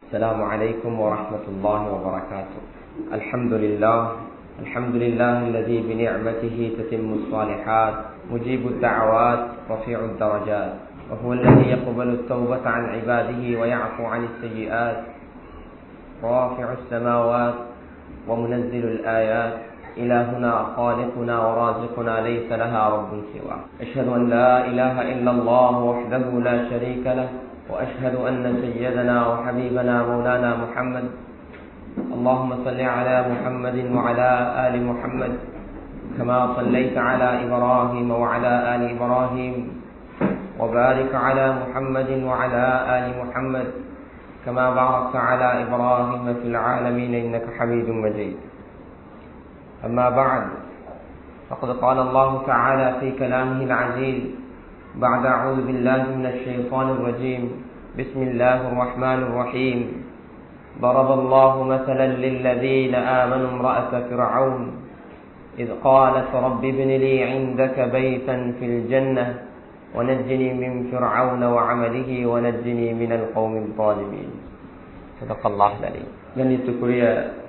السلام عليكم ورحمة الله وبركاته الحمد لله الحمد لله الذي بنعمته تتم الصالحات مجيب الدعوات رفيع الدرجات وهو الذي يقبل التوبة عن عباده ويعفو عن السيئات رافع السماوات ومنزل الآيات إلهنا خالقنا ورازقنا ليس لها رب سواه أشهد أن لا إله إلا الله وحده لا شريك له وأشهد أن سيدنا وحبيبنا مولانا محمد اللهم صل على محمد وعلى آل محمد كما صليت على إبراهيم وعلى آل إبراهيم وبارك على محمد وعلى آل محمد كما باركت على إبراهيم في العالمين إنك حميد مجيد أما بعد فقد قال الله تعالى في كلامه العزيز بعد أعوذ بالله من الشيطان الرجيم بسم الله الرحمن الرحيم ضرب الله مثلا للذين آمنوا امرأة فرعون إذ قالت رب ابن لي عندك بيتا في الجنة ونجني من فرعون وعمله ونجني من القوم الظالمين صدق الله العليم கண்ணியத்துக்குரிய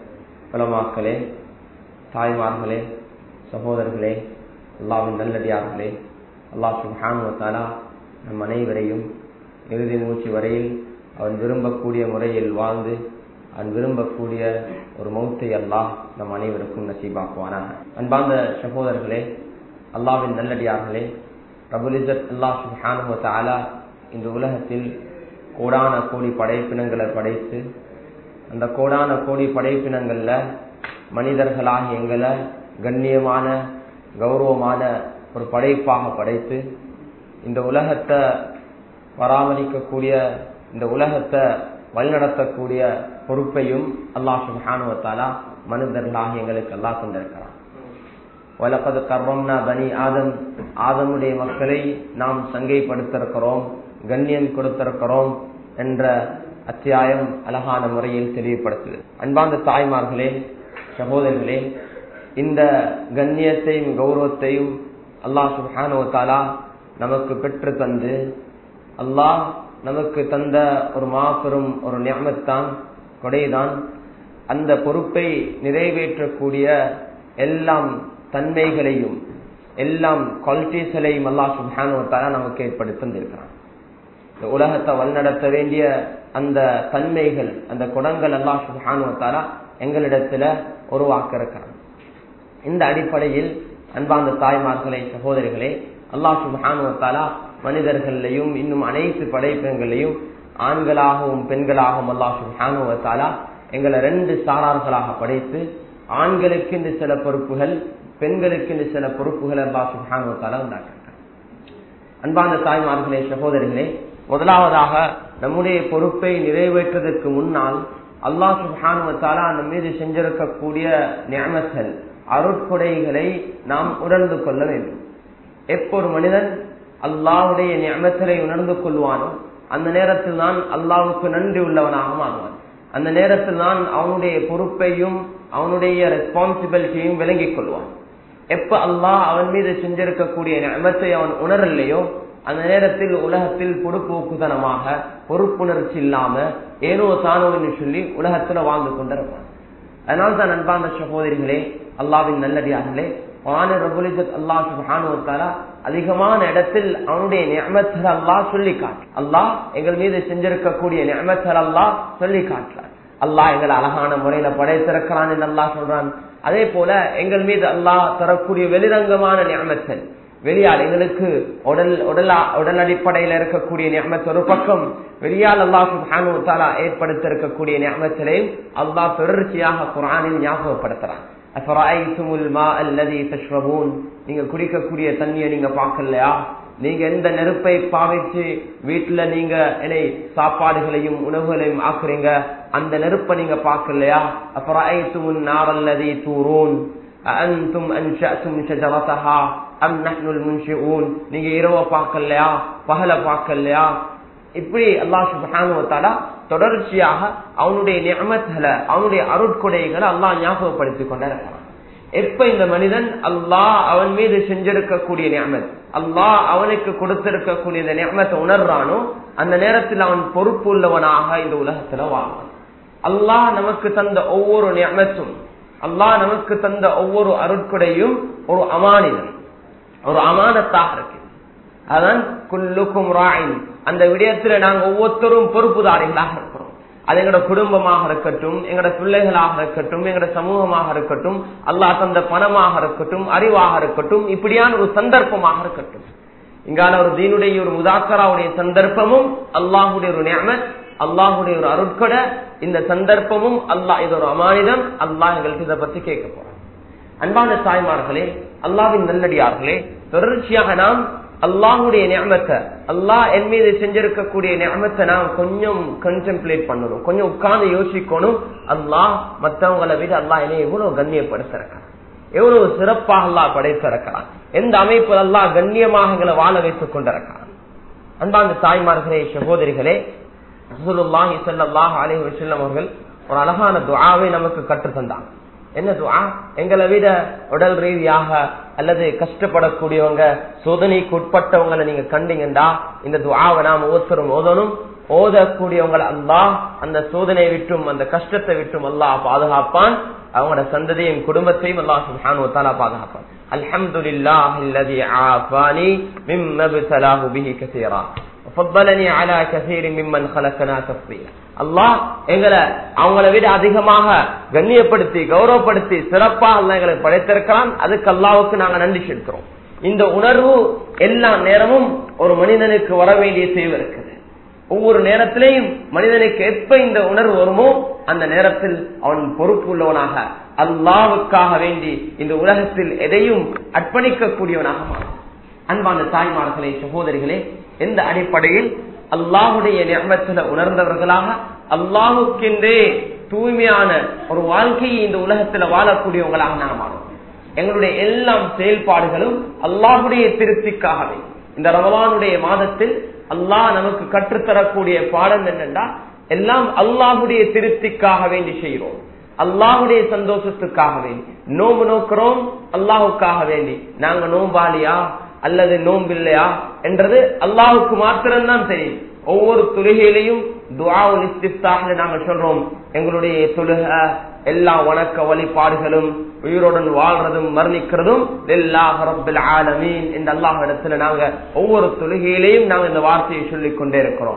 உலமாக்களே தாய்மார்களே சகோதரர்களே அல்லாவின் நல்லடியார்களே அல்லாஹ் சுஹானுவத்தாலா நம் அனைவரையும் இறுதி மூச்சு வரையில் அவன் விரும்பக்கூடிய முறையில் வாழ்ந்து அவன் விரும்பக்கூடிய ஒரு மௌத்தை அல்லாஹ் நம் அனைவருக்கும் நசீபாக்குவானாக அன்பார்ந்த சகோதரர்களே அல்லாவின் நல்லடியார்களே ரபுலிசத் அல்லாஹ் சுஹானுவத்தாலா இந்த உலகத்தில் கோடான கோடி படைப்பினங்களை படைத்து அந்த கோடான கோடி படைப்பினங்கள்ல மனிதர்களாக எங்களை கண்ணியமான கௌரவமான ஒரு படைப்பாக படைத்து இந்த உலகத்தை பராமரிக்கக்கூடிய இந்த உலகத்தை வழிநடத்தக்கூடிய பொறுப்பையும் அல்லாஹ் சுஹானுவத்தாலா மனிதர்களாக எங்களுக்கு எல்லாம் கொண்டிருக்கிறான் வலப்பது கர்வம்னா பனி ஆதம் ஆதமுடைய மக்களை நாம் சங்கைப்படுத்திருக்கிறோம் கண்ணியம் கொடுத்திருக்கிறோம் என்ற அத்தியாயம் அழகான முறையில் தெளிவுபடுத்துது அன்பார்ந்த தாய்மார்களே சகோதரர்களே இந்த கண்ணியத்தையும் கௌரவத்தையும் அல்லாஹ் சுஹானுவத்தாலா நமக்கு பெற்று தந்து அல்லாஹ் நமக்கு தந்த ஒரு மாபெரும் ஒரு ஞாபகத்தான் கொடைதான் அந்த பொறுப்பை நிறைவேற்றக்கூடிய எல்லாம் தன்மைகளையும் எல்லாம் குவாலிட்டிஸ்களையும் அல்லாஹ் சுஹானுவத்தாலா நமக்கு ஏற்படுத்தி தந்திருக்கிறான் இந்த உலகத்தை வழிநடத்த வேண்டிய அந்த தன்மைகள் அந்த குடங்கள் அல்லாஹ் சுஹானுவத்தாலா எங்களிடத்துல உருவாக்க இருக்கிறான் இந்த அடிப்படையில் அன்பார்ந்த தாய்மார்களே சகோதரிகளே அல்லாஹ் சுஹானுவத்தாலா மனிதர்களையும் இன்னும் அனைத்து படைப்பினங்களையும் ஆண்களாகவும் பெண்களாகவும் அல்லாஹ் சுஹானுவத்தாலா எங்களை ரெண்டு சாரார்களாக படைத்து ஆண்களுக்கு இந்த சில பொறுப்புகள் பெண்களுக்கு இந்த சில பொறுப்புகள் அல்லாஹ் சுஹானுவத்தாலா உண்டாக்கிருக்காங்க அன்பார்ந்த தாய்மார்களே சகோதரிகளே முதலாவதாக நம்முடைய பொறுப்பை நிறைவேற்றுவதற்கு முன்னால் அல்லாஹ் சுஹானுவத்தாலா அந்த மீது செஞ்சிருக்கக்கூடிய ஞானங்கள் அருட்கொடைகளை நாம் உணர்ந்து கொள்ள வேண்டும் எப்போ ஒரு மனிதன் அல்லாவுடைய ஞானத்தை உணர்ந்து கொள்வானோ அந்த நேரத்தில் தான் அல்லாவுக்கு நன்றி உள்ளவனாக மாறுவான் அந்த நேரத்தில் தான் அவனுடைய பொறுப்பையும் அவனுடைய ரெஸ்பான்சிபிலிட்டியும் விளங்கிக் கொள்வான் எப்ப அல்லாஹ் அவன் மீது செஞ்சிருக்கக்கூடிய ஞானத்தை அவன் உணரலையோ அந்த நேரத்தில் உலகத்தில் பொறுப்போக்குதனமாக பொறுப்புணர்ச்சி இல்லாம ஏனோ தானோ என்று சொல்லி உலகத்துல வாழ்ந்து கொண்டிருப்பான் அதனால் தான் அன்பான சகோதரிகளே அல்லாவின் நல்லடியார்களே அல்லாஹ் சுபானுவத்தாலா அதிகமான இடத்தில் அவனுடைய நியமத்தல் அல்லாஹ் சொல்லி காட்டு அல்லாஹ் எங்கள் மீது செஞ்சிருக்கக்கூடிய நியமத்தல் அல்லாஹ் சொல்லி காட்டுறான் அல்லாஹ் எங்களை அழகான முறையில படைத்திருக்கிறான் என்று அல்லாஹ் சொல்றான் அதே போல எங்கள் மீது அல்லாஹ் தரக்கூடிய வெளிரங்கமான நியமத்தல் வெளியால் எங்களுக்கு உடல் உடல் உடல் அடிப்படையில் இருக்கக்கூடிய நியமத் ஒரு பக்கம் வெளியால் அல்லாஹ் சுஹானு தாலா ஏற்படுத்த இருக்கக்கூடிய நியமத்திலையும் அல்லாஹ் தொடர்ச்சியாக குரானில் ஞாபகப்படுத்துறான் நீங்க குடிக்கக்கூடிய தண்ணியை நீங்க பார்க்கலையா நீங்க எந்த நெருப்பை பாவிச்சு வீட்டுல நீங்க என்னை சாப்பாடுகளையும் உணவுகளையும் ஆக்குறீங்க அந்த நெருப்பை நீங்க பார்க்கலையா அப்புறம் நாரல்லதி தூரூன் أأنتم أنشأتم شجرتها أم نحن المنشئون நீங்க இரவ பார்க்கலையா பகல பார்க்கலையா இப்படி அல்லாஹ் சுபஹானுவத்தாலா தொடர்ச்சியாக அவனுடைய நியமத்துல அவனுடைய அருட்கொடைகளை அல்லாஹ் ஞாபகப்படுத்திக் கொண்டிருக்கிறான் எப்ப இந்த மனிதன் அல்லாஹ் அவன் மீது செஞ்சிருக்கக்கூடிய நியமத் அல்லாஹ் அவனுக்கு கொடுத்திருக்கக்கூடிய இந்த நியமத்தை உணர்றானோ அந்த நேரத்தில் அவன் பொறுப்பு உள்ளவனாக இந்த உலகத்துல வாழ்வான் அல்லாஹ் நமக்கு தந்த ஒவ்வொரு நியமத்தும் அல்லாஹ் நமக்கு தந்த ஒவ்வொரு அருட்கொடையும் ஒரு அமானிதம் ஒரு அமானத்தாக இருக்கு அதான் குல்லுக்கும் ராயின் அந்த விடயத்துல நாங்க ஒவ்வொருத்தரும் பொறுப்புதாரிகளாக இருக்கிறோம் அது எங்களோட குடும்பமாக இருக்கட்டும் எங்களோட பிள்ளைகளாக இருக்கட்டும் எங்களோட சமூகமாக இருக்கட்டும் அல்லாஹ் தந்த பணமாக இருக்கட்டும் அறிவாக இருக்கட்டும் இப்படியான ஒரு சந்தர்ப்பமாக இருக்கட்டும் இங்கால ஒரு தீனுடைய ஒரு முதாக்கராவுடைய சந்தர்ப்பமும் அல்லாஹுடைய ஒரு நியமத் அல்லாஹுடைய ஒரு அருட்கொட இந்த சந்தர்ப்பமும் அல்லாஹ் இது ஒரு அமானிதம் அல்லாஹ் எங்களுக்கு இதை பத்தி கேட்க போறோம் அன்பான தாய்மார்களே அல்லாவின் நல்லடியார்களே தொடர்ச்சியாக நாம் அல்லாஹுடைய நியமத்தை அல்லாஹ் என் மீது செஞ்சிருக்கக்கூடிய நியமத்தை நாம் கொஞ்சம் கன்சென்ட்ரேட் பண்ணணும் கொஞ்சம் உட்கார்ந்து யோசிக்கணும் அல்லாஹ் மற்றவங்களை விட அல்லாஹ் என்னை எவ்வளவு கண்ணியப்படுத்திருக்கான் எவ்வளவு சிறப்பாக அல்லாஹ் படைத்திருக்கிறான் எந்த அமைப்பு அல்லாஹ் கண்ணியமாக எங்களை வாழ வைத்துக் கொண்டிருக்கிறான் அன்பாந்த தாய்மார்களே சகோதரிகளே ரசூலுல்லாஹி ஸல்லல்லாஹு அலைஹி வஸல்லம் அவர்கள் ஒரு அழகான துஆவை நமக்கு கற்று தந்தாங்க என்ன துஆ எங்களை விட உடல் ரீதியாக அல்லது கஷ்டப்படக்கூடியவங்க சோதனைக்கு உட்பட்டவங்களை நீங்க கண்டீங்கண்டா இந்த துஆவை நாம் ஒவ்வொருத்தரும் ஓதணும் ஓதக்கூடியவங்களை அல்லாஹ் அந்த சோதனையை விட்டும் அந்த கஷ்டத்தை விட்டும் அல்லாஹ் பாதுகாப்பான் அவங்களோட சந்ததியும் குடும்பத்தையும் அல்லாஹ் சுப்ஹானஹு வ தஆலா பாதுகாப்பான் அல்ஹம்துலில்லாஹி அல்லதி ஆஃபானி மிம்ம பதலாஹு பிஹி கஸீரா فضلني على كثير ممن خلقنا تفضيلا அல்லாஹ் எங்களை அவங்கள விட அதிகமாக கண்ணியப்படுத்தி கௌரவப்படுத்தி சிறப்பாக அல்ல எங்களை படைத்திருக்கிறான் அதுக்கு அல்லாவுக்கு நாங்க நன்றி செலுத்துறோம் இந்த உணர்வு எல்லா நேரமும் ஒரு மனிதனுக்கு வர வேண்டிய தேவை இருக்குது ஒவ்வொரு நேரத்திலையும் மனிதனுக்கு எப்ப இந்த உணர்வு வருமோ அந்த நேரத்தில் அவன் பொறுப்பு உள்ளவனாக அல்லாவுக்காக வேண்டி இந்த உலகத்தில் எதையும் அர்ப்பணிக்க கூடியவனாக மாறும் அன்பான தாய்மார்களே சகோதரிகளே எந்த அடிப்படையில் அல்லாஹுடைய நியமத்தில் உணர்ந்தவர்களாக அல்லாஹுக்கென்றே தூய்மையான ஒரு வாழ்க்கையை இந்த உலகத்துல வாழக்கூடியவங்களாக நாம் மாறும் எங்களுடைய எல்லாம் செயல்பாடுகளும் அல்லாஹுடைய திருப்திக்காகவே இந்த ரமலானுடைய மாதத்தில் அல்லாஹ் நமக்கு கற்றுத்தரக்கூடிய பாடம் என்னென்றா எல்லாம் அல்லாஹுடைய திருப்திக்காக வேண்டி செய்கிறோம் அல்லாஹுடைய சந்தோஷத்துக்காக வேண்டி நோம்பு நோக்கிறோம் அல்லாஹுக்காக வேண்டி நாங்க நோம்பாளியா அல்லது நோம்பில்லையா என்றது அல்லாஹுக்கு மாத்திரம்தான் தெரியும் ஒவ்வொரு தொழுகையிலையும் துவாவுல் இஸ்திஃப்தாக நாங்கள் சொல்றோம் எங்களுடைய தொழுக எல்லா வணக்க வழிபாடுகளும் உயிரோடன் வாழ்றதும் மரணிக்கிறதும் ஆலமீன் இந்த அல்லாஹ் இடத்துல நாங்க ஒவ்வொரு தொழுகையிலையும் நாங்க இந்த வார்த்தையை சொல்லிக் கொண்டே இருக்கிறோம்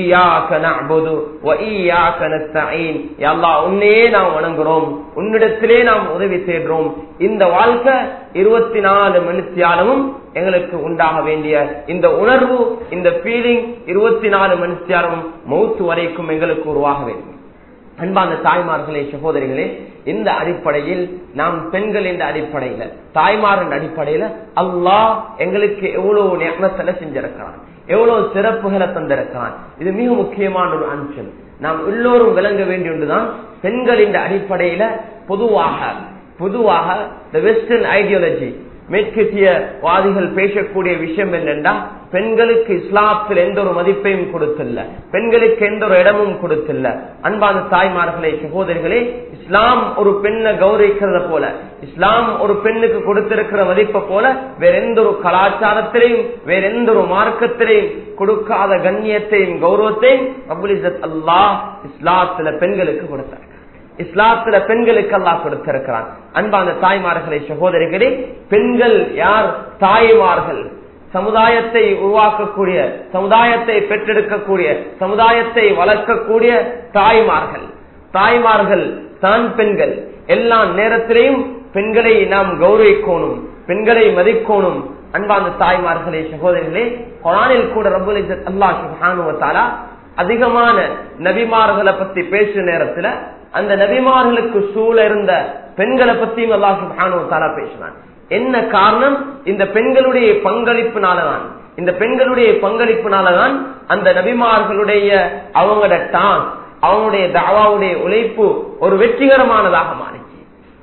உன்னையே நாம் வணங்குறோம் உன்னிடத்திலே நாம் உதவி தேடுறோம் இந்த வாழ்க்கை இருபத்தி நாலு மணித்தியாலமும் எங்களுக்கு உண்டாக வேண்டிய இந்த உணர்வு இந்த ஃபீலிங் இருபத்தி நாலு மணித்தியாலமும் மௌத்து வரைக்கும் எங்களுக்கு உருவாக வேண்டும் அன்பான தாய்மார்களே சகோதரிகளே இந்த அடிப்படையில் நாம் பெண்கள் என்ற அடிப்படையில தாய்மாரின் அடிப்படையில அல்லாஹ் எங்களுக்கு எவ்வளவு நியமத்தில் செஞ்சிருக்கிறான் எவ்வளவு சிறப்புகளை தந்திருக்கிறான் இது மிக முக்கியமான ஒரு அம்சம் நாம் எல்லோரும் விளங்க வேண்டிய ஒன்றுதான் பெண்கள் இந்த அடிப்படையில பொதுவாக பொதுவாக இந்த வெஸ்டர்ன் ஐடியாலஜி மேற்கத்திய வாதிகள் பேசக்கூடிய விஷயம் என்னென்றா பெண்களுக்கு இஸ்லாத்தில் எந்த ஒரு மதிப்பையும் கொடுத்தில்ல பெண்களுக்கு எந்த ஒரு இடமும் கொடுத்தில்ல அன்பான தாய்மார்களே சகோதரிகளே இஸ்லாம் ஒரு பெண்ணை கௌரவிக்கிறத போல இஸ்லாம் ஒரு பெண்ணுக்கு கொடுத்திருக்கிற மதிப்பை போல வேற எந்த ஒரு கலாச்சாரத்திலையும் வேற எந்த ஒரு மார்க்கத்திலையும் கொடுக்காத கண்ணியத்தையும் கௌரவத்தையும் அபுல் அல்லாஹ் இஸ்லாத்துல பெண்களுக்கு கொடுத்தார் இஸ்லாத்துல பெண்களுக்கு அல்லாஹ் கொடுத்திருக்கிறான் அன்பான தாய்மார்களே சகோதரிகளே பெண்கள் யார் தாய்மார்கள் சமுதாயத்தை உருவாக்கக்கூடிய சமுதாயத்தை பெற்றெடுக்கக்கூடிய சமுதாயத்தை வளர்க்கக்கூடிய தாய்மார்கள் தாய்மார்கள் தான் பெண்கள் எல்லா நேரத்திலையும் பெண்களை நாம் கௌரவிக்கணும் பெண்களை மதிக்கணும் அன்பான தாய்மார்களே சகோதரிகளே குரானில் கூட ரபுல் அல்லாஹ் சுஹானுவத்தாலா அதிகமான நபிமார்களை பத்தி பேசுற நேரத்துல அந்த நபிமார்களுக்கு சூழ இருந்த பெண்களை பத்தியும் அல்லாஹ் சுஹானுவத்தாலா பேசினான் என்ன காரணம் இந்த பெண்களுடைய பங்களிப்புனாலதான் இந்த பெண்களுடைய பங்களிப்புனாலதான் அந்த நபிமார்களுடைய அவங்களோட டான் அவங்களுடைய தாவாவுடைய உழைப்பு ஒரு வெற்றிகரமானதாக மாறிச்சு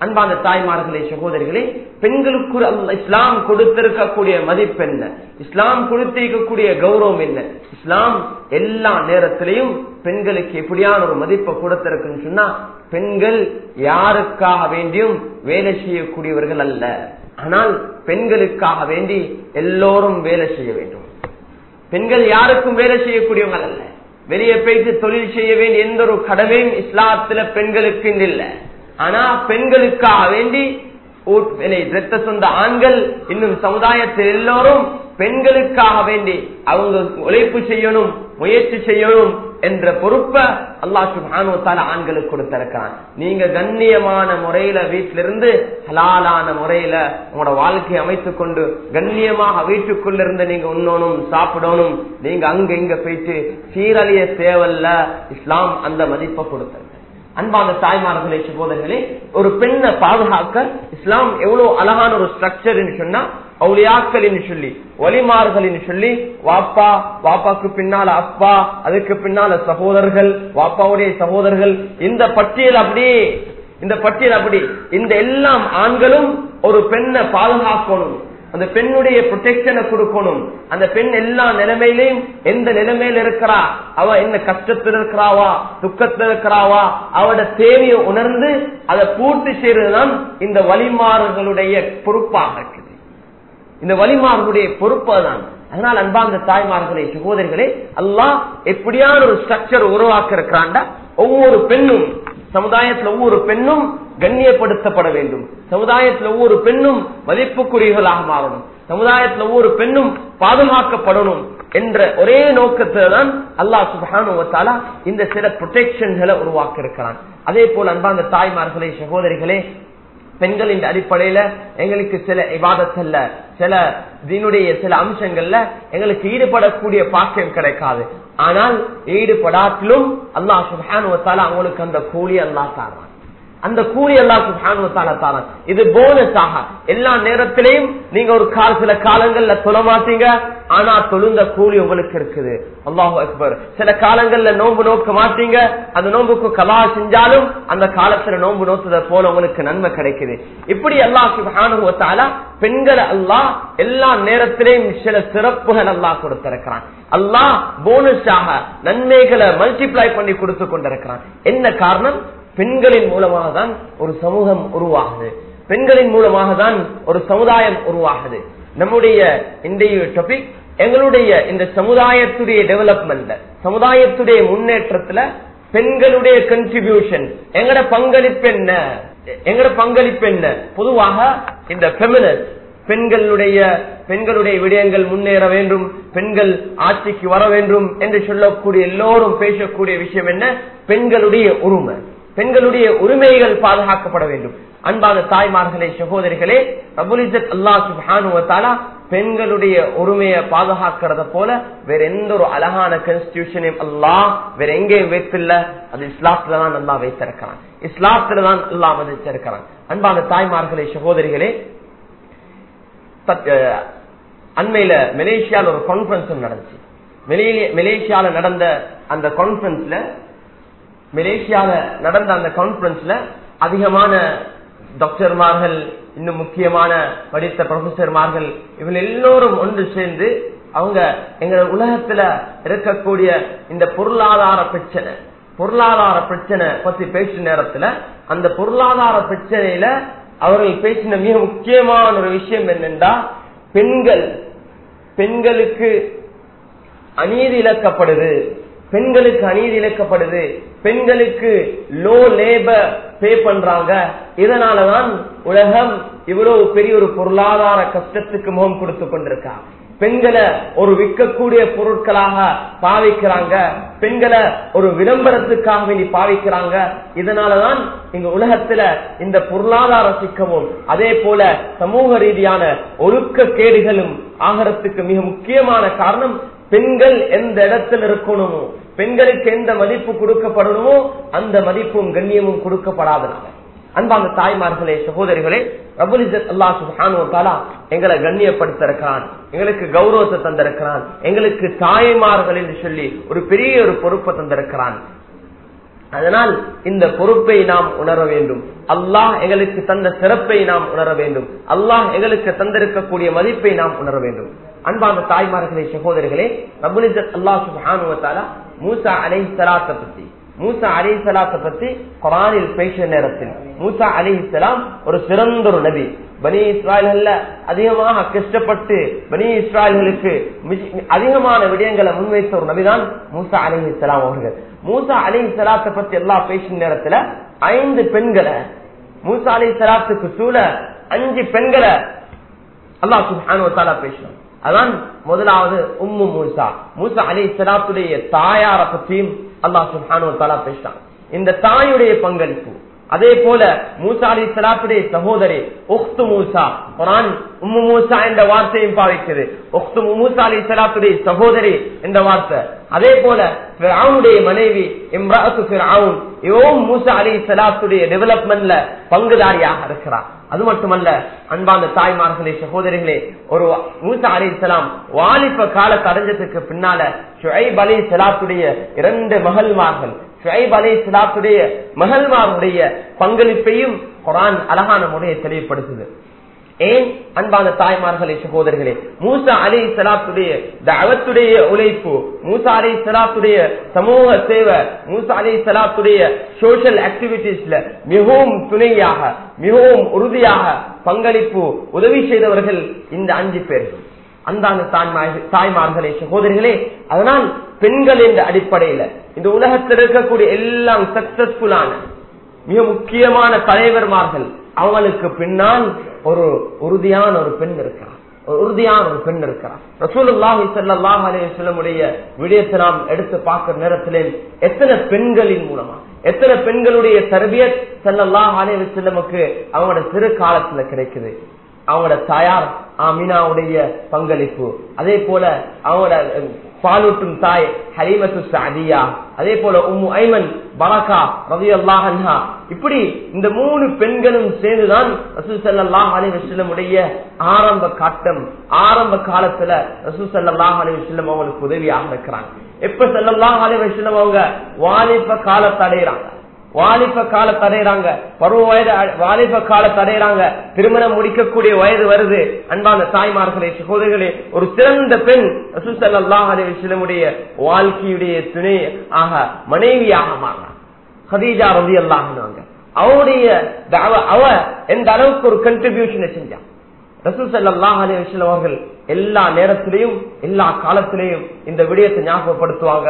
அன்பான தாய்மார்களே சகோதரிகளே பெண்களுக்கு அல்ல- இஸ்லாம் கொடுத்திருக்கக்கூடிய மதிப்பு என்ன இஸ்லாம் கொடுத்திருக்கக்கூடிய கௌரவம் என்ன இஸ்லாம் எல்லா நேரத்திலையும் பெண்களுக்கு எப்படியான ஒரு மதிப்பை கொடுத்திருக்குன்னு சொன்னா பெண்கள் யாருக்காக வேண்டியும் வேலை செய்யக்கூடியவர்கள் அல்ல ஆனால் பெண்களுக்காக வேண்டி எல்லோரும் வேலை செய்ய வேண்டும் பெண்கள் யாருக்கும் வேலை செய்யக்கூடியவங்க அல்ல வெளியே போயிட்டு தொழில் செய்ய வேண்டிய எந்த ஒரு கடமையும் இஸ்லாத்துல பெண்களுக்கு இல்லை ஆனா பெண்களுக்காக வேண்டி ஊட்- வேலை, இரத்த சொந்த ஆண்கள் இன்னும் சமுதாயத்தில் எல்லோரும் பெண்களுக்காக வேண்டி அவங்க உழைப்பு செய்யணும் முயற்சி செய்யணும் என்ற பொறுப்பை அல்லாஹ் சுப்ஹானஹு வ தஆலா ஆண்களுக்கு கொடுத்திருக்கான் நீங்க கண்ணியமான முறையில வீட்டிலிருந்து ஹலாலான முறையில உங்களோட வாழ்க்கையை அமைத்துக் கொண்டு கண்ணியமாக வீட்டுக்குள்ள இருந்து நீங்க உண்ணணும் சாப்பிடணும் நீங்க அங்க இங்க போயிட்டு சீரழிய தேவல்ல இஸ்லாம் அந்த மதிப்பை கொடுத்திருக்கு அன்பான தாய்மார்களே சகோதரர்களே ஒரு பெண்ணை பாதுகாக்க இஸ்லாம் எவ்வளவு அழகான ஒரு ஸ்ட்ரக்சர் சொன்னா அவுளியாக்கள் சொல்லி ஒலிமார்கள் சொல்லி வாப்பா வாப்பாக்கு பின்னால அப்பா அதுக்கு பின்னால சகோதரர்கள் வாப்பாவுடைய சகோதரர்கள் இந்த பட்டியல் அப்படியே இந்த பட்டியல் அப்படி இந்த எல்லாம் ஆண்களும் ஒரு பெண்ணை பாதுகாக்கணும் அந்த பெண்ணுடைய ப்ரொடெக்ஷனை கொடுக்கணும் அந்த பெண் எல்லா நிலைமையிலையும் எந்த நிலைமையில இருக்கிறா அவ என்ன கஷ்டத்தில் இருக்கிறாவா துக்கத்தில் இருக்கிறாவா அவட தேவையை உணர்ந்து அதை பூர்த்தி செய்யறதுதான் இந்த வழிமாறுகளுடைய பொறுப்பாக இருக்குது இந்த வழிமார்களுடைய பொறுப்பு தான் அதனால் அன்பார்ந்த தாய்மார்களே சகோதரிகளே அல்லாஹ் எப்படியான ஒரு ஸ்ட்ரக்சர் உருவாக்க இருக்கிறாண்டா ஒவ்வொரு பெண்ணும் சமுதாயத்தில் ஒவ்வொரு பெண்ணும் கண்ணியப்படுத்தப்பட வேண்டும் சமுதாயத்தில் ஒவ்வொரு பெண்ணும் மதிப்புக்குரியவர்களாக மாறணும் சமுதாயத்தில் ஒவ்வொரு பெண்ணும் பாதுகாக்கப்படணும் என்ற ஒரே நோக்கத்தில் தான் அல்லாஹ் சுபானுவத்தாலா இந்த சில ப்ரொடெக்ஷன்களை உருவாக்க இருக்கிறான் அதே போல் அன்பார்ந்த தாய்மார்களே சகோதரிகளே பெண்களின் அடிப்படையில எங்களுக்கு சில இவாதத்தல்ல சில தீனுடைய சில அம்சங்கள்ல எங்களுக்கு ஈடுபடக்கூடிய பாக்கியம் கிடைக்காது ஆனால் ஈடுபடாட்டிலும் அல்லாஹ் சுபானுவத்தால அவங்களுக்கு அந்த கூலி அல்லாஹ் தாரான் அந்த கூலி அல்லாஹ் சுபானுவத்தால தாரான் இது போனஸ் ஆக எல்லா நேரத்திலையும் நீங்க ஒரு கால சில காலங்கள்ல தொழ மாட்டீங்க ஆனா தொழுந்த கூலி உங்களுக்கு இருக்குது அல்லாஹு அக்பர் சில காலங்கள்ல நோன்பு நோக்க மாட்டீங்க அந்த நோன்புக்கு கலா செஞ்சாலும் அந்த காலத்துல நோன்பு நோக்குத போல உங்களுக்கு நன்மை கிடைக்குது இப்படி அல்லாஹ் சுபானுவத்தால பெண்களை அல்லாஹ் எல்லா நேரத்திலையும் சில சிறப்புகள் அல்லாஹ் கொடுத்திருக்கிறான் அல்லாஹ் போனஸாக நன்மைகளை மல்டிப்ளை பண்ணி கொடுத்து கொண்டிருக்கிறான் என்ன காரணம் பெண்களின் மூலமாக தான் ஒரு சமூகம் உருவாகுது பெண்களின் மூலமாக தான் ஒரு சமுதாயம் உருவாகுது நம்முடைய இன்றைய டாபிக் எங்களுடைய இந்த சமுதாயத்துடைய டெவலப்மெண்ட் சமுதாயத்துடைய முன்னேற்றத்துல பெண்களுடைய கன்ட்ரிபியூஷன் எங்கட பங்களிப்பு என்ன எங்கட பங்களிப்பு என்ன பொதுவாக இந்த பெமினஸ் பெண்களுடைய பெண்களுடைய விடயங்கள் முன்னேற வேண்டும் பெண்கள் ஆட்சிக்கு வர வேண்டும் என்று சொல்லக்கூடிய எல்லோரும் பேசக்கூடிய விஷயம் என்ன பெண்களுடைய உரிமை பெண்களுடைய உரிமைகள் பாதுகாக்கப்பட வேண்டும் அன்பான தாய்மார்களே சகோதரிகளே அபுலிசத் அல்லா சுபானுவத்தாலா பெண்களுடைய உரிமையை பாதுகாக்கிறத போல வேற எந்த ஒரு அழகான கான்ஸ்டியூஷனையும் அல்லாஹ் வேற எங்கேயும் வைத்தில்ல அது இஸ்லாத்துல தான் அல்லா வைத்திருக்கிறான் இஸ்லாத்துல தான் அல்லா வதிச்சிருக்கிறான் அன்பான தாய்மார்களே சகோதரிகளே அண்மையில மலேசியால ஒரு கான்பரன்ஸ் நடந்துச்சு மலேசியால நடந்த அந்த கான்பரன்ஸ்ல மலேசியால நடந்த அந்த கான்பரன்ஸ்ல அதிகமான டாக்டர்மார்கள் இன்னும் முக்கியமான படித்த ப்ரொஃபசர்மார்கள் இவங்க எல்லோரும் ஒன்று சேர்ந்து அவங்க எங்க உலகத்துல இருக்கக்கூடிய இந்த பொருளாதார பிரச்சனை பொருளாதார பிரச்சனை பத்தி பேசுற நேரத்துல அந்த பொருளாதார பிரச்சனையில அவர்கள் பேசின மிக முக்கியமான ஒரு விஷயம் என்னென்றா பெண்கள் பெண்களுக்கு அநீதி இழக்கப்படுது பெண்களுக்கு அநீதி இழக்கப்படுது பெண்களுக்கு லோ லேபர் பே பண்றாங்க இதனாலதான் உலகம் இவ்வளவு பெரிய ஒரு பொருளாதார கஷ்டத்துக்கு முகம் கொடுத்து கொண்டிருக்கா பெண்களை ஒரு விற்கக்கூடிய பொருட்களாக பாவிக்கிறாங்க பெண்களை ஒரு விளம்பரத்துக்காக வேண்டி பாவிக்கிறாங்க இதனாலதான் இங்க உலகத்துல இந்த பொருளாதார சிக்கமும் அதே போல சமூக ரீதியான ஒழுக்க கேடுகளும் ஆகிறதுக்கு மிக முக்கியமான காரணம் பெண்கள் எந்த இடத்துல இருக்கணுமோ பெண்களுக்கு எந்த மதிப்பு கொடுக்கப்படணுமோ அந்த மதிப்பும் கண்ணியமும் கொடுக்கப்படாதனால அன்பாந்த தாய்மார்களே சகோதரிகளே ரபுலிசத் அல்லா சுபானுவத்தாலா எங்களை கண்ணியப்படுத்திருக்கிறான் எங்களுக்கு கௌரவத்தை தந்திருக்கிறான் எங்களுக்கு தாய்மார்கள் என்று சொல்லி ஒரு பெரிய ஒரு பொறுப்பை தந்திருக்கிறான் அதனால் இந்த பொறுப்பை நாம் உணர வேண்டும் அல்லாஹ் எங்களுக்கு தந்த சிறப்பை நாம் உணர வேண்டும் அல்லாஹ் எங்களுக்கு தந்திருக்கக்கூடிய மதிப்பை நாம் உணர வேண்டும் அன்பான தாய்மார்களே சகோதரர்களே ரபுலிசத் அல்லாஹ் சுபானுவத்தாலா மூசா அலை சலாத்தை பத்தி மூசா அலி சலாத்தை பத்தி குரானில் பேச நேரத்தில் மூசா அலி இஸ்லாம் ஒரு சிறந்த ஒரு நபி பனி இஸ்ராயல்கள்ல அதிகமாக கஷ்டப்பட்டு பனி இஸ்ராயல்களுக்கு அதிகமான விடயங்களை முன்வைத்த ஒரு நபிதான் மூசா அலி இஸ்லாம் அவர்கள் மூசா அலி சலாத்தை பத்தி எல்லாம் பேசும் நேரத்துல ஐந்து பெண்களை மூசா அலி சலாத்துக்கு சூழ அஞ்சு பெண்களை அல்லாஹ் சுபானுவத்தாலா பேசணும் அதான் முதலாவது உம்மு மூசா மூசா அலி சலாத்துடைய தாயார பற்றியும் அல்லாஹ் சுபானுவத்தாலா பேசினான் இந்த தாயுடைய பங்களிப்பு அதே போல மூசா அலி சலாத்துடைய சகோதரி ஒக்து மூசா குரான் உம்மு மூசா என்ற வார்த்தையும் பாவிக்கிறது ஒக்து மூசா அலி சலாத்துடைய சகோதரி என்ற வார்த்தை அதே போல அவனுடைய மனைவி இம்ராத்து ஃபிரவுன் இவவும் மூசா அலி சலாத்துடைய டெவலப்மெண்ட்ல பங்குதாரியாக இருக்கிறார் அது மட்டுமல்ல அன்பான தாய்மார்களே சகோதரிகளே ஒரு மூசா அலி இஸ்லாம் வாலிப கால தடைஞ்சதுக்கு பின்னால ஷுஐப் அலி சலாத்துடைய இரண்டு மகள்மார்கள் ஷுஐப் அலி சலாத்துடைய மகள்மாருடைய பங்களிப்பையும் குரான் அழகான முறையை தெளிவுபடுத்துது ஏன் அன்பான தாய்மார்களே சகோதரர்களே மூசா அலி சலாத்துடைய தவத்துடைய உழைப்பு மூசா அலி சலாத்துடைய சமூக சேவை மூசா அலி சலாத்துடைய சோசியல் ஆக்டிவிட்டிஸ்ல மிகவும் துணையாக மிகவும் உறுதியாக பங்களிப்பு உதவி செய்தவர்கள் இந்த அஞ்சு பேர்கள் அந்தான தாய்மார்களே சகோதரிகளே அதனால் பெண்கள் என்ற அடிப்படையில இந்த உலகத்தில் இருக்கக்கூடிய எல்லாம் சக்சஸ்ஃபுல்லான மிக முக்கியமான தலைவர்மார்கள் அவங்களுக்கு பின்னால் ஒரு உறுதியான ஒரு பெண் இருக்கிறார் ஒரு உறுதியான ஒரு பெண் இருக்கிறார் ரசூலுல்லாஹி ஸல்லல்லாஹு அலைஹி வஸல்லமுடைய விடயத்தை நாம் எடுத்து பார்க்கிற நேரத்திலே எத்தனை பெண்களின் மூலமா எத்தனை பெண்களுடைய தர்பியத் ஸல்லல்லாஹு அலைஹி வஸல்லமுக்கு அவங்களோட சிறு காலத்துல கிடைக்குது அவங்களோட தாயார் ஆமினாவுடைய பங்களிப்பு அதே போல அவங்களோட பாலூட்டும் தாய் ஹரீமத்து சாதியா அதே போல உம்மு ஐமன் பரகா ரவி அல்லாஹா இப்படி இந்த மூணு பெண்களும் சேர்ந்துதான் ரசூல் சல்லாஹ் அலி வசல்லமுடைய ஆரம்ப காட்டம் ஆரம்ப காலத்துல ரசூல் சல்லாஹ் அலி வசல்லம் அவங்களுக்கு உதவியாக இருக்கிறாங்க எப்ப செல்லல்லாஹ் அலி வசல்லம் அவங்க வாலிப காலத்தை அடையிறாங்க வாலிப கால தடையிறாங்க பருவ வயது வாலிப கால தடையிறாங்க திருமணம் முடிக்கக்கூடிய வயது வருது அன்பான தாய்மார்களே சகோதரிகளே ஒரு சிறந்த பெண் ரசூசல்லாஹுடைய வாழ்க்கையுடைய துணை ஆக மனைவியாக மாறினார் ஹதீஜா ரவி அல்லாஹாங்க அவருடைய அவ எந்த அளவுக்கு ஒரு கண்ட்ரிபியூஷனை செஞ்சான் ரசூசல்லாஹ் அலி வஸ்லம் அவர்கள் எல்லா நேரத்திலையும் எல்லா காலத்திலையும் இந்த விடயத்தை ஞாபகப்படுத்துவாங்க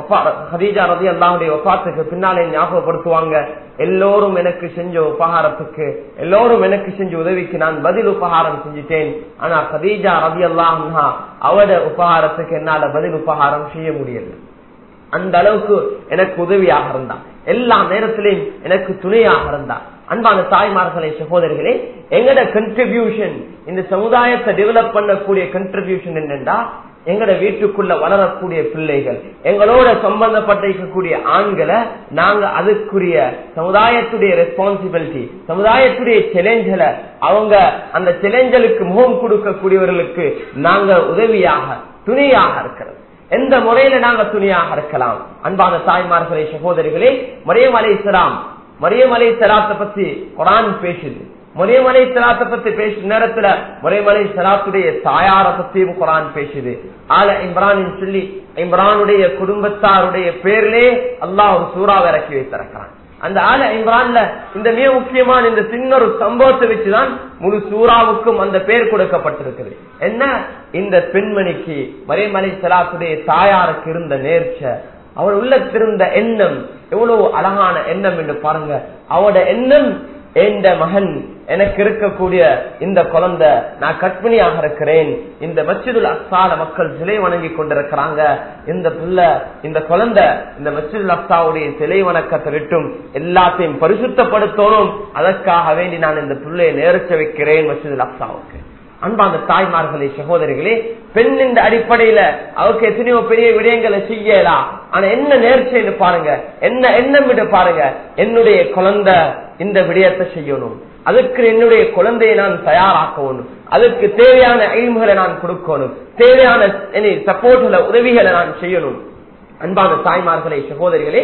ஹதீஜா ரதி அல்லாவுடைய ஒப்பாத்துக்கு பின்னாலே ஞாபகப்படுத்துவாங்க எல்லோரும் எனக்கு செஞ்ச உபகாரத்துக்கு எல்லோரும் எனக்கு செஞ்ச உதவிக்கு நான் பதில் உபகாரம் செஞ்சுட்டேன் ஆனா ஹதீஜா ரதி அல்லாஹா அவட உபகாரத்துக்கு என்னால பதில் உபகாரம் செய்ய முடியல அந்த அளவுக்கு எனக்கு உதவியாக இருந்தான் எல்லா நேரத்திலையும் எனக்கு துணையாக இருந்தான் அன்பான தாய்மார்களே சகோதரிகளே எங்கட கண்ட்ரிபியூஷன் இந்த சமுதாயத்தை டெவலப் பண்ணக்கூடிய கண்ட்ரிபியூஷன் என்னென்றா எங்கட வீட்டுக்குள்ள வளரக்கூடிய பிள்ளைகள் எங்களோட சம்பந்தப்பட்டிருக்கக்கூடிய ஆண்களை நாங்க அதுக்குரிய சமுதாயத்துடைய ரெஸ்பான்சிபிலிட்டி சமுதாயத்துடைய சேலஞ்சுகளை அவங்க அந்த சேலஞ்சலுக்கு முகம் கொடுக்கக்கூடியவர்களுக்கு நாங்க உதவியாக துணையாக இருக்கிறது எந்த முறையில நாங்க துணியாக இருக்கலாம் அன்பான தாய்மார்களே சகோதரிகளே மரியம் அலை இஸ்லாம் மரியம் அலை சலாத்தை பத்தி குரான் பேசுது மரியம் அலை சலாத்தை பத்தி பேசும் நேரத்துல மரியம் அலை சலாத்துடைய தாயார பத்தியும் குரான் பேசுது ஆல இம்ரான் சொல்லி இம்ரானுடைய குடும்பத்தாருடைய பேர்லே அல்லாஹ் ஒரு சூறாவை இறக்கி வைத்திருக்கிறான் அந்த ஆல இம்ரான்ல இந்த மிக முக்கியமான இந்த சின்ன ஒரு சம்பவத்தை வச்சுதான் முழு சூறாவுக்கும் அந்த பேர் கொடுக்கப்பட்டிருக்குது என்ன இந்த பெண்மணிக்கு மறைமலை சலாத்துடைய தாயாருக்கு இருந்த நேர்ச்ச அவள் உள்ளத்திருந்த எண்ணம் எவ்வளவு அழகான எண்ணம் என்று பாருங்க அவட எண்ணம் எந்த மகன் எனக்கு இருக்கக்கூடிய இந்த குழந்தை நான் கற்பிணியாக இருக்கிறேன் இந்த மஸ்ஜிதுல் அஸ்ஸால மக்கள் சிலை வணங்கி கொண்டிருக்கிறாங்க இந்த பிள்ளை இந்த குழந்தை இந்த மஸ்ஜிதுல் அஸ்ஸாவுடைய சிலை வணக்கத்தை விட்டும் எல்லாத்தையும் பரிசுத்தப்படுத்தணும் அதற்காக வேண்டி நான் இந்த பிள்ளையை நேர்ச்ச வைக்கிறேன் மஸ்ஜிதுல் அஸ்ஸாவுக்கு அன்பாந்த தாய்மார்களே சகோதரிகளே பெண் இந்த அடிப்படையில அவருக்கு எத்தனையோ பெரிய விடயங்களை செய்யலாம் ஆனா என்ன நேர்ச்சின்னு பாருங்க என்ன எண்ணம் விட பாருங்க என்னுடைய குழந்தை இந்த விடயத்தை செய்யணும் அதுக்கு என்னுடைய குழந்தையை நான் தயாராக்கணும் அதுக்கு தேவையான ஐமுகளை நான் கொடுக்கணும் தேவையான சப்போர்ட்ல உதவிகளை நான் செய்யணும் அன்பான தாய்மார்களே சகோதரிகளே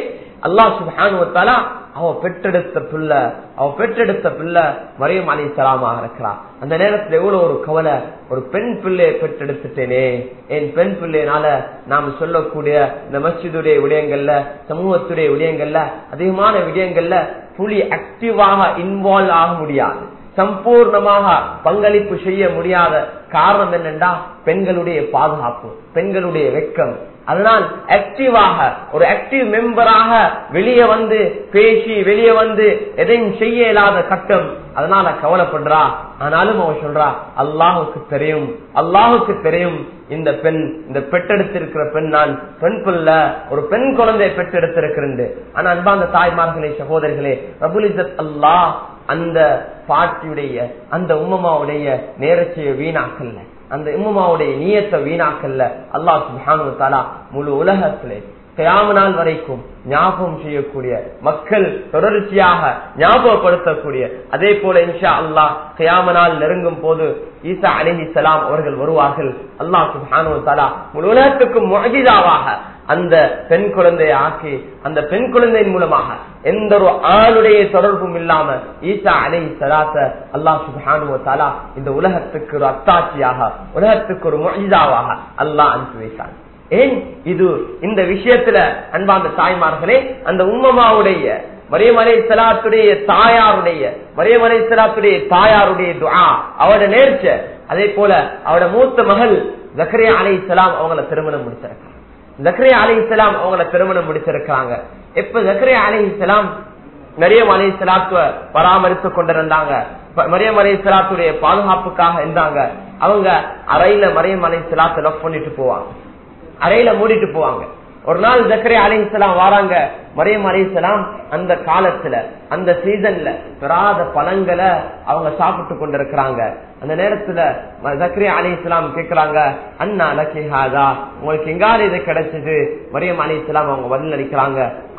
அல்லாஹ் சுபானுவத்தாலா அவ பெற்றெடுத்த பிள்ளை அவ பெற்றெடுத்த பிள்ளை மரியம் அலி சலாமாக இருக்கிறா அந்த நேரத்துல எவ்வளவு ஒரு கவலை ஒரு பெண் பிள்ளையை பெற்றெடுத்துட்டேனே என் பெண் பிள்ளைனால நாம் சொல்லக்கூடிய இந்த மஸ்ஜிதுடைய விடயங்கள்ல சமூகத்துடைய விடயங்கள்ல அதிகமான விடயங்கள்ல புலி ஆக்டிவாக இன்வால்வ் ஆக முடியாது சம்பூர்ணமாக பங்களிப்பு செய்ய முடியாத காரணம் என்னென்றா பெண்களுடைய பாதுகாப்பு பெண்களுடைய வெக்கம் அதனால் ஆக்டிவாக ஒரு ஆக்டிவ் மெம்பராக வெளியே வந்து பேசி வெளியே வந்து எதையும் செய்ய இயலாத கட்டம் அதனால கவலைப்படுறா ஆனாலும் அவன் சொல்றா அல்லாஹுக்கு தெரியும் அல்லாஹுக்கு தெரியும் இந்த பெண் இந்த பெற்றெடுத்திருக்கிற பெண் நான் பெண் பிள்ளை ஒரு பெண் குழந்தை பெற்றெடுத்திருக்கிறேன் ஆனா அன்பாந்த தாய்மார்களே சகோதரிகளே ரபுலிசத் அல்லாஹ் அந்த பாட்டியுடைய அந்த உம்மமாவுடைய நேரத்தைய வீணாக்கல்ல அந்த உம்மமாவுடைய நீயத்தை வீணாக்கல்ல அல்லாஹ் சுபானு தாலா முழு உலகத்திலே கயாம நாள் வரைக்கும் ஞாபகம் செய்யக்கூடிய மக்கள் தொடர்ச்சியாக ஞாபகப்படுத்தக்கூடிய அதே போல இன்ஷா அல்லாஹ் கயாம நாள் நெருங்கும் போது ஈசா அலஹி சலாம் அவர்கள் வருவார்கள் அல்லாஹ் சுபானு தாலா முழு உலகத்துக்கும் முகஜிதாவாக அந்த பெண் குழந்தையை ஆக்கி அந்த பெண் குழந்தையின் மூலமாக எந்த ஒரு ஆளுடைய தொடர்பும் இல்லாம ஈசா அலை சலாத்த அல்லாஹ் சுபானு தாலா இந்த உலகத்துக்கு ஒரு அத்தாட்சியாக உலகத்துக்கு ஒரு மொழிதாவாக அல்லாஹ் அனுப்பி வைத்தான் ஏன் இது இந்த விஷயத்துல அன்பாந்த தாய்மார்களே அந்த உம்மமாவுடைய மரியமலை சலாத்துடைய தாயாருடைய மரியமலை சலாத்துடைய தாயாருடைய துஆ அவட நேர்ச்ச அதே போல அவட மூத்த மகள் ஜக்கரியா அலை சலாம் அவங்கள திருமணம் முடிச்சிருக்காங்க ஜக்கரியா அலை சலாம் அவங்கள திருமணம் முடிச்சிருக்காங்க எப்ப ஜக்கரியா அலை சலாம் மரியம் அலை சலாத்துவ பராமரித்து கொண்டிருந்தாங்க மரியம் அலை சலாத்துடைய பாதுகாப்புக்காக இருந்தாங்க அவங்க அறையில மரியம் அலை சலாத்தை லவ் பண்ணிட்டு போவாங்க அறையில மூடிட்டு போவாங்க ஒரு நாள் ஜக்கரே அலிசலாம் வராங்க மரியம் அலிசலாம் அந்த காலத்துல அந்த சீசன்ல பெறாத பழங்களை அவங்க சாப்பிட்டு கொண்டிருக்கிறாங்க அந்த நேரத்துல ஜக்கரே அலிசலாம் கேக்குறாங்க அண்ணா லக்கிஹாதா உங்களுக்கு எங்கால இது கிடைச்சது மரியம் அலிசலாம் அவங்க பதில் அளிக்கிறாங்க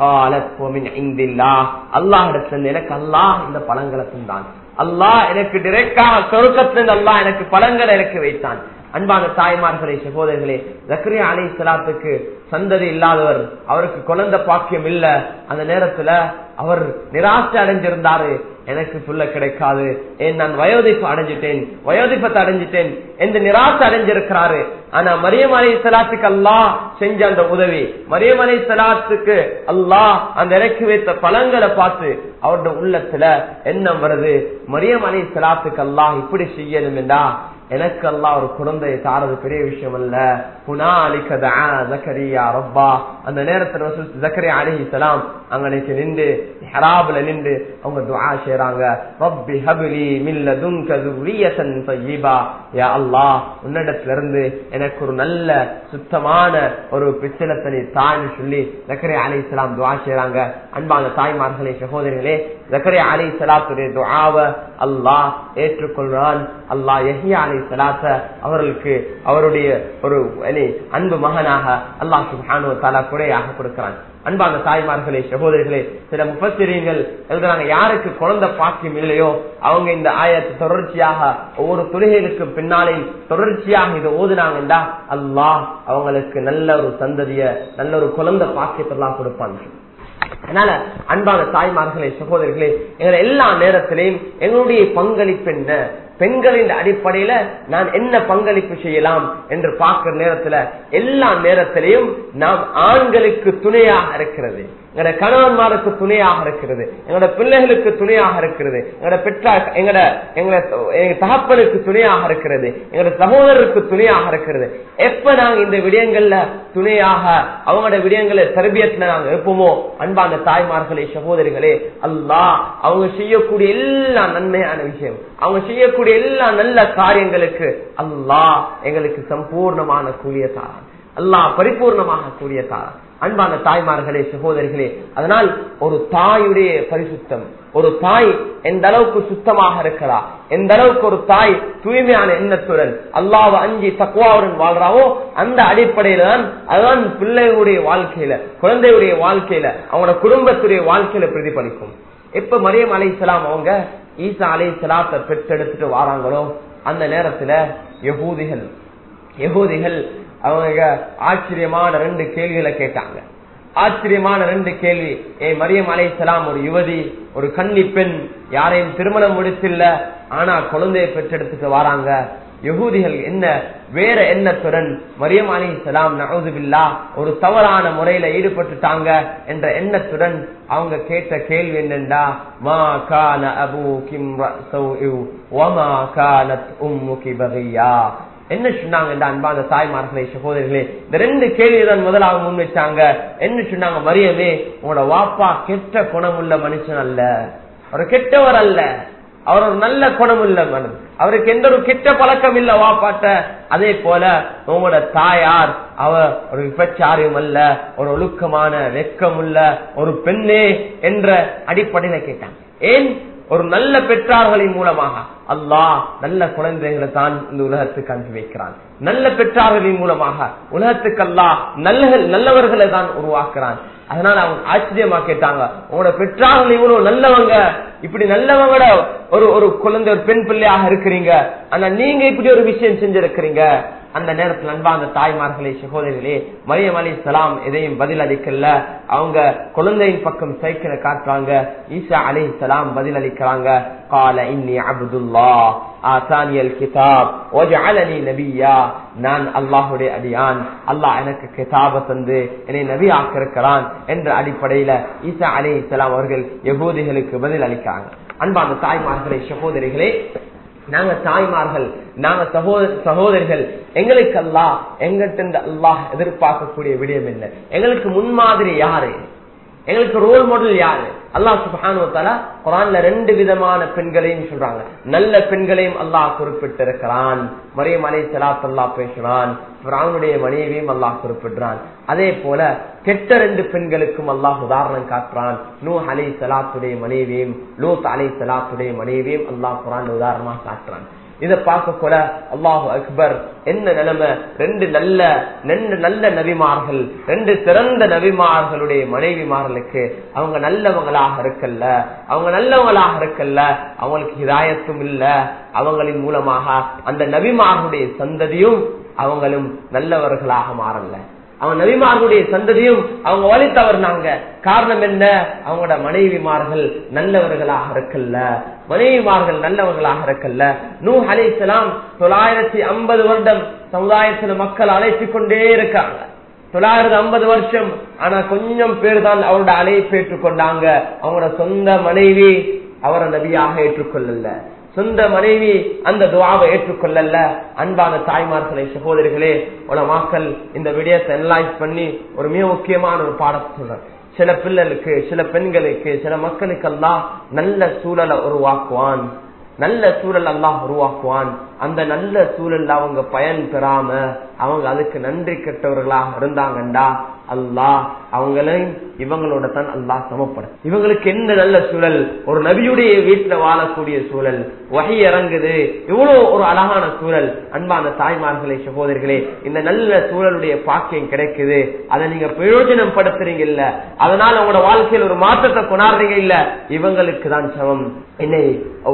அல்லாஹ் இடத்துல எனக்கு அல்லாஹ் இந்த பழங்களை தந்தான் அல்லாஹ் எனக்கு டிரெக்டாக சொருக்கத்திலிருந்து அல்லாஹ் எனக்கு பழங்களை எனக்கு வைத்தான் அன்பான தாய்மார்களே சகோதரர்களே ஜக்ரியா அலி சலாத்துக்கு சந்ததி இல்லாதவர் அவருக்கு குழந்தை பாக்கியம் இல்ல அந்த நேரத்துல அவர் நிராசை அடைஞ்சிருந்தாரு எனக்கு சொல்ல கிடைக்காது ஏன் நான் வயோதிப்பு அடைஞ்சிட்டேன் வயோதிப்பத்தை அடைஞ்சிட்டேன் என்று நிராசை அடைஞ்சிருக்கிறாரு ஆனா மரியம் அலை சலாத்துக்கு அல்லாஹ் செஞ்ச அந்த உதவி மரியம் அலை சலாத்துக்கு அல்லாஹ் அந்த இறக்கி வைத்த பழங்களை பார்த்து அவருடைய உள்ளத்துல எண்ணம் வருது மரியம் அலை சலாத்துக்கு அல்லாஹ் இப்படி செய்யணும் என்றா எனக்கு அல்லாஹ் ஒரு குழந்தையை தாரது பெரிய விஷயம் அல்ல புனாலிகரியா ரப்பா அந்த நேரத்துல ஜக்கரியா அலஹி சலாம் அங்கனைக்கு நின்று ஹராபுல நின்று அவங்க துஆ செய்றாங்க ரப்பி ஹபிலி மில்ல துன்க துர்ரியத்தன் தய்யிபா யா அல்லாஹ் உன்னிடத்துல இருந்து எனக்கு ஒரு நல்ல சுத்தமான ஒரு பிச்சலத்தனை தான்னு சொல்லி ஜக்கரியா அலி சலாம் துஆ செய்றாங்க அன்பான தாய்மார்களே சகோதரிகளே ஜக்கரியா அலி சலாத்துடைய துஆவை அல்லாஹ் ஏற்றுக்கொள்றான் அல்லாஹ் யஹியா அலி சலாத்த அவர்களுக்கு அவருடைய ஒரு அன்பு மகனாக அல்லாஹ் சுபானு தாலா குறையாக கொடுக்கிறான் அன்பான தாய்மார்களே சகோதரிகளே சில முப்பத்திரியங்கள் எழுதுறாங்க யாருக்கு குழந்தை பாக்கியம் இல்லையோ அவங்க இந்த ஆயத்தை தொடர்ச்சியாக ஒவ்வொரு துறைகளுக்கு பின்னாலே தொடர்ச்சியாக இதை ஓதுனாங்கண்டா அல்லாஹ் அவங்களுக்கு நல்ல ஒரு சந்ததிய நல்ல ஒரு குழந்தை பாக்கியத்தை எல்லாம் கொடுப்பாங்க அதனால அன்பான தாய்மார்களே சகோதரிகளே எங்களை எல்லா நேரத்திலையும் எங்களுடைய பங்களிப்பு என்ன பெண்களின் அடிப்படையில நான் என்ன பங்களிப்பு செய்யலாம் என்று பார்க்கிற நேரத்துல எல்லா நேரத்திலையும் நாம் ஆண்களுக்கு துணையாக இருக்கிறது எங்களோட கணவன்மாருக்கு துணையாக இருக்கிறது எங்களோட பிள்ளைகளுக்கு துணையாக இருக்கிறது எங்களோட பெற்றார் எங்களோட எங்களோட எங்க தகப்பனுக்கு துணையாக இருக்கிறது எங்களோட சகோதரருக்கு துணையாக இருக்கிறது எப்ப நாங்க இந்த விடயங்கள்ல துணையாக அவங்களோட விடயங்களை தரபியத்துல நாங்க இருப்போமோ அன்பான தாய்மார்களே சகோதரிகளே அல்லாஹ் அவங்க செய்யக்கூடிய எல்லா நன்மையான விஷயம் அவங்க செய்யக்கூடிய எல்லா நல்ல காரியங்களுக்கு அல்லாஹ் எங்களுக்கு சம்பூர்ணமான கூலிய தாரான் அல்லாஹ் பரிபூர்ணமாக கூடிய தாரான் அன்பான தாய்மார்களே சகோதரிகளே அதனால் ஒரு தாயுடைய பரிசுத்தம் ஒரு தாய் எந்த அளவுக்கு சுத்தமாக இருக்கிறா எந்த அளவுக்கு ஒரு தாய் தூய்மையான எண்ணத்துடன் அல்லாவ அஞ்சி தக்குவாவுடன் வாழ்றாவோ அந்த அடிப்படையில தான் அதுதான் பிள்ளைகளுடைய வாழ்க்கையில குழந்தையுடைய வாழ்க்கையில அவங்களோட குடும்பத்துடைய வாழ்க்கையில பிரதிபலிக்கும் எப்ப மரியம் அலை அவங்க ஈசா அலை சலாத்தை பெற்றெடுத்துட்டு வாராங்களோ அந்த நேரத்துல யகூதிகள் யகூதிகள் அவங்க ஆச்சரியமான ரெண்டு கேள்விகளை கேட்டாங்க ஆச்சரியமான ரெண்டு கேள்வி ஏ மரியம் அலைசலாம் ஒரு யுவதி ஒரு கன்னி பெண் யாரையும் திருமணம் முடிச்சில்ல ஆனா குழந்தையை பெற்றெடுத்துட்டு வராங்க யகூதிகள் என்ன வேற எண்ணத்துடன் மரியம் அலி சலாம் நவுதுபில்லா ஒரு தவறான முறையில ஈடுபட்டுட்டாங்க என்ற எண்ணத்துடன் அவங்க கேட்ட கேள்வி என்னண்டா மா கான அபு கிம் வமா கானத் உம்முகி பகையா என்ன சொன்னாங்க இந்த அன்பான தாய்மார்களே சகோதரிகளே இந்த ரெண்டு கேள்விதான் முதலாக முன் வச்சாங்க என்ன சொன்னாங்க மரியமே உங்களோட வாப்பா கெட்ட குணமுள்ள மனுஷன் அல்ல ஒரு கெட்டவர் அல்ல அவர் ஒரு நல்ல குணம் உள்ள மனது அவருக்கு எந்த ஒரு கெட்ட பழக்கம் இல்ல வாப்பாட்ட அதே போல உங்களோட தாயார் அவ ஒரு விபச்சாரியம் அல்ல ஒரு ஒழுக்கமான வெக்கம் உள்ள ஒரு பெண்ணே என்ற அடிப்படையில கேட்டாங்க ஏன் ஒரு நல்ல பெற்றார்களின் மூலமாக அல்லாஹ் நல்ல குழந்தைகளை தான் இந்த உலகத்துக்கு அனுப்பி வைக்கிறான் நல்ல பெற்றார்களின் மூலமாக உலகத்துக்கு அல்லாஹ் நல்ல நல்லவர்களை தான் உருவாக்குறான் அதனால அவங்க ஆச்சரியமா கேட்டாங்க உங்களோட பெற்றார்கள் இவ்வளவு நல்லவங்க இப்படி நல்லவங்களோட ஒரு ஒரு குழந்தை ஒரு பெண் பிள்ளையாக இருக்கிறீங்க ஆனா நீங்க இப்படி ஒரு விஷயம் செஞ்சிருக்கிறீங்க அந்த நேரத்தில் அன்பா அந்த தாய்மார்களே சகோதரிகளே மரியம் அலி சலாம் எதையும் பதில் அளிக்கல அவங்க குழந்தையின் பக்கம் சைக்கிளை காட்டுறாங்க ஈசா அலி சலாம் பதில் அளிக்கிறாங்க கால இன்னி அப்துல்லா ஆசானியல் கிதாப் ஒஜஅலனி நபியா நான் அல்லாஹுடைய அடியான் அல்லாஹ் எனக்கு கிதாப தந்து என்னை நபி ஆக்கிருக்கிறான் என்ற அடிப்படையில ஈசா அலி இஸ்லாம் அவர்கள் யகூதிகளுக்கு பதில் அளிக்கிறாங்க அன்பான தாய்மார்களே சகோதரிகளே நாங்க தாய்மார்கள் நாங்க சகோதர சகோதரிகள் எங்களுக்கு அல்லாஹ் எங்கிட்ட அல்லாஹ் எதிர்பார்க்கக்கூடிய விடயம் என்ன எங்களுக்கு முன்மாதிரி யாரு எங்களுக்கு ரோல் மாடல் யாரு அல்லாஹ் சுபானுவத்தால குரான்ல ரெண்டு விதமான பெண்களையும் சொல்றாங்க நல்ல பெண்களையும் அல்லாஹ் குறிப்பிட்டிருக்கிறான் மரியம் அலை சலாத்தல்லா பேசுறான் அவனுடைய மனைவியும் அல்லாஹ் குறிப்பிடுறான் அதே போல கெட்ட ரெண்டு பெண்களுக்கும் அல்லாஹ் உதாரணம் காட்டுறான் நூ அலை சலாத்துடைய மனைவியும் லூத் அலை சலாத்துடைய மனைவியும் அல்லாஹ் குரான் உதாரணமா காட்டுறான் இதை பார்க்க கூட அல்லாஹு அக்பர் என்ன நிலைமை ரெண்டு நல்ல ரெண்டு நல்ல நபிமார்கள் ரெண்டு சிறந்த நபிமார்களுடைய மனைவிமார்களுக்கு அவங்க நல்லவங்களாக இருக்கல்ல அவங்க நல்லவங்களாக இருக்கல்ல அவங்களுக்கு ஹிதாயத்தும் இல்ல அவங்களின் மூலமாக அந்த நபிமார்களுடைய சந்ததியும் அவங்களும் நல்லவர்களாக மாறல அவங்க நபிமார்களுடைய சந்ததியும் அவங்க வழி தவறினாங்க காரணம் என்ன அவங்களோட மனைவிமார்கள் நல்லவர்களாக இருக்கல்ல மனைவிமார்கள் நல்லவர்களாக இருக்கல்ல நூ அலைசலாம் தொள்ளாயிரத்தி ஐம்பது வருடம் சமுதாயத்தில் மக்கள் அழைத்து கொண்டே இருக்காங்க தொள்ளாயிரத்தி ஐம்பது வருஷம் ஆனா கொஞ்சம் பேர் தான் அவரோட அழைப்பு ஏற்றுக்கொண்டாங்க அவங்களோட சொந்த மனைவி அவரை நபியாக ஏற்றுக்கொள்ளல சொந்த மனைவி அந்த துவாவை ஏற்றுக்கொள்ளல அன்பான தாய்மார்களை சகோதரிகளே உலமாக்கள் இந்த விடயத்தை அனலைஸ் பண்ணி ஒரு மிக முக்கியமான ஒரு பாடத்தை சொல்றேன் சில பிள்ளைகளுக்கு சில பெண்களுக்கு சில மக்களுக்கு எல்லாம் நல்ல சூழலை உருவாக்குவான் நல்ல சூழல் எல்லாம் உருவாக்குவான் அந்த நல்ல சூழல்ல அவங்க பயன் பெறாம அவங்க அதுக்கு நன்றி கெட்டவர்களாக இருந்தாங்கண்டா அல்லாஹ் அவங்களையும் இவங்களோட தான் அல்லாஹ் சமப்படும் இவங்களுக்கு என்ன நல்ல சூழல் ஒரு நபியுடைய வீட்டுல வாழக்கூடிய சூழல் வகை இறங்குது இவ்வளவு ஒரு அழகான சூழல் அன்பான தாய்மார்களே சகோதரிகளே இந்த நல்ல சூழலுடைய பாக்கியம் கிடைக்குது அதை நீங்க பிரயோஜனம் படுத்துறீங்க இல்ல அதனால உங்களோட வாழ்க்கையில் ஒரு மாற்றத்தை கொண்டாடுறீங்க இல்ல இவங்களுக்கு தான் சமம் என்னை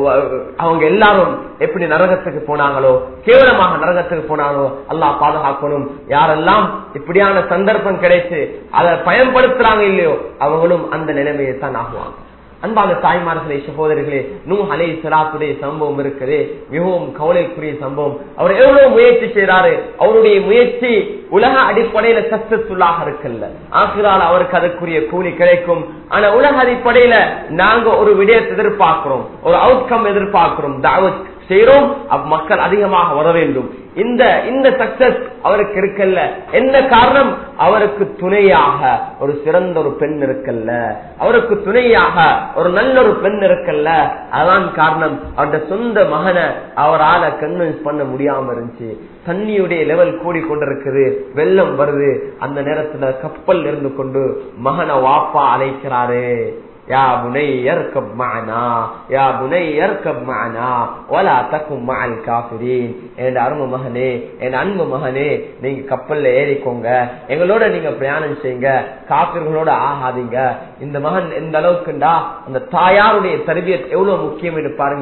அவங்க எல்லாரும் எப்படி நரகத்துக்கு போனாங்களோ கேவலமாக நரகத்துக்கு போனாங்களோ அல்லாஹ் பாதுகாக்கணும் யாரெல்லாம் இப்படியான சந்தர்ப்பம் கிடைச்சு அதை பயன்படுத்துறாங்க இல்லையோ அவங்களும் அந்த நிலைமையை தான் ஆகுவாங்க அன்பான தாய்மார்களே சகோதரிகளே நூ அலை சலாத்துடைய சம்பவம் இருக்குது மிகவும் கவலைக்குரிய சம்பவம் அவர் எவ்வளவு முயற்சி செய்யறாரு அவருடைய முயற்சி உலக அடிப்படையில சக்சஸ்ஃபுல்லாக இருக்குல்ல ஆசிரால் அவருக்கு அதற்குரிய கூலி கிடைக்கும் ஆனா உலக அடிப்படையில நாங்க ஒரு விடயத்தை எதிர்பார்க்கிறோம் ஒரு அவுட்கம் எதிர்பார்க்கிறோம் தாவத் செய்யறோம் மக்கள் அதிகமாக வர வேண்டும் இந்த இந்த சக்சஸ் அவருக்கு இருக்கல்ல என்ன காரணம் அவருக்கு துணையாக ஒரு சிறந்த ஒரு பெண் இருக்கல்ல அவருக்கு துணையாக ஒரு நல்ல ஒரு பெண் இருக்கல்ல அதான் காரணம் அவருடைய சொந்த மகனை அவரால கன்வின்ஸ் பண்ண முடியாம இருந்துச்சு தண்ணியுடைய லெவல் கூடி கொண்டிருக்குது வெள்ளம் வருது அந்த நேரத்துல கப்பல் இருந்து கொண்டு மகனை வாப்பா அழைக்கிறாரு يا بني اركب معنا يا بني اركب معنا ولا تكن مع الكافرين என் அருமை மகனே என் அன்பு மகனே நீங்க கப்பல்ல ஏறிக்கோங்க எங்களோட நீங்க பிரயாணம் செய்யுங்க காப்பிர்களோட ஆகாதீங்க இந்த மகன் எந்த அளவுக்குண்டா அந்த தாயாருடைய தருவியத் எவ்வளவு முக்கியம் என்று பாருங்க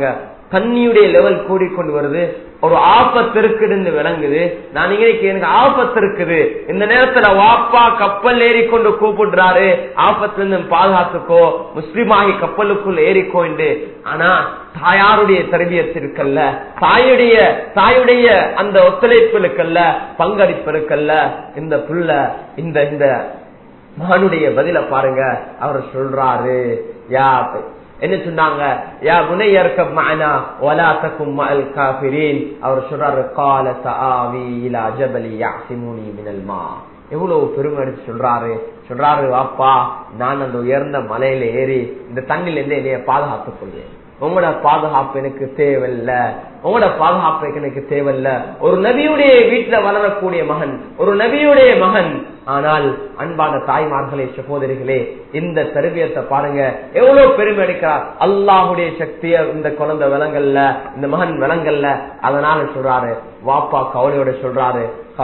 தண்ணியுடைய லெவல் கூடிக்கொண்டு வருது ஒரு ஆபத்து இருக்குதுன்னு விளங்குது நான் இன்னைக்கு எனக்கு ஆபத்து இருக்குது இந்த நேரத்துல வாப்பா கப்பல் ஏறிக்கொண்டு கூப்பிடுறாரு ஆபத்துல இருந்து பாதுகாத்துக்கோ முஸ்லிமாகி கப்பலுக்குள் ஏறிக்கோ என்று ஆனா தாயாருடைய தரபியத்து இருக்கல்ல தாயுடைய தாயுடைய அந்த ஒத்துழைப்பு இருக்கல்ல பங்களிப்பு இருக்கல்ல இந்த புள்ள இந்த இந்த மகனுடைய பதில பாருங்க அவர் சொல்றாரு யா என்ன சொன்னாங்க யா புனையர்க்க மானா வலா தக்கும் மஅல் காஃபிரீன் அவர் சொல்றாரு கால தஆவி இலா ஜபலி யாசிமுனி மினல் மா எவ்வளவு பெருமை எடுத்து சொல்றாரு சொல்றாரு வாப்பா நான் அந்த உயர்ந்த மலையில ஏறி இந்த தண்ணில இருந்து என்னைய பாதுகாத்துக் கொள்வேன் உங்களோட பாதுகாப்பு எனக்கு தேவையில்ல உங்களோட பாதுகாப்பு எனக்கு தேவையில்ல ஒரு நபியுடைய வீட்டுல வளரக்கூடிய மகன் ஒரு நபியுடைய மகன் ஆனால் அன்பான தாய்மார்களே சகோதரிகளே இந்த தருவியத்தை பாருங்க எவ்வளவு பெருமை எடுக்கிறார் அல்லாஹுடைய சக்திய இந்த குழந்தை விலங்கல்ல இந்த மகன் விலங்கல்ல அதனால சொல்றாரு வாப்பா கவலையோட சொல்றாரு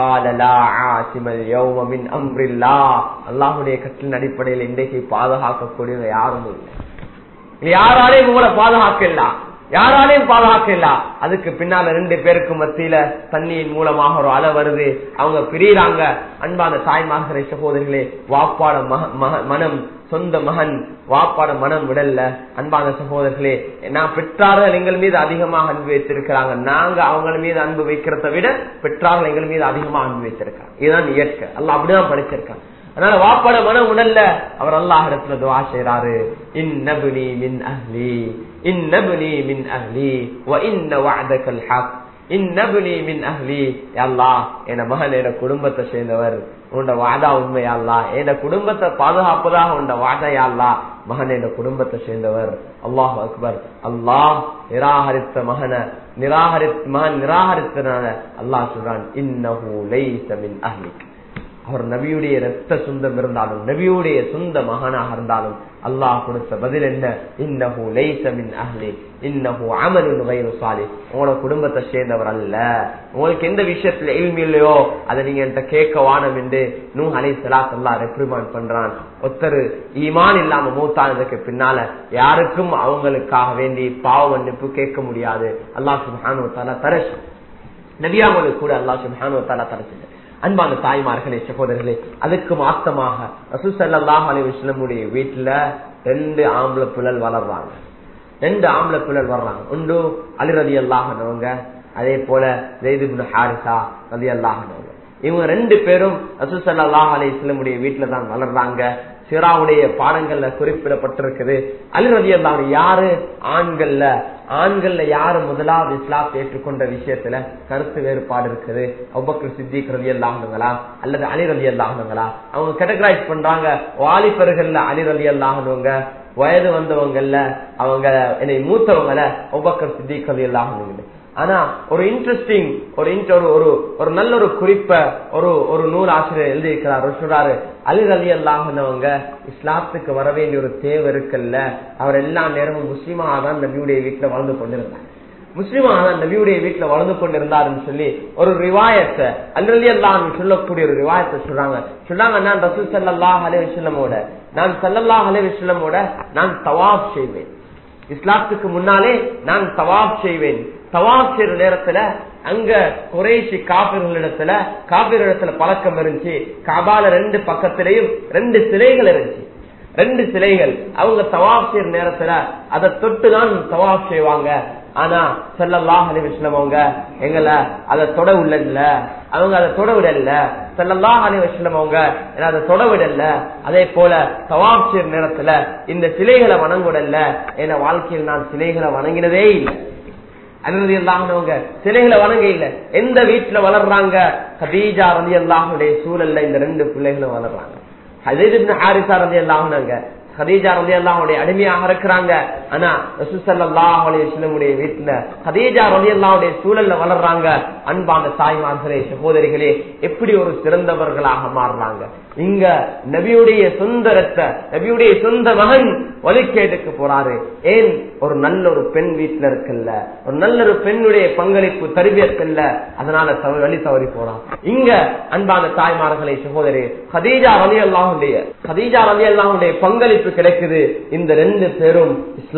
அல்லாஹுடைய கட்டின் அடிப்படையில் இன்றைக்கு பாதுகாக்கக்கூடியவங்க யாரும் இல்லை யாராலையும் உங்களை பாதுகாக்கல யாராலையும் பாதுகாக்கல அதுக்கு பின்னால ரெண்டு பேருக்கு மத்தியில தண்ணியின் மூலமாக ஒரு அலை வருது அவங்க பிரியறாங்க அன்பான தாய்மார்களே சகோதரிகளே வாப்பாட மனம் சொந்த மகன் வாப்பாட மனம் விடல்ல அன்பான சகோதரர்களே நான் பெற்றார்கள் எங்கள் மீது அதிகமாக அன்பு வைத்திருக்கிறாங்க நாங்க அவங்க மீது அன்பு வைக்கிறத விட பெற்றார்கள் எங்கள் மீது அதிகமாக அன்பு வைத்திருக்காங்க இதுதான் இயற்கை அல்ல அப்படிதான் படிச்சிருக்காங்க அதனால வாப்பாட மனம் உடல்ல அவர் அல்லாஹ் இடத்துல துவா செய்யறாரு இன்னபுனி மின் அஹ்லி இன்னபுனி மின் அஹ்லி வ இன்ன வஅதகல் ஹக் இன்னபுனி மின் அஹ்லி அல்லாஹ் என் மகன் என் குடும்பத்தை சேர்ந்தவர் உண்ட வாதா உண்மையாள்லா என் குடும்பத்தை பாதுகாப்பதாக உண்ட வாதையாள்லா மகன் என் குடும்பத்தை சேர்ந்தவர் அல்லாஹ் அக்பர் அல்லாஹ் நிராகரித்த மகன நிராகரித்த மகன் நிராகரித்தனால அல்லாஹ் சொல்றான் இன்னஹு லைஸ மின் அஹ்லிக் அவர் நபியுடைய ரத்த சொந்தம் இருந்தாலும் நபியுடைய சொந்த மகனாக இருந்தாலும் அல்லாஹ் கொடுத்த பதில் என்ன இன்னஹு லைஸ மின் அஹ்லி இன்னஹு அமலுன் கைரு சாலி உங்களோட குடும்பத்தை சேர்ந்தவர் அல்ல உங்களுக்கு எந்த விஷயத்துல இல்மி இல்லையோ அதை நீங்க என்கிட்ட கேட்க வானம் என்று நூ அலை சலாத் அல்லா ரெப்ரிமாண்ட் பண்றான் ஒத்தரு ஈமான் இல்லாம மூத்தானதுக்கு பின்னால யாருக்கும் அவங்களுக்காக வேண்டி பாவ மன்னிப்பு கேட்க முடியாது அல்லாஹ் சுபானு தாலா தரசு நபியாமலுக்கு கூட அல்லாஹ் சுபானு தாலா தரச்சு அன்பான தாய்மார்களே சகோதரர்களே அதுக்கு மாத்தமாக ரசூசல்லாஹ் அலி விஸ்லமுடைய வீட்டுல ரெண்டு ஆம்பளை புழல் வளர்றாங்க ரெண்டு ஆம்பளை புழல் வர்றாங்க ஒன்று அலிரதி அல்லாஹனவங்க அதே போல ஜெய்து ஹாரிசா ரதி அல்லாஹனவங்க இவங்க ரெண்டு பேரும் ரசூசல்லாஹ் அலி இஸ்லமுடைய வீட்டுல தான் வளர்றாங்க சிராவுடைய பாடங்கள்ல குறிப்பிடப்பட்டிருக்குது அலிரதி அல்லாஹ் யாரு ஆண்கள்ல ஆண்கள்ல யாரு முதலாவது இஸ்லாத்தை ஏற்றுக்கொண்ட விஷயத்துல கருத்து வேறுபாடு இருக்குது அவ்வக்கர் சித்திக் ரதி அல்லாஹனுங்களா அல்லது அலி ரதி அல்லாஹனுங்களா அவங்க கேட்டகரைஸ் பண்றாங்க வாலிபர்கள்ல அலி ரதி அல்லாஹனுவங்க வயது வந்தவங்கல்ல அவங்க என்னை மூத்தவங்கள ஒவ்வொக்கர் சித்திக் ரதி அல்லாஹனுங்க ஆனா ஒரு இன்ட்ரெஸ்டிங் ஒரு ஒரு ஒரு ஒரு நல்ல ஒரு குறிப்ப ஒரு ஒரு நூல் ஆசிரியர் எழுதியிருக்கிறார் சொல்றாரு அலி அலி அல்லாஹனவங்க இஸ்லாத்துக்கு வர வேண்டிய ஒரு தேவை இருக்குல்ல அவர் எல்லா நேரமும் முஸ்லீமாக தான் நபியுடைய வீட்டுல வாழ்ந்து கொண்டிருந்தார் முஸ்லீமாக தான் நபியுடைய வீட்டுல வளர்ந்து கொண்டிருந்தாருன்னு சொல்லி ஒரு ரிவாயத்தை அல்லி அல்லாஹ் சொல்லக்கூடிய ஒரு ரிவாயத்தை சொல்றாங்க சொல்றாங்க நான் ரசூல் சல்லாஹ் அலே விஸ்லமோட நான் சல்லல்லாஹ் அலே விஸ்லமோட நான் தவாப் செய்வேன் இஸ்லாத்துக்கு முன்னாலே நான் தவாப் செய்வேன் தவாப் செய்யற நேரத்துல அங்க குறைசி காப்பீர்களிடத்துல காப்பீரிடத்துல பழக்கம் இருந்துச்சு காபால ரெண்டு பக்கத்திலையும் ரெண்டு சிலைகள் இருந்துச்சு ரெண்டு சிலைகள் அவங்க தவாப் செய்யற நேரத்துல அதை தொட்டுதான் தவாப் செய்வாங்க ஆனா செல்லல்லாஹ் அலி விஸ்லம் அவங்க எங்களை அதை தொட உள்ளல அவங்க அதை தொட விடல செல்லல்லாஹ் அலி விஸ்லம் அவங்க அதை தொட விடல அதே போல தவாப் செய்யற நேரத்துல இந்த சிலைகளை வணங்குடல என வாழ்க்கையில் நான் சிலைகளை வணங்கினதே இல்லை அனுமதி இல்லாமவங்க சிலைகளை வணங்க இல்ல எந்த வீட்டுல வளர்றாங்க கதீஜா ரதி அல்லாஹுடைய சூழல்ல இந்த ரெண்டு பிள்ளைகளும் வளர்றாங்க ஹதீஜ் ஹாரிசா ரதி அல்லாஹுனாங்க ஹதீஜா ரதி அல்லாஹுடைய அடிமையாக இருக்கிறாங்க ஆனா ரசூசல்லாஹ் அலிஸ்லமுடைய வீட்டுல ஹதீஜா ரதி அல்லாவுடைய சூழல்ல வளர்றாங்க அன்பான தாய்மார்களே சகோதரிகளே எப்படி ஒரு சிறந்தவர்களாக மாறுறாங்க இங்க நபியுடைய சொந்த ரத்த நபியுடைய சொந்த மகன் ஒலிக்கேட்டுக்கு போறாரு ஏன் ஒரு நல்ல ஒரு பெண் வீட்டுல இருக்குல்ல ஒரு நல்ல ஒரு பெண்ணுடைய பங்களிப்பு தருவியற்கல்ல அதனால வழி தவறி போறான் இங்க அன்பான தாய்மார்களை சகோதரி ஹதீஜா ரலி அல்லாஹுடைய ஹதீஜா ரலி அல்லாஹுடைய பங்களிப்பு கிடைக்குது இந்த ரெண்டு பேரும் இஸ்லாம்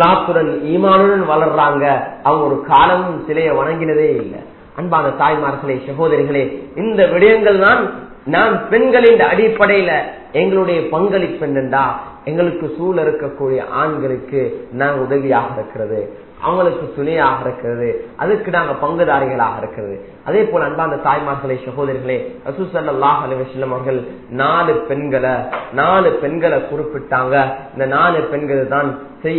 இஸ்லாத்துடன் ஈமானுடன் வளர்றாங்க அவங்க ஒரு காலமும் சிலையை வணங்கினதே இல்லை அன்பான தாய்மார்களே சகோதரிகளே இந்த விடயங்கள் தான் நான் பெண்களின் அடிப்படையில எங்களுடைய பங்களிப்பு என்னண்டா எங்களுக்கு சூழ இருக்கக்கூடிய ஆண்களுக்கு நாங்க உதவியாக இருக்கிறது அவங்களுக்கு துணையாக இருக்கிறது அதுக்கு நாங்க பங்குதாரிகளாக இருக்கிறது அதே போல அன்பாந்த தாய்மார்களே சகோதரிகளே ரசூசல்லாஹ் அலிவசல்லம் அவர்கள் நாலு பெண்களை நாலு பெண்களை குறிப்பிட்டாங்க இந்த நாலு பெண்கள் தான்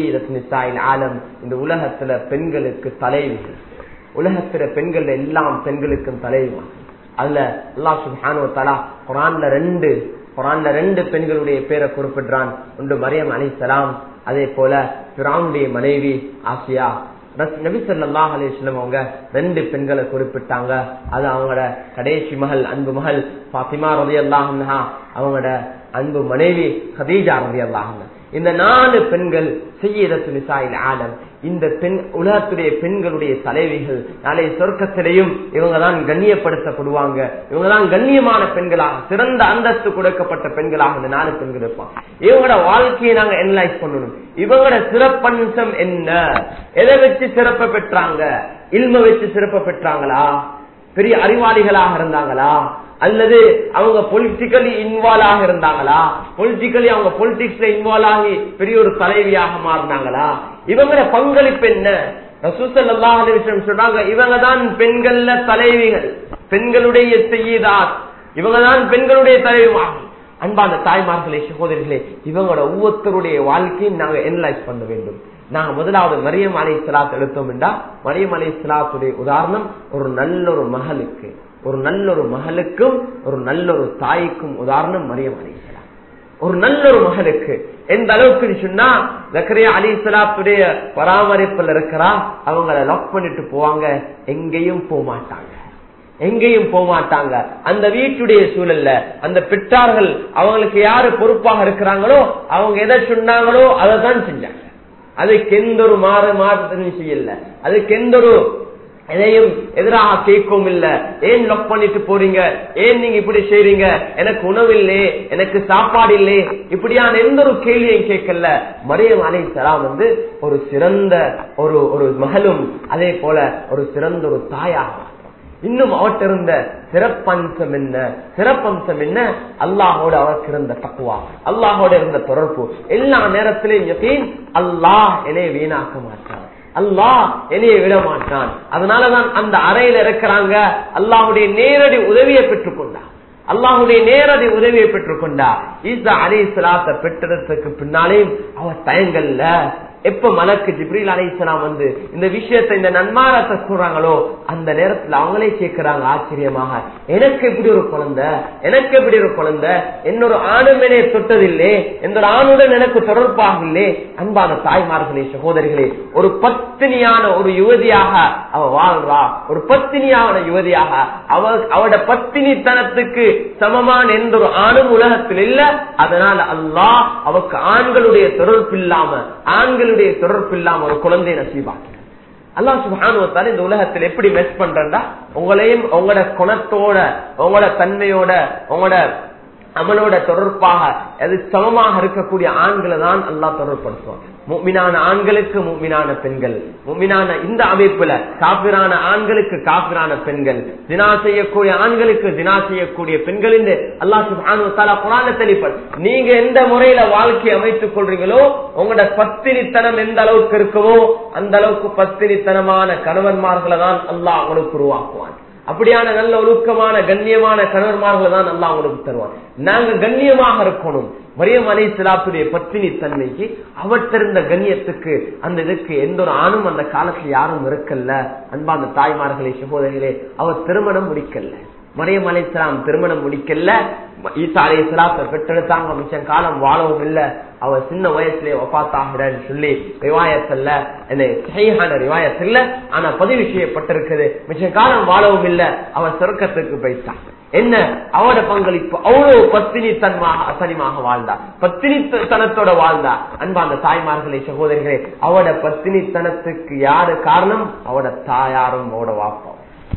செய்ய ஆலம் இந்த உலகத்துல பெண்களுக்கு தலைவிகள் உலகத்துல பெண்கள் எல்லாம் பெண்களுக்கும் தலைவன் அதுல அல்லா சுபானு தலா குரான்ல ரெண்டு குரான்ல ரெண்டு பெண்களுடைய பேரை குறிப்பிடுறான் ஒன்று மரியம் அலி சலாம் அதே போல பிரானுடைய மனைவி ஆசியா நபி சொல்லாஹ் அலிஸ்லம் அவங்க ரெண்டு பெண்களை குறிப்பிட்டாங்க அது அவங்களோட கடைசி மகள் அன்பு மகள் பாத்திமா ரவி அல்லாஹா அவங்களோட அன்பு மனைவி ஹதீஜா ரவி அல்லாஹ் இந்த நாலு பெண்கள் செய்யதத்து நிசாயில் ஆலம் இந்த பெண் உலகத்துடைய பெண்களுடைய தலைவிகள் நாளை சொர்க்கத்திலையும் இவங்க தான் கண்ணியப்படுத்தப்படுவாங்க இவங்க தான் கண்ணியமான பெண்களாக சிறந்த அந்தஸ்து கொடுக்கப்பட்ட பெண்களாக இந்த நாலு பெண்கள் இருப்பாங்க இவங்களோட வாழ்க்கையை நாங்க எனலைஸ் பண்ணணும் இவங்களோட சிறப்பம்சம் என்ன எதை வச்சு சிறப்ப பெற்றாங்க இல்ம வச்சு சிறப்ப பெற்றாங்களா பெரிய அறிவாளிகளாக இருந்தாங்களா அல்லது அவங்க பொலிட்டிக்கலி இன்வால்வ் ஆக இருந்தாங்களா பொலிட்டிக்கலி அவங்க பொலிட்டிக்ஸ்ல இன்வால்வ் ஆகி பெரிய ஒரு தலைவியாக மாறினாங்களா இவங்களோட பங்களிப்பு என்ன ரசூசல்லா விஷயம் சொன்னாங்க இவங்க தான் பெண்கள்ல தலைவிகள் பெண்களுடைய செய்யதார் இவங்க தான் பெண்களுடைய தலைவிமார்கள் அன்பான தாய்மார்களே சகோதரிகளே இவங்களோட ஒவ்வொருத்தருடைய வாழ்க்கையும் நாங்க எனலைஸ் பண்ண வேண்டும் நாங்க முதலாவது மரியம் அலை சலாத் எடுத்தோம் என்றா மரியம் அலை சலாத்துடைய உதாரணம் ஒரு நல்ல ஒரு மகளுக்கு ஒரு நல்ல ஒரு மகளுக்கும் ஒரு நல்ல ஒரு தாய்க்கும் உதாரணம் மரியம் அலை சலாத் ஒரு நல்ல ஒரு மகளுக்கு எந்த அளவுக்கு சொன்னா ஜக்கரியா அலி சலாத்துடைய பராமரிப்புல இருக்கிறா அவங்கள லாக் பண்ணிட்டு போவாங்க எங்கேயும் போக மாட்டாங்க எங்கேயும் போக மாட்டாங்க அந்த வீட்டுடைய சூழல்ல அந்த பெற்றார்கள் அவங்களுக்கு யாரு பொறுப்பாக இருக்கிறாங்களோ அவங்க எதை சொன்னாங்களோ அதை தான் செஞ்சாங்க அதுக்கு எந்த ஒரு மாறு மாற்றத்தையும் செய்யல அதுக்கு எந்த ஒரு எதையும் எதிராக கேட்கவும் இல்ல ஏன் லொக் பண்ணிட்டு போறீங்க ஏன் நீங்க இப்படி செய்றீங்க எனக்கு உணவு இல்லையே எனக்கு சாப்பாடு இல்லையே இப்படியான எந்த ஒரு கேள்வியும் கேட்கல மரியம் அலை சலாம் வந்து ஒரு சிறந்த ஒரு ஒரு மகளும் அதே போல ஒரு சிறந்த ஒரு தாயாக இன்னும் அவர்கிட்ட இருந்த சிறப்பம்சம் என்ன சிறப்பம்சம் என்ன அல்லாஹோட அவருக்கு இருந்த தக்குவா அல்லாஹோட இருந்த தொடர்பு எல்லா நேரத்திலையும் அல்லாஹ் என்னைய வீணாக்க மாட்டான் அல்லாஹ் என்னைய விட மாட்டான் அதனாலதான் அந்த அறையில இருக்கிறாங்க அல்லாஹுடைய நேரடி உதவியை பெற்றுக் கொண்டார் அல்லாஹுடைய நேரடி உதவியை பெற்றுக் கொண்டா ஈசா அலி இஸ்லாத்தை பெற்றதுக்கு பின்னாலேயும் அவர் தயங்கல்ல எப்ப மலக்கு ஜிப்ரீல் அலி இஸ்லாம் வந்து இந்த விஷயத்தை இந்த நன்மாரத்தை சொல்றாங்களோ அந்த நேரத்துல அவங்களே கேட்கிறாங்க ஆச்சரியமாக எனக்கு எப்படி ஒரு குழந்தை எனக்கு எப்படி ஒரு குழந்தை என்னொரு ஆணும் என்னை தொட்டதில்லை எந்த ஒரு ஆணுடன் எனக்கு தொடர்பாக இல்லை அன்பான தாய்மார்களே சகோதரிகளே ஒரு பத்தினியான ஒரு யுவதியாக அவ வாழ்றா ஒரு பத்தினியான யுவதியாக அவ அவட பத்தினித்தனத்துக்கு சமமான எந்த ஒரு ஆணும் உலகத்தில் இல்ல அதனால அல்லாஹ் அவக்கு ஆண்களுடைய தொடர்பு இல்லாம ஆண்களுடைய தொடர்பு இல்லாம ஒரு குழந்தை நசீபாக்க அல்லாஹ் சுபானுவத்தால இந்த உலகத்தில் எப்படி மெஸ் பண்றா உங்களையும் உங்களோட குணத்தோட உங்களோட தன்மையோட உங்களோட அமலோட தொடர்பாக அது சமமாக இருக்கக்கூடிய ஆண்களை தான் அல்லா தொடர்படுத்துவான் முக்மினான ஆண்களுக்கு முக்மினான பெண்கள் முக்மினான இந்த அமைப்புல காப்பிரான ஆண்களுக்கு காப்பிரான பெண்கள் தினா செய்யக்கூடிய ஆண்களுக்கு தினா செய்யக்கூடிய பெண்கள் என்று அல்லா சுபானு குரான தெளிப்பர் நீங்க எந்த முறையில வாழ்க்கை அமைத்துக் கொள்றீங்களோ உங்களோட பத்தினித்தனம் எந்த அளவுக்கு இருக்குமோ அந்த அளவுக்கு பத்தினித்தனமான கணவன்மார்களை தான் அல்லாஹ் உங்களுக்கு உருவாக்குவான் அப்படியான நல்ல ஒழுக்கமான கண்ணியமான கணவன்மார்களை தான் நல்லா அவங்களுக்கு தருவார் நாங்க கண்ணியமாக இருக்கணும் மரியம் அலை சிலாத்துடைய பத்தினி தன்மைக்கு அவற்றிருந்த கண்ணியத்துக்கு அந்த இதுக்கு எந்த ஒரு ஆணும் அந்த காலத்துல யாரும் இருக்கல்ல அன்பா அந்த தாய்மார்களே சகோதரிகளே அவர் திருமணம் முடிக்கல மரியம் அலை இஸ்லாம் திருமணம் முடிக்கல ஈசா அலை இஸ்லாத்தை பெற்றெடுத்தாங்க மிச்சம் காலம் வாழவும் இல்ல அவர் சின்ன வயசுலயே ஒப்பாத்தாகிறான்னு சொல்லி ரிவாயத்தல்ல சரியான ரிவாயத்தில் ஆனா பதிவு செய்யப்பட்டிருக்குது மிச்ச காலம் வாழவும் இல்ல அவர் சொர்க்கத்துக்கு போயிட்டான் என்ன அவட பங்களிப்பு அவ்வளவு பத்தினி தன்மாக அசனிமாக வாழ்ந்தா பத்தினி தனத்தோட வாழ்ந்தா அன்பா அந்த தாய்மார்களே சகோதரிகளே அவட பத்தினித்தனத்துக்கு யாரு காரணம் அவட தாயாரும் அவட வாப்பம்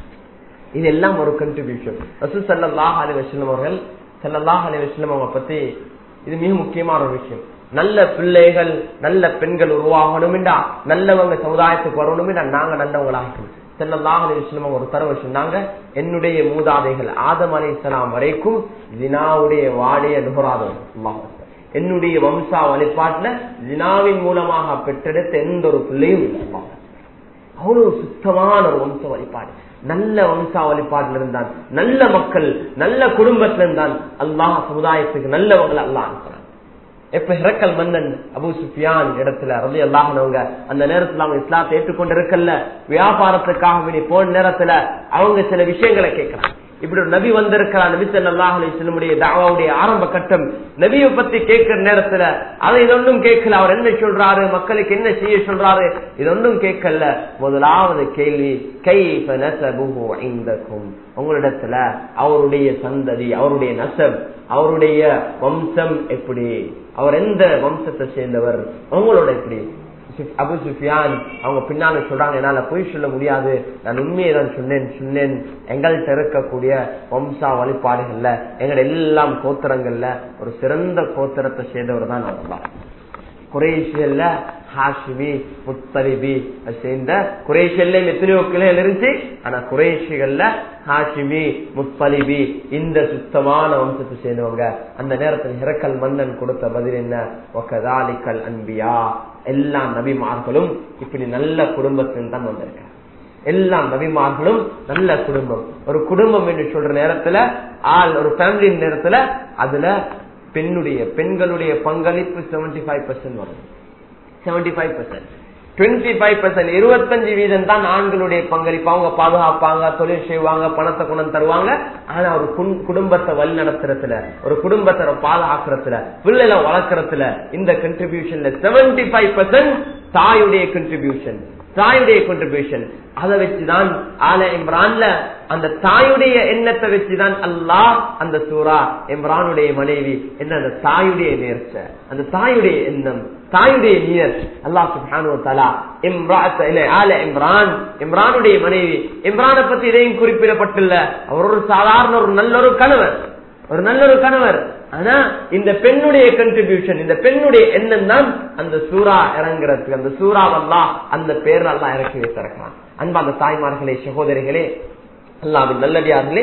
இதெல்லாம் ஒரு கண்ட்ரிபியூஷன் ரசூ சல்லாஹ் அலி வஸ்லம் அவர்கள் சல்லாஹ் அலி வஸ்லம் அவங்க பத்தி இது மிக முக்கியமான ஒரு விஷயம் நல்ல பிள்ளைகள் நல்ல பெண்கள் உருவாகணும்டா நல்லவங்க சமுதாயத்துக்கு வரணும்டா நாங்க நல்லவங்களாகணும் செல்லல்லாஹ் அலிஸ்லம் ஒரு தடவை சொன்னாங்க என்னுடைய மூதாதைகள் ஆதம் அலிஸ்லாம் வரைக்கும் ஜினாவுடைய வாடைய நுகராதவன் என்னுடைய வம்சா வழிபாட்டுல ஜினாவின் மூலமாக பெற்றெடுத்த எந்த ஒரு பிள்ளையும் இல்லை அவ்வளவு சுத்தமான ஒரு வம்ச வழிபாடு நல்ல வம்சா வழிபாட்டில் இருந்தான் நல்ல மக்கள் நல்ல குடும்பத்தில் இருந்தான் அல்லாஹ் சமுதாயத்துக்கு நல்லவங்களை அல்லாஹ் அனுப்புறான் எப்ப ஹிரக்கல் மன்னன் அபு சுஃபியான் இடத்துல ரவி அல்லாஹனவங்க அந்த நேரத்துல அவங்க இஸ்லாத்தை ஏற்றுக்கொண்டு இருக்கல வியாபாரத்துக்காக வேண்டி போன நேரத்துல அவங்க சில விஷயங்களை கேட்கிறாங்க இப்படி ஒரு நபி வந்திருக்கிறார் நபி சல்லாஹ் அலிஸ்லமுடைய தாவாவுடைய ஆரம்ப கட்டம் நபியை பத்தி கேட்கிற நேரத்துல அதை இதொன்னும் கேட்கல அவர் என்ன சொல்றாரு மக்களுக்கு என்ன செய்ய சொல்றாரு இதொன்னும் கேட்கல முதலாவது கேள்வி கை ஐந்தக்கும் உங்களிடத்துல அவருடைய சந்ததி அவருடைய நசப் அவருடைய வம்சம் எப்படி அவர் எந்த வம்சத்தை சேர்ந்தவர் உங்களோட எப்படி அபு சுஃபியான் அவங்க பின்னால சொல்றாங்க என்னால பொய் சொல்ல முடியாது நான் உண்மையை தான் சொன்னேன் சொன்னேன் எங்கள்கிட்ட இருக்கக்கூடிய வம்சா வழிபாடுகள்ல எங்களோட எல்லாம் கோத்திரங்கள்ல ஒரு சிறந்த கோத்திரத்தை சேர்ந்தவர் தான் அவர் குரேஷியல்ல ஹாஷிமி முத்தலிபி சேர்ந்த குரேஷியல்ல எத்தனையோ கிளைகள் இருந்துச்சு ஆனா குரேஷிகள்ல ஹாஷிமி முத்தலிபி இந்த சுத்தமான வம்சத்தை சேர்ந்தவங்க அந்த நேரத்தில் ஹிரக்கல் மன்னன் கொடுத்த பதில் என்ன ஒக்கதாலிக்கல் அன்பியா எல்லா நபிமார்களும் இப்படி நல்ல குடும்பத்தில் தான் வந்திருக்க எல்லா நபிமார்களும் நல்ல குடும்பம் ஒரு குடும்பம் என்று சொல்ற நேரத்துல ஆள் ஒரு ஃபேமிலி நேரத்துல அதுல பெண்ணுடைய பெண்களுடைய பங்களிப்பு செவன்டி ஃபைவ் பர்சன்ட் வரும் seventy five percent twenty five percent இருபத்தஞ்சு வீதம் தான் ஆண்களுடைய பங்களிப்பு அவங்க பாதுகாப்பாங்க தொழில் செய்வாங்க பணத்தை கொண்டு தருவாங்க ஆனா ஒரு குடும்பத்தை வழி நடத்துறதுல ஒரு குடும்பத்தை பாதுகாக்கிறதுல பிள்ளைல வளர்க்கறதுல இந்த கண்ட்ரிபியூஷன்ல செவன்டி ஃபைவ் பர்சன்ட் தாயுடைய கண்ட்ரிபியூஷன் தாயுடைய கண்ட்ரிபியூஷன் அதை வச்சுதான் ஆல இம்ரான்ல அந்த தாயுடைய எண்ணத்தை வச்சுதான் அல்லாஹ் அந்த சூரா இம்ரானுடைய மனைவி என்ன அந்த தாயுடைய நேர்ச்ச அந்த தாயுடைய எண்ணம் தாயுடைய நியர் அல்லாஹ் சுப்ஹானு தலா இம்ராத் ஆல இம்ரான் இம்ரானுடைய மனைவி இம்ரானை பத்தி இதையும் குறிப்பிடப்பட்டுள்ள அவர் ஒரு சாதாரண ஒரு நல்ல ஒரு கணவர் ஒரு நல்ல ஒரு கணவர் ஆனா இந்த பெண்ணுடைய கண்ட்ரிபியூஷன் இந்த பெண்ணுடைய எண்ணம் தான் அந்த சூறா இறங்குறதுக்கு அந்த சூறாவெல்லாம் அந்த பேர் எல்லாம் இறக்கி வைத்திருக்கிறான் அன்பா அந்த தாய்மார்களே சகோதரிகளே அல்லாவின் நல்லடியார்களே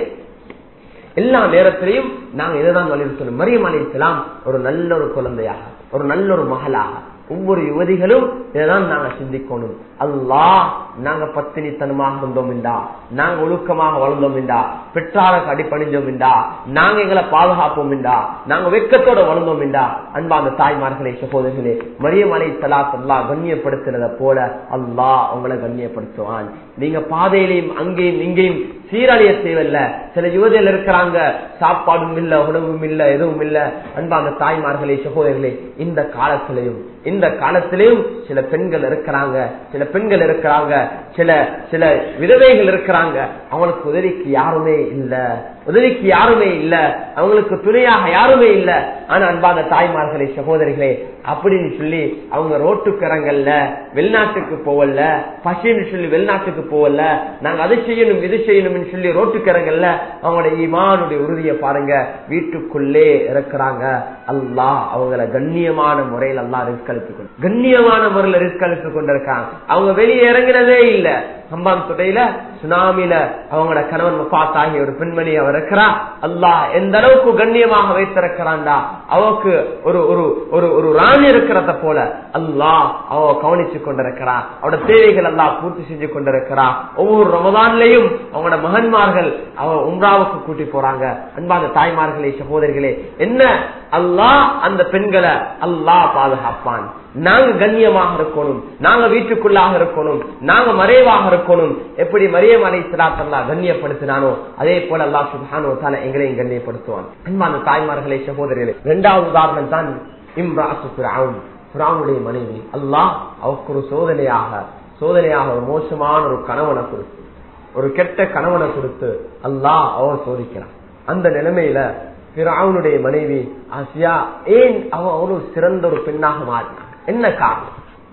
எல்லா நேரத்திலையும் நாங்க இதுதான் வலியுறுத்தணும் மரியம் அலிஸ்லாம் ஒரு நல்ல ஒரு குழந்தையாக ஒரு நல்ல ஒரு மகளாக ஒவ்வொரு யுவதிகளும் இதைதான் நாங்க சிந்திக்கணும் அல்லாஹ் நாங்க பத்தினித்தனமாக இருந்தோம் என்றா நாங்க ஒழுக்கமாக வளர்ந்தோம் என்றா பெற்றாருக்கு அடிப்பணிஞ்சோம் என்றா நாங்க எங்களை பாதுகாப்போம் என்றா நாங்க வெக்கத்தோட வளர்ந்தோம் என்றா அன்பா அந்த தாய்மார்களே சகோதரர்களே மரியம் அலை தலாத் அல்லா கண்ணியப்படுத்துறத போல அல்லாஹ் உங்களை கண்ணியப்படுத்துவான் நீங்க பாதையிலையும் அங்கேயும் இங்கேயும் சீரழிய தேவையில்ல சில யுவதிகள் இருக்கிறாங்க சாப்பாடும் இல்ல உணவும் இல்ல எதுவும் இல்ல அன்பா அந்த தாய்மார்களே சகோதரர்களே இந்த காலத்திலையும் இந்த காலத்திலையும் சில பெண்கள் இருக்கிறாங்க சில பெண்கள் இருக்கிறாங்க சில சில விதவைகள் இருக்கிறாங்க அவங்களுக்கு உதவிக்கு யாருமே இல்ல உதவிக்கு யாருமே இல்ல அவங்களுக்கு துணையாக யாருமே இல்ல ஆனா அன்பான தாய்மார்களே சகோதரிகளே அப்படின்னு சொல்லி அவங்க ரோட்டுக்கரங்கள்ல வெளிநாட்டுக்கு போவல பசின்னு சொல்லி வெளிநாட்டுக்கு போவல நாங்க அதை செய்யணும் இது செய்யணும்னு சொல்லி ரோட்டுக்கரங்கள்ல அவங்களோட ஈமானுடைய உறுதியை பாருங்க வீட்டுக்குள்ளே இருக்கிறாங்க அல்லாஹ் அவங்கள கண்ணியமான முறையில் அல்லா ரிஸ்க் அளித்து கொண்டு கண்ணியமான முறையில் ரிஸ்க் அளித்து கொண்டிருக்காங்க அவங்க வெளியே இறங்கினதே இல்ல அம்பான் துறையில சுனாமில அவங்களோட கணவன் முஃபாத் ஆகிய ஒரு பெண்மணி அவர் இருக்கிறா அல்லாஹ் எந்த அளவுக்கு கண்ணியமாக வைத்திருக்கிறான்டா அவக்கு ஒரு ஒரு ஒரு ஒரு ராணி இருக்கிறத போல அல்லாஹ் அவ கவனிச்சு கொண்டிருக்கிறா அவட தேவைகள் எல்லாம் பூர்த்தி செஞ்சு கொண்டிருக்கிறா ஒவ்வொரு ரமதான்லயும் அவங்களோட மகன்மார்கள் அவ உம்ராவுக்கு கூட்டி போறாங்க அன்பான தாய்மார்களே சகோதரிகளே என்ன அல்லாஹ் அந்த பெண்களை அல்லாஹ் பாதுகாப்பான் நாங்க கண்ணியமாக இருக்கணும் நாங்க வீட்டுக்குள்ளாக இருக்கணும் நாங்க மறைவாக இருக்கணும் எப்படி மரியம் அலை சிலாத்தல்லா கண்ணியப்படுத்தினானோ அதே போல அல்லா சுபானோ தால எங்களையும் கண்ணியப்படுத்துவான் அன்பான தாய்மார்களே சகோதரிகளே இரண்டாவது உதாரணம் தான் இம்ராசு பிராவுடைய மனைவி அல்லாஹ் அவருக்கு ஒரு சோதனையாக சோதனையாக ஒரு மோசமான ஒரு கணவனை கொடுத்து ஒரு கெட்ட கணவனை கொடுத்து அல்லாஹ் அவர் சோதிக்கிறான் அந்த நிலைமையில பிராவுனுடைய மனைவி ஆசியா ஏன் அவ அவ்வளவு சிறந்த ஒரு பெண்ணாக மாறினான் என்ன காரணம்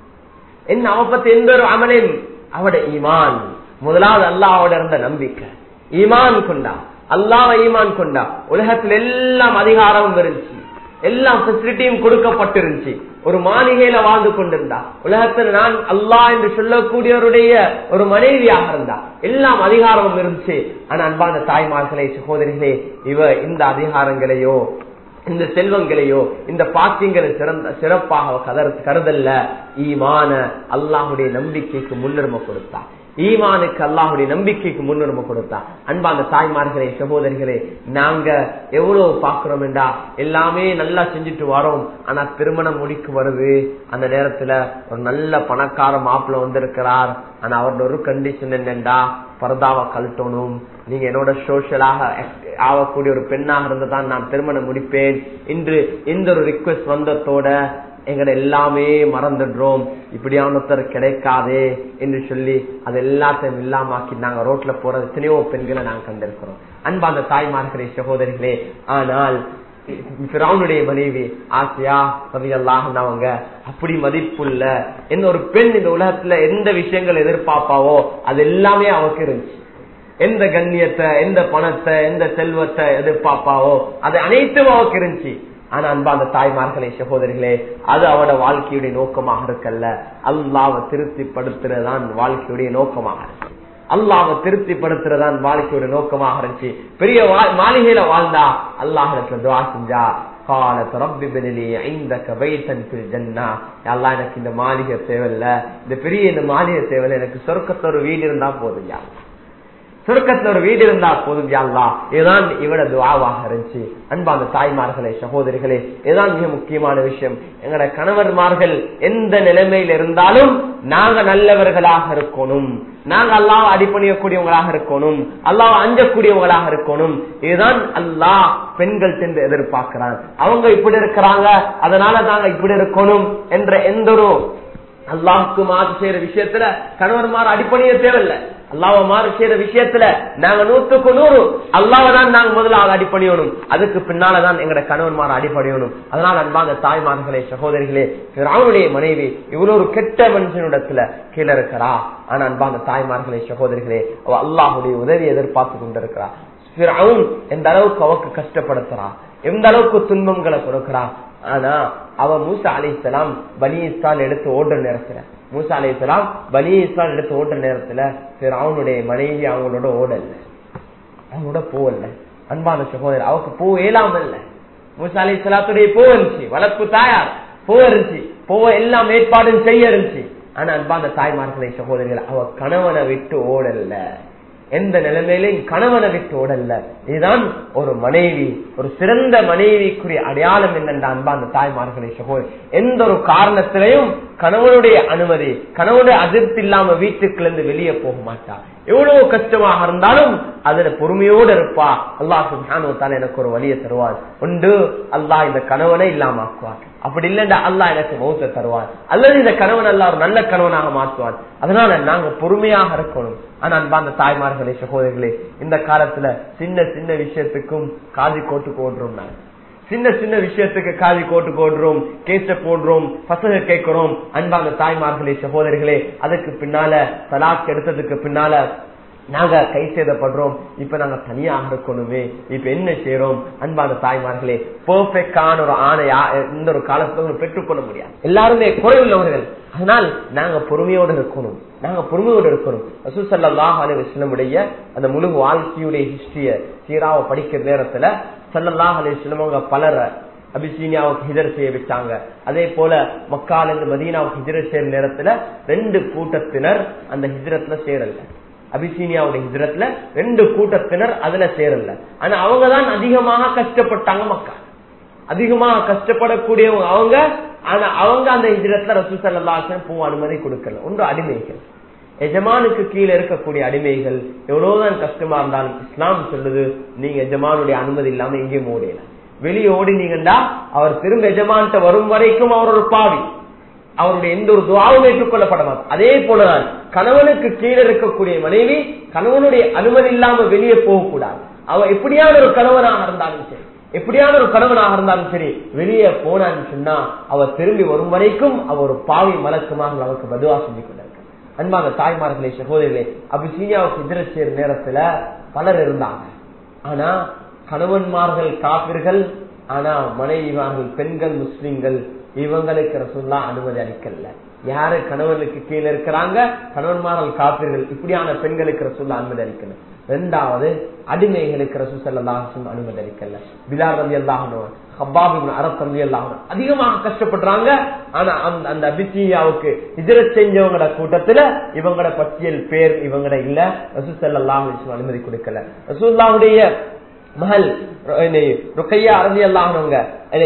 என்ன அவ பத்தி எந்த ஒரு அமலின் அவட ஈமான் முதலாவது அல்லாவோட இருந்த நம்பிக்கை ஈமான் கொண்டா அல்லாவ ஈமான் கொண்டா உலகத்தில் எல்லாம் அதிகாரமும் இருந்துச்சு எல்லா பெசிலிட்டியும் கொடுக்கப்பட்டிருந்துச்சு ஒரு மாளிகையில வாழ்ந்து கொண்டிருந்தா உலகத்தில் நான் அல்லாஹ் என்று சொல்லக்கூடியவருடைய ஒரு மனைவியாக இருந்தா எல்லாம் அதிகாரமும் இருந்துச்சு ஆனா அன்பான தாய்மார்களே சகோதரிகளே இவ இந்த அதிகாரங்களையோ இந்த செல்வங்களையோ இந்த பாக்கியங்களை சிறந்த சிறப்பாக கதர் கருதல்ல ஈமான அல்லாஹுடைய நம்பிக்கைக்கு முன்னுரிமை கொடுத்தா ஈமானுக்கு அல்லாஹுடைய நம்பிக்கைக்கு முன்னுரிமை கொடுத்தா அன்பான தாய்மார்களே சகோதரிகளே நாங்க எவ்வளவு பாக்குறோம் என்றா எல்லாமே நல்லா செஞ்சுட்டு வரோம் ஆனா திருமணம் முடிக்கு வருது அந்த நேரத்துல ஒரு நல்ல பணக்கார மாப்பிள்ள வந்திருக்கிறார் ஆனா அவரோட ஒரு கண்டிஷன் என்னண்டா பரதாவை கழட்டணும் நீங்க என்னோட சோசியலாக ஆகக்கூடிய ஒரு பெண்ணாக இருந்துதான் நான் திருமணம் முடிப்பேன் இன்று எந்த ஒரு ரிக்வெஸ்ட் வந்ததோட எங்கட எல்லாமே மறந்துடுறோம் இப்படியான ஒருத்தர் கிடைக்காதே என்று சொல்லி அது எல்லாத்தையும் இல்லாமாக்கி நாங்க ரோட்ல போற எத்தனையோ பெண்களை நாங்க கண்டிருக்கிறோம் அன்பாந்த தாய்மார்களே சகோதரிகளே ஆனால் பிராவுனுடைய மனைவி ஆசையா பதியெல்லாம் அவங்க அப்படி மதிப்புள்ள எந்த ஒரு பெண் இந்த உலகத்துல எந்த விஷயங்கள் எதிர்பார்ப்பாவோ அது எல்லாமே அவருக்கு இருந்துச்சு எந்த கண்ணியத்தை எந்த பணத்தை எந்த செல்வத்தை எதிர்பார்ப்பாவோ அது அனைத்தும் அவருக்கு இருந்துச்சு ஆனா அன்பாந்த தாய்மார்களே சகோதரிகளே அது அவட வாழ்க்கையுடைய நோக்கமாக இருக்கல்ல அல்லாவை திருப்திப்படுத்துறதுதான் வாழ்க்கையுடைய நோக்கமாக இருக்கு அல்லாவை திருப்திப்படுத்துறதான் வாழ்க்கையோட நோக்கமாக இருந்துச்சு பெரிய மாளிகையில வாழ்ந்தா அல்லாஹிடத்துல துவா செஞ்சா காலத்து ரப்பி பெனிலி ஐந்த கபைத்தன் ஜன்னா எல்லாம் எனக்கு இந்த மாளிகை தேவையில்ல இந்த பெரிய இந்த மாளிகை தேவையில்ல எனக்கு சொர்க்கத்துல ஒரு வீடு இருந்தா போதும் யா சுருக்கத்துல ஒரு வீடு இருந்தா போதும் யாழ்லா இதுதான் இவட துவாவாக இருந்துச்சு அன்பான தாய்மார்களே சகோதரிகளே இதுதான் மிக முக்கியமான விஷயம் எங்கட கணவன்மார்கள் எந்த நிலைமையில் இருந்தாலும் நாங்க நல்லவர்களாக இருக்கணும் நாங்க அல்லாஹ் அடிப்பணியக்கூடியவங்களாக இருக்கணும் அல்லாஹ் அஞ்சக்கூடியவங்களாக இருக்கணும் இதுதான் அல்லாஹ் பெண்கள் சென்று எதிர்பார்க்கிறான் அவங்க இப்படி இருக்கிறாங்க அதனால நாங்க இப்படி இருக்கணும் என்ற எந்த ஒரு அல்லாஹுக்கு மாறு செய்யற விஷயத்துல கணவன்மார் அடிப்பணிய தேவையில்லை அல்லாவ மாறு செய்யற விஷயத்துல நாங்க நூத்துக்கு நூறு அல்லாவ தான் நாங்க முதலாக அடிப்படையணும் அதுக்கு பின்னாலதான் எங்கட கணவன்மார் அடிப்படையணும் அதனால அன்பான தாய்மார்களே சகோதரிகளே அவனுடைய மனைவி இவ்வளவு ஒரு கெட்ட மனுஷனிடத்துல கீழே இருக்கிறா ஆனா அன்பான தாய்மார்களே சகோதரிகளே அவ அல்லாஹுடைய உதவி எதிர்பார்த்து கொண்டிருக்கிறா எந்த அளவுக்கு அவக்கு கஷ்டப்படுத்துறா எந்த அளவுக்கு துன்பங்களை கொடுக்கிறா ஆனா அவ மூசா அலி இஸ்லாம் பனி இஸ்லால் எடுத்து ஓடுற நேரத்துல மூசா அலி இஸ்லாம் பனி இஸ்லால் எடுத்து ஓடுற நேரத்துல சரி அவனுடைய மனைவி அவங்களோட ஓடல அவங்களோட போவல்ல அன்பான சகோதரர் அவக்கு போ இயலாம இல்ல மூசா அலி இஸ்லாத்துடைய போ இருந்துச்சு வளர்ப்பு தாயார் போ இருந்துச்சு போவ எல்லாம் ஏற்பாடும் செய்ய இருந்துச்சு ஆனா அன்பான தாய்மார்களை சகோதரிகள் அவ கணவனை விட்டு ஓடல எந்த நிலைமையிலும் கணவனை விட்டு ஓடல்ல இதுதான் ஒரு மனைவி ஒரு சிறந்த மனைவிக்குரிய அடையாளம் என்னென்ற அன்பாந்த தாய்மார்களை சகோதரி எந்த ஒரு காரணத்திலையும் கணவனுடைய அனுமதி கணவனுடைய அதிர்ப்தி இல்லாம வீட்டுக்குள்ள வெளியே போக மாட்டா எவ்வளவு கஷ்டமாக இருந்தாலும் அதுல பொறுமையோடு இருப்பா அல்லாஹ் சுபானுவத்தால எனக்கு ஒரு வழியை தருவார் உண்டு அல்லாஹ் இந்த கணவனை இல்லாம ஆக்குவார் அப்படி இல்லைண்டா அல்லாஹ் எனக்கு மௌத்த தருவார் அல்லது இந்த கணவன் அல்லா ஒரு நல்ல கணவனாக மாற்றுவார் அதனால நாங்க பொறுமையாக இருக்கணும் ஆனா அன்பாந்த தாய்மார்களே சகோதரிகளே இந்த காலத்துல சின்ன சின்ன விஷயத்துக்கும் காதி கோட்டு போடுறோம் நாங்க சின்ன சின்ன விஷயத்துக்கு காதி கோட்டு போடுறோம் கேச போடுறோம் பசங்க கேட்கிறோம் அன்பான தாய்மார்களே சகோதரிகளே அதுக்கு பின்னால தலாக் எடுத்ததுக்கு பின்னால நாங்க கை சேதப்படுறோம் இப்ப நாங்க தனியாக இருக்கணுமே இப்ப என்ன செய்யறோம் அன்பான தாய்மார்களே பெர்ஃபெக்டான ஒரு ஆணை இந்த ஒரு காலத்துல பெற்றுக்கொள்ள முடியாது எல்லாருமே குறைவுள்ளவர்கள் அதனால் நாங்க பொறுமையோடு இருக்கணும் நாங்க பொறுமையோடு இருக்கணும் ரசூசல்லாஹ் அலுவலமுடைய அந்த முழு வாழ்க்கையுடைய ஹிஸ்டரிய சீராவை படிக்கிற நேரத்துல சல்லல்லாஹ் அலுவலமங்க பலர அபிசீனியாவுக்கு ஹிதர் செய்ய வச்சாங்க அதே போல மக்கால் இருந்து மதீனாவுக்கு ஹிஜரத் செய்யற நேரத்துல ரெண்டு கூட்டத்தினர் அந்த ஹிஜரத்துல சேரல அபிசீனியாவுடைய ஹிஜரத்துல ரெண்டு கூட்டத்தினர் அதுல சேரல ஆனா அவங்கதான் அதிகமாக கஷ்டப்பட்டாங்க மக்கா அதிகமாக கஷ்டப்படக்கூடியவங்க அவங்க ஆனா அவங்க அந்த ஹிஜரத்துல ரசூ சல்லாசன் பூ அனுமதி கொடுக்கல ஒன்று அடிமைகள் எஜமானுக்கு கீழே இருக்கக்கூடிய அடிமைகள் எவ்வளவுதான் கஷ்டமா இருந்தாலும் இஸ்லாம் சொல்லுது நீங்க எஜமானுடைய அனுமதி இல்லாம எங்கேயும் ஓடையில வெளியே ஓடினீங்கன்னா அவர் திரும்ப எஜமான்ட்ட வரும் வரைக்கும் அவர் ஒரு பாவி அவருடைய எந்த ஒரு துவாவும் ஏற்றுக்கொள்ளப்பட மாட்டார் அதே போலதான் கணவனுக்கு கீழே இருக்கக்கூடிய மனைவி கணவனுடைய அனுமதி இல்லாம வெளியே போகக்கூடாது அவ எப்படியான ஒரு கணவனாக இருந்தாலும் சரி எப்படியான ஒரு கணவனாக இருந்தாலும் சரி வெளியே போனான்னு சொன்னா அவ திரும்பி வரும் வரைக்கும் அவ ஒரு பாவி மலக்குமாக அவருக்கு பதுவா செஞ்சு கொண்டிருக்க அன்பான தாய்மார்களே சகோதரிகளே அபிசீனியாவுக்கு எதிர சேர் நேரத்துல பலர் இருந்தாங்க ஆனா கணவன்மார்கள் காப்பிர்கள் ஆனா மனைவிமார்கள் பெண்கள் முஸ்லிம்கள் இவங்களுக்கு ரசூல்லா அனுமதி அளிக்கல யாரு கணவனுக்கு கீழே இருக்கிறாங்க கணவன்மார்கள் காப்பீர்கள் இப்படியான பெண்களுக்கு ரசூல்லா அனுமதி அளிக்கல ரெண்டாவது அடிமைகளுக்கு ரசூசல்லாஹும் அனுமதி அளிக்கல பிலார் ரவி அல்லாஹனும் ஹப்பாபின் அரப் ரவி அல்லாஹனும் அதிகமாக கஷ்டப்படுறாங்க ஆனா அந்த அந்த அபிசீயாவுக்கு இதர செஞ்சவங்களோட கூட்டத்துல இவங்களோட பட்டியல் பேர் இவங்கட இல்ல ரசூசல்லாஹ் அனுமதி கொடுக்கல ரசூல்லாவுடைய மகள் ருக்கையா அரபி அல்லாஹனவங்க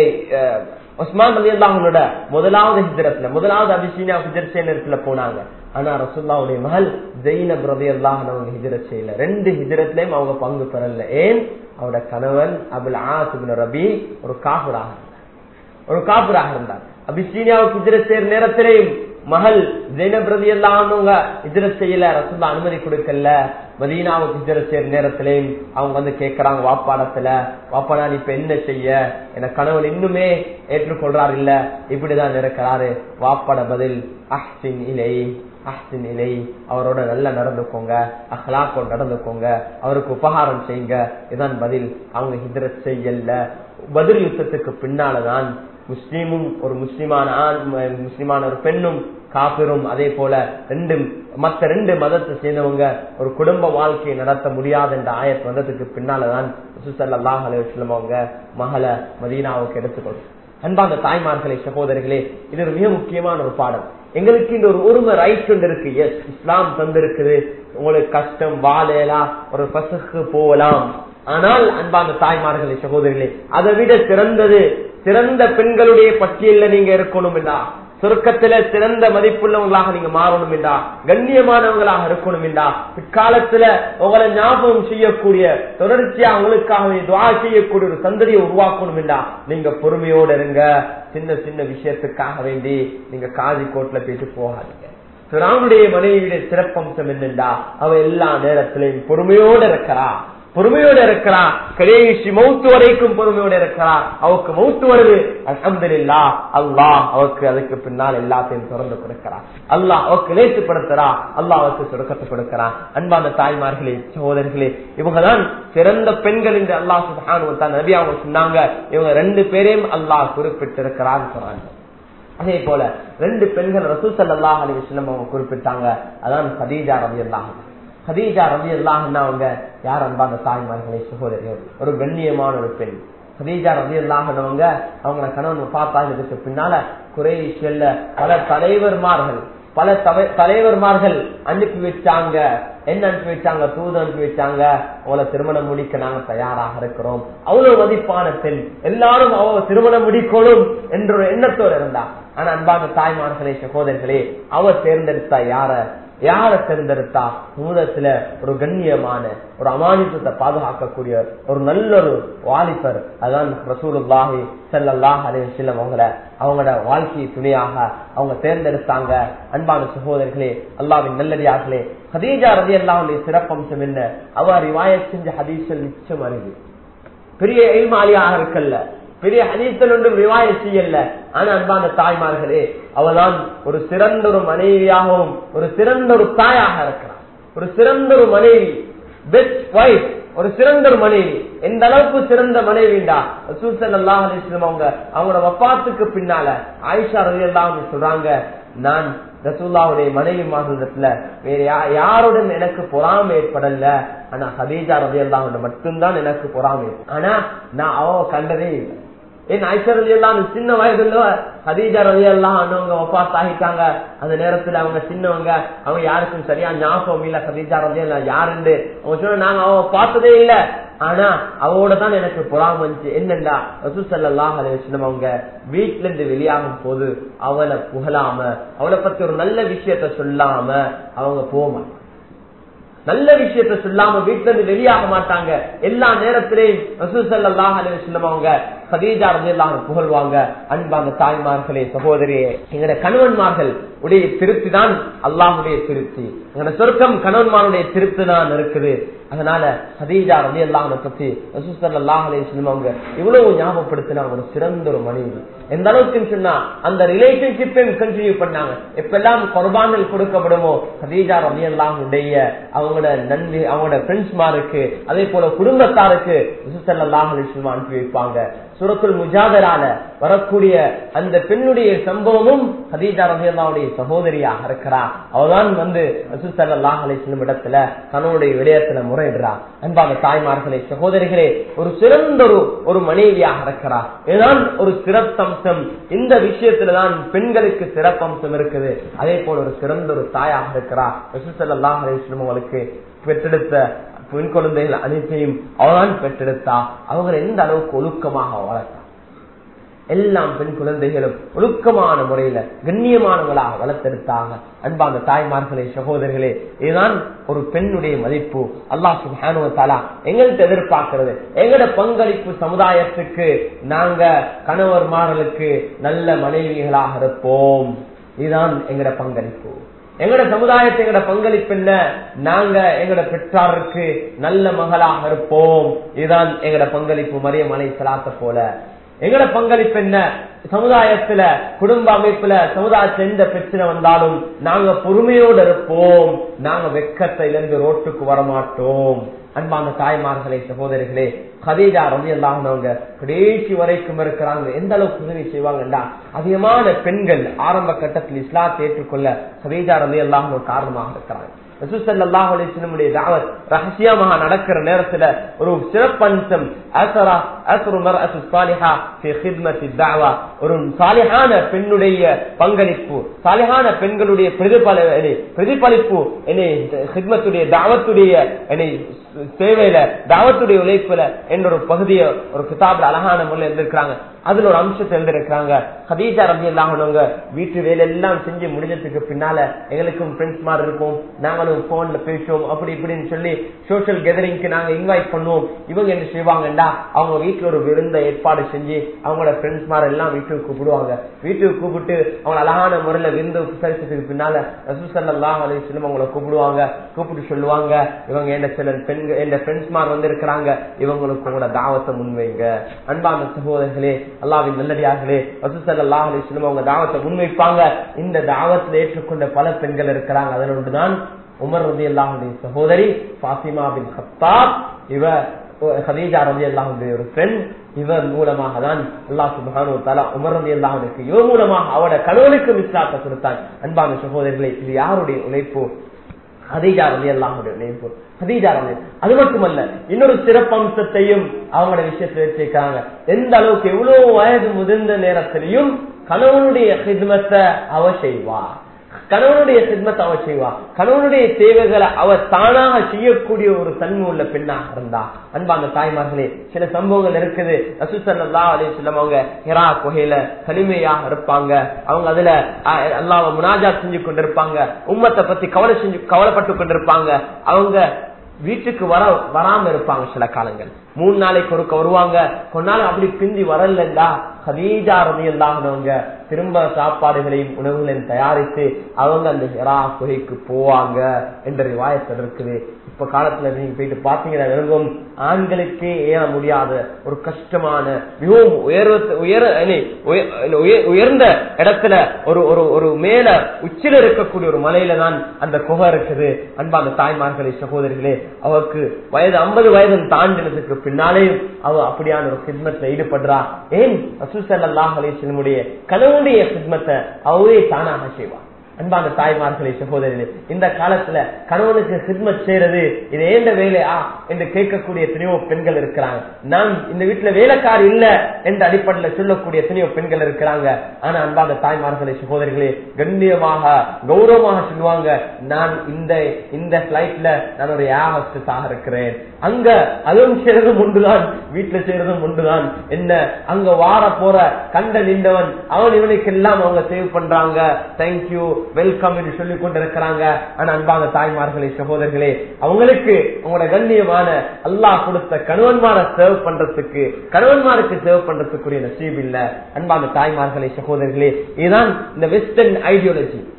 உஸ்மான் அலி அல்லாஹனோட முதலாவது ஹிஜரத்துல முதலாவது அபிசீனா ஹிஜர் நேரத்துல போனாங்க ஆனா ரசுல்லாவுடைய மகள் ஜெயினப் ரதி அல்லாஹனவங்க ஹிஜரத் செய்யல ரெண்டு ஹிஜரத்லயும் அவங்க பங்கு பெறல ஏன் அவரோட கணவன் அபுல் ஆசுபின் ரபி ஒரு காபுராக இருந்தார் ஒரு காபுராக இருந்தார் அபிசீனியாவுக்கு ஹிஜரத் செய்யற நேரத்திலேயும் மகள் ஜெயினப் ரதி அல்லாஹனவங்க ஹிஜரத் செய்யல ரசுல்லா அனுமதி கொடுக்கல மதீனாவுக்கு ஹிஜரத் செய்யற நேரத்திலேயும் அவங்க வந்து கேட்கறாங்க வாப்பாடத்துல வாப்பாடா நீ இப்ப என்ன செய்ய என கணவன் இன்னுமே ஏற்றுக்கொள்றாரு இல்ல இப்படிதான் இருக்கிறாரு வாப்பாட பதில் அஹ்சின் இலை அஹ்சின் இலை அவரோட நல்லா நடந்துக்கோங்க அஹ்லாக்கோட நடந்துக்கோங்க அவருக்கு உபகாரம் செய்யுங்க இதான் பதில் அவங்க ஹிஜரத் செய்யல பதில் யுத்தத்துக்கு பின்னாலதான் முஸ்லீமும் ஒரு முஸ்லிமான ஆண் முஸ்லிமான ஒரு பெண்ணும் காப்பிரும் அதே போல ரெண்டு மத்த ரெண்டு மதத்தை சேர்ந்தவங்க ஒரு குடும்ப வாழ்க்கையை நடத்த முடியாது என்ற ஆயத் வந்ததுக்கு பின்னாலதான் சுசல்லாஹ் அலுவலம் அவங்க மகளை மதீனாவுக்கு எடுத்துக்கொள்ளும் அன்பாந்த தாய்மார்களே சகோதரர்களே இது ஒரு மிக முக்கியமான ஒரு பாடம் எங்களுக்கு இந்த ஒரு உரிமை ரைட் ஒன்று இருக்கு எஸ் இஸ்லாம் தந்திருக்குது உங்களுக்கு கஷ்டம் வாழலாம் ஒரு பசுக்கு போகலாம் ஆனால் அன்பான தாய்மார்களே சகோதரிகளே அதை விட சிறந்தது சிறந்த பெண்களுடைய பட்டியல்ல நீங்க இருக்கணும் என்றா சொர்க்கத்துல சிறந்த மதிப்புள்ளவங்களாக நீங்க மாறணும் என்றா கண்ணியமானவங்களாக இருக்கணும் என்றா பிற்காலத்துல உங்களை ஞாபகம் செய்யக்கூடிய தொடர்ச்சியா அவங்களுக்காக துவா செய்யக்கூடிய ஒரு சந்ததியை உருவாக்கணும் என்றா நீங்க பொறுமையோடு இருங்க சின்ன சின்ன விஷயத்துக்காக வேண்டி நீங்க காதி கோட்ல போயிட்டு போகாதீங்க பிராவுடைய மனைவியுடைய சிறப்பம்சம் என்னென்றா அவ எல்லா நேரத்திலையும் பொறுமையோடு இருக்கிறா பொறுமையோடு இருக்கிறா கடைசி மௌத்து வரைக்கும் பொறுமையோடு இருக்கிறா அவருக்கு மௌத்து வருது அலமதுல்லா அல்லாஹ் அவருக்கு அதுக்கு பின்னால் எல்லாத்தையும் திறந்து கொடுக்கிறார் அல்லாஹ் அவருக்கு லேசுப்படுத்துறா அல்லாஹ் அவருக்கு சுரக்கத்தை கொடுக்கிறான் அன்பான தாய்மார்களே சகோதரர்களே இவங்கதான் சிறந்த பெண்கள் என்று அல்லாஹ் சுபான் நபி அவங்க சொன்னாங்க இவங்க ரெண்டு பேரையும் அல்லாஹ் குறிப்பிட்டிருக்கிறான்னு சொல்றாங்க அதே போல ரெண்டு பெண்கள் ரசூசல்லாஹ் அலி வஸ்லம் அவங்க குறிப்பிட்டாங்க அதான் ஹதீஜா ரவி அல்லாஹ் ஹதீஜா ரவி அல்லாஹ்னா அவங்க யார் அன்பாந்த தாய்மார்களே சகோதரிகள் ஒரு கண்ணியமான ஒரு பெண் ஹதீஜா ரவி அல்லாஹ்னவங்க அவங்கள கணவன் பார்த்தாங்க பின்னால குறை செல்ல பல தலைவர்மார்கள் பல தலைவர்மார்கள் அனுப்பி வச்சாங்க என்ன அனுப்பி வச்சாங்க தூது அனுப்பி வச்சாங்க அவளை திருமணம் முடிக்க நாங்க தயாராக இருக்கிறோம் அவ்வளவு மதிப்பான பெண் எல்லாரும் அவ திருமணம் முடிக்கணும் என்ற ஒரு எண்ணத்தோடு இருந்தா ஆனா அன்பான தாய்மார்களே சகோதரர்களே அவ தேர்ந்தெடுத்தா யார யார தேர்ந்தெடுத்தா சமூகத்துல ஒரு கண்ணியமான ஒரு அமானித்தத்தை பாதுகாக்கக்கூடிய ஒரு நல்ல ஒரு வாலிபர் அதான் ரசூலுல்லாஹி செல்லல்லாஹ் அலிவசல்லம் அவங்கள அவங்களோட வாழ்க்கையை துணையாக அவங்க தேர்ந்தெடுத்தாங்க அன்பான சகோதரர்களே அல்லாவின் நல்லடியார்களே ஹதீஜா ரதி அல்லாவுடைய சிறப்பம்சம் என்ன அவர் ரிவாய செஞ்ச ஹதீசல் நிச்சயம் அறிவு பெரிய எய்மாலியாக இருக்கல்ல பெரிய ஹதீசல் ஒன்றும் ரிவாய செய்யல ஆனா அன்பான தாய்மார்களே அவதான் ஒரு சிறந்த ஒரு மனைவியாகவும் ஒரு சிறந்த ஒரு தாயாக இருக்கிறார் ஒரு சிறந்த ஒரு மனைவி பெஸ்ட் ஒய்ஃப் ஒரு சிறந்த ஒரு மனைவி எந்த அளவுக்கு சிறந்த மனைவிண்டா அல்லாஹ் அலிஸ்லம் அவங்க அவங்களோட வப்பாத்துக்கு பின்னால ஆயிஷா ரவி எல்லாம் சொல்றாங்க நான் ரசூல்லாவுடைய மனைவி மாதத்துல வேற யாருடன் எனக்கு பொறாமை ஏற்படல ஆனா ஹதீஜா ரவி எல்லாம் மட்டும்தான் எனக்கு பொறாமை ஆனா நான் அவ கண்டதே இல்லை ஏன் ஐஷர் அலி எல்லாம் சின்ன வயதுல ஹதீஜா ரவி எல்லாம் அவங்க ஒப்பாஸ் ஆகிட்டாங்க அந்த நேரத்துல அவங்க சின்னவங்க அவங்க யாருக்கும் சரியா ஞாபகம் இல்ல ஹதீஜா ரவி எல்லாம் யாருண்டு அவங்க சொன்ன நாங்க அவ பார்த்ததே இல்ல ஆனா அவளோட தான் எனக்கு பொறாமச்சு என்னண்டா ரசூசல்லாஹ் அலைவசனம் அவங்க வீட்டுல இருந்து வெளியாகும் போது அவளை புகழாம அவளை பத்தி ஒரு நல்ல விஷயத்த சொல்லாம அவங்க போமா நல்ல விஷயத்த சொல்லாம வீட்டுல இருந்து வெளியாக மாட்டாங்க எல்லா நேரத்திலையும் ரசூசல்லாஹ் அலைவசனம் அவங்க சதீஜா ரஜில்லாஹ் புகழ்வாங்க அன்பான தாய்மார்களே சகோதரியே எங்கட கணவன்மார்கள் உடைய திருப்தி தான் அல்லாஹுடைய திருப்தி எங்கட சொர்க்கம் கணவன்மாருடைய திருப்தி தான் இருக்குது அதனால ஹதீஜா ரவி அல்லாஹ் பத்தி ரசூசல்லாஹ் அலையம் அவங்க இவ்வளவு ஞாபகப்படுத்தினாங்க ஒரு சிறந்த ஒரு மனைவி எந்த அளவுக்கு சொன்னா அந்த ரிலேஷன்ஷிப்பையும் கண்டினியூ பண்ணாங்க எப்பெல்லாம் குர்பான்கள் கொடுக்கப்படுமோ ஹதீஜா ரவி அல்லாஹுடைய அவங்களோட நன்றி அவங்களோட ஃப்ரெண்ட்ஸ்மாருக்கு அதே போல குடும்பத்தாருக்கு ரசூசல்லாஹ் அலிஸ்லமா அனுப்பி வைப்பாங்க சுரத்துல் முஜாதரால வரக்கூடிய அந்த பெண்ணுடைய சம்பவமும் ஹதீஜா ரஹியல்லாவுடைய சகோதரியாக இருக்கிறா அவதான் வந்து ரசூசல்லாஹ் அலிஸ்லம் இடத்துல தன்னுடைய விடயத்துல முறையிடுறா அன்பான தாய்மார்களே சகோதரிகளே ஒரு சிறந்த ஒரு ஒரு மனைவியாக இருக்கிறா இதுதான் ஒரு சிறப்பம்சம் இந்த விஷயத்துலதான் பெண்களுக்கு சிறப்பம்சம் இருக்குது அதே போல ஒரு சிறந்த ஒரு தாயாக இருக்கிறா ரசூசல்லாஹ் அலிஸ்லம் அவங்களுக்கு பெற்றெடுத்த பெண் குழந்தைகள் அனைத்தையும் அவதான் பெற்றெடுத்தா அவங்க எந்த அளவுக்கு ஒழுக்கமாக வளர்த்தா எல்லாம் பெண் குழந்தைகளும் ஒழுக்கமான முறையில கண்ணியமானவர்களாக வளர்த்தெடுத்தாங்க அன்பான தாய்மார்களே சகோதரர்களே இதுதான் ஒரு பெண்ணுடைய மதிப்பு அல்லாஹ் சுபானுவத்தாலா எங்கள்கிட்ட எதிர்பார்க்கிறது எங்கட பங்களிப்பு சமுதாயத்துக்கு நாங்க கணவர்மார்களுக்கு நல்ல மனைவிகளாக இருப்போம் இதுதான் எங்கட பங்களிப்பு எங்கட சமுதாயத்தை எங்கட பங்களிப்பு என்ன நாங்க எங்கட பெற்றாருக்கு நல்ல மகளாக இருப்போம் இதுதான் எங்கட பங்களிப்பு மரியம் அலை சலாத்த போல எங்கட பங்களிப்பு என்ன சமுதாயத்துல குடும்ப அமைப்புல சமுதாயத்துல எந்த பிரச்சனை வந்தாலும் நாங்க பொறுமையோடு இருப்போம் நாங்க வெக்கத்திலிருந்து ரோட்டுக்கு வரமாட்டோம் அன்பான தாய்மார்களே சகோதரிகளே கதீஜா ரவி அல்லாஹனவங்க கடைசி வரைக்கும் இருக்கிறாங்க எந்த அளவுக்கு உதவி செய்வாங்கடா அதிகமான பெண்கள் ஆரம்ப கட்டத்தில் இஸ்லாத்தை ஏற்றுக்கொள்ள கதீஜா ரவி அல்லாஹனும் காரணமாக இருக்கிறாங்க ரகசியமாக நடக்கிற நேரத்துல ஒரு சிறப்பம்சம் ஒரு சாலிகான பெண்ணுடைய பங்களிப்பு சாலிகான பெண்களுடைய பிரதிபலிப்பு என்னை ஹித்மத்துடைய தாவத்துடைய என்னை சேவையில தாவத்துடைய உழைப்புல என்ற ஒரு பகுதியை ஒரு கிதாப்ல அழகான முறையில் எழுதிருக்கிறாங்க அதுல ஒரு அம்சத்தை எழுதிருக்கிறாங்க ஹதீஜா ரபி இல்லாமவங்க வீட்டு வேலை எல்லாம் செஞ்சு முடிஞ்சதுக்கு பின்னால எங்களுக்கும் ஃப்ரெண்ட்ஸ் மாதிரி இருக்கும் நாங்களும் போன்ல பேசுவோம் அப்படி இப்படின்னு சொல்லி சோசியல் கேதரிங்க்கு நாங்க இன்வைட் பண்ணுவோம் இவங்க என்ன செய்வாங்கடா அவங்க வீட்டுல ஒரு விருந்த ஏற்பாடு செஞ்சு அவங்களோட ஃப்ரெண்ட்ஸ் மாதிரி எல்லாம் வீட்டுக்கு கூப்பிடுவாங்க வீட்டுக்கு கூப்பிட்டு அவங்க அழகான முறையில விருந்து விசாரிச்சதுக்கு பின்னால ரசூசல்லாம் அலிஸ்லம் அவங்கள கூப்பிடுவாங்க கூப்பிட்டு சொல்லுவாங்க இவங்க என்ன சில பெண்கள் என் ஃப்ரெண்ட்ஸ் மாதிரி வந்து இருக்கிறாங்க இவங்களுக்கு உங்களோட தாவத்தை முன்வைங்க அன்பான சகோதரர்களே அல்லாவின் நல்லடியார்களே ரசூசல்லா அலிஸ்லம் அவங்க தாவத்தை முன்வைப்பாங்க இந்த தாவத்தில் ஏற்றுக்கொண்ட பல பெண்கள் இருக்கிறாங்க அதனொன்றுதான் உமர் ரதி அல்லாஹுடைய சகோதரி பாத்திமா பின் ஹத்தாப் இவ ஹதீஜா ரதி அல்லாஹுடைய ஒரு ஃப்ரெண்ட் இவர் மூலமாக தான் அல்லாஹ் சுபஹானு தலா உமர் ரதி அல்லாஹுக்கு இவர் மூலமாக அவட கணவனுக்கு இஸ்லாத்தை கொடுத்தான் அன்பான சகோதரிகளே இது யாருடைய உழைப்பு ஹதீஜா ரதி அல்லாஹுடைய உழைப்பு ஹதீஜா ரதி அது மட்டுமல்ல இன்னொரு சிறப்பம்சத்தையும் அவங்களோட விஷயத்துல வச்சிருக்காங்க எந்த அளவுக்கு எவ்வளவு வயது முதிர்ந்த நேரத்திலையும் கணவனுடைய ஹித்மத்தை அவ செய்வா கணவனுடைய சித்மத்தை அவ செய்வா கணவனுடைய தேவைகளை அவ தானாக செய்யக்கூடிய ஒரு தன்மை உள்ள பெண்ணாக இருந்தா அன்பான தாய்மார்களே சில சம்பவங்கள் இருக்குது ரசூசல்லா அலி சொல்லம் அவங்க ஹெரா குகையில தனிமையாக இருப்பாங்க அவங்க அதுல அல்லாவ முனாஜா செஞ்சு கொண்டிருப்பாங்க உம்மத்தை பத்தி கவலை செஞ்சு கவலைப்பட்டு கொண்டிருப்பாங்க அவங்க வீட்டுக்கு வர வராம இருப்பாங்க சில காலங்கள் மூணு நாளைக்கு ஒருக்க வருவாங்க கொண்டாலும் அப்படி பிந்தி வரலண்டா ஹதீஜா ரதியல்லாதவங்க திரும்ப சாப்பாடுகளையும் உணவுகளையும் தயாரித்து அவங்க அந்த ஹெரா குகைக்கு போவாங்க என்ற வாயத்தில் இருக்குது இப்ப காலத்துல நீங்க போயிட்டு பாத்தீங்கன்னா விரும்பும் ஆண்களுக்கே ஏற முடியாத ஒரு கஷ்டமான மிகவும் உயர்வ உயர் உயர்ந்த இடத்துல ஒரு ஒரு ஒரு மேல உச்சில இருக்கக்கூடிய ஒரு மலையில தான் அந்த குகை இருக்குது அன்பான தாய்மார்களே சகோதரிகளே அவருக்கு வயது ஐம்பது வயது தாண்டினதுக்கு பின்னாலே அவ அப்படியான ஒரு சித்மத்துல ஈடுபடுறா ஏன் ரசூசல்லாஹ் அலிஸ்லமுடைய கணவனுடைய சித்மத்தை அவரே தானாக செய்வார் அன்பான தாய்மார்களே சகோதரர்களே இந்த காலத்துல கணவனுக்கு சித்மத் செய்யறது இது ஏந்த வேலையா என்று கேட்கக்கூடிய எத்தனையோ பெண்கள் இருக்கிறாங்க நான் இந்த வீட்டுல வேலைக்கார் இல்ல என்ற அடிப்படையில் சொல்லக்கூடிய எத்தனையோ பெண்கள் இருக்கிறாங்க ஆனா அன்பான தாய்மார்களே சகோதரிகளே கண்ணியமாக கௌரவமாக சொல்லுவாங்க நான் இந்த இந்த பிளைட்ல நான் ஒரு ஏகஸ்டாக இருக்கிறேன் அங்க அதுவும் செய்யறதும் உண்டுதான் வீட்டுல செய்யறதும் உண்டுதான் என்ன அங்க வார போற கண்ட நின்றவன் அவன் இவனுக்கு எல்லாம் அவங்க சேவ் பண்றாங்க தேங்க்யூ வெல்கம் என்று சொல்லிக் கொண்டிருக்கிறாங்க ஆனா அன்பான தாய்மார்களே சகோதரர்களே அவங்களுக்கு உங்களோட கண்ணியமான அல்லாஹ் கொடுத்த கணவன்மாரை சேவ் பண்றதுக்கு கணவன்மாருக்கு சேவ் பண்றதுக்குரிய நசீப் இல்ல அன்பான தாய்மார்களே சகோதரர்களே இதுதான் இந்த வெஸ்டர்ன் ஐடியாலஜி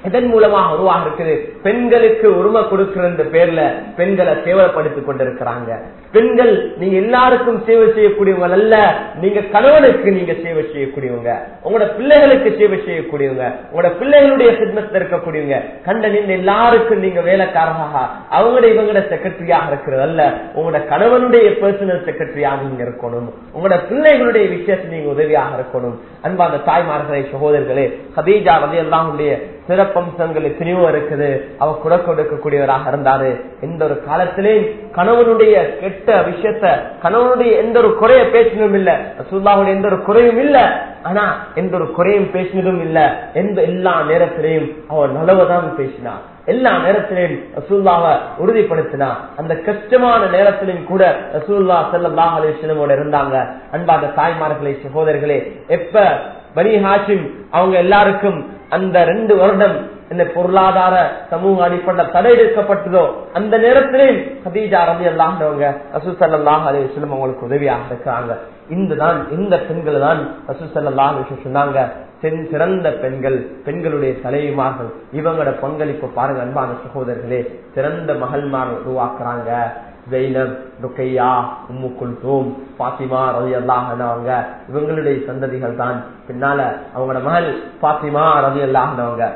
இதன் மூலமாக உருவாக இருக்குது பெண்களுக்கு உரிமை கொடுக்கிற இந்த பேர்ல பெண்களை சேவைப்படுத்திக் கொண்டிருக்கிறாங்க பெண்கள் நீங்க எல்லாருக்கும் சேவை செய்யக்கூடியவங்க அல்ல நீங்க கணவனுக்கு நீங்க சேவை செய்யக்கூடியவங்க உங்களோட பிள்ளைகளுக்கு சேவை செய்யக்கூடியவங்க உங்களோட பிள்ளைகளுடைய சித்மத்தில் இருக்கக்கூடியவங்க கண்ட நின்று எல்லாருக்கும் நீங்க வேலைக்காரராக அவங்களோட இவங்களோட செக்ரட்டரியாக இருக்கிறது அல்ல உங்களோட கணவனுடைய பர்சனல் செக்ரட்டரியாக நீங்க இருக்கணும் உங்களோட பிள்ளைகளுடைய விஷயத்தில் நீங்க உதவியாக இருக்கணும் அன்பான தாய்மார்களே சகோதரர்களே ஹதீஜா வந்து எல்லாம் சிறப்பம்சங்கள் எத்தனையோ இருக்குது அவ குட கொடுக்கக்கூடியவராக இருந்தாரு எந்த ஒரு காலத்திலேயும் கணவனுடைய கெட்ட விஷயத்த கணவனுடைய எந்த ஒரு குறைய பேசினதும் இல்ல ரசூல்லாவுடைய எந்த ஒரு குறையும் இல்ல ஆனா எந்த ஒரு குறையும் பேசினதும் இல்ல எந்த எல்லா நேரத்திலையும் அவன் நலவதான் பேசினான் எல்லா நேரத்திலையும் ரசூல்லாவை உறுதிப்படுத்தினா அந்த கஷ்டமான நேரத்திலும் கூட ரசூல்லா செல்லா அலிஸ்லமோட இருந்தாங்க அன்பாக தாய்மார்களே சகோதரர்களே எப்ப பனி ஹாஷிம் அவங்க எல்லாருக்கும் அந்த ரெண்டு வருடம் இந்த பொருளாதார சமூக அடிப்படை தடை எடுக்கப்பட்டதோ அந்த நேரத்திலே ஹதீஜா ரவி அல்லாஹவங்க ரசூசல்லாஹ் அலி வஸ்லம் அவங்களுக்கு உதவியாக இருக்கிறாங்க இந்த தான் இந்த பெண்கள் தான் ரசூசல்லாஹ் சொன்னாங்க சிறந்த பெண்கள் பெண்களுடைய தலைவிமார்கள் இவங்களோட பங்களிப்பு பாருங்க அன்பான சகோதரர்களே சிறந்த மகள்மார் உருவாக்குறாங்க ஜெயினப் ருக்கையா உம்மு குல்தூம் பாத்திமா ரவி அல்லாஹனவங்க இவங்களுடைய சந்ததிகள் தான் பின்னால அவங்களோட மகள் பாத்திமா ரவி அல்லாஹனவங்க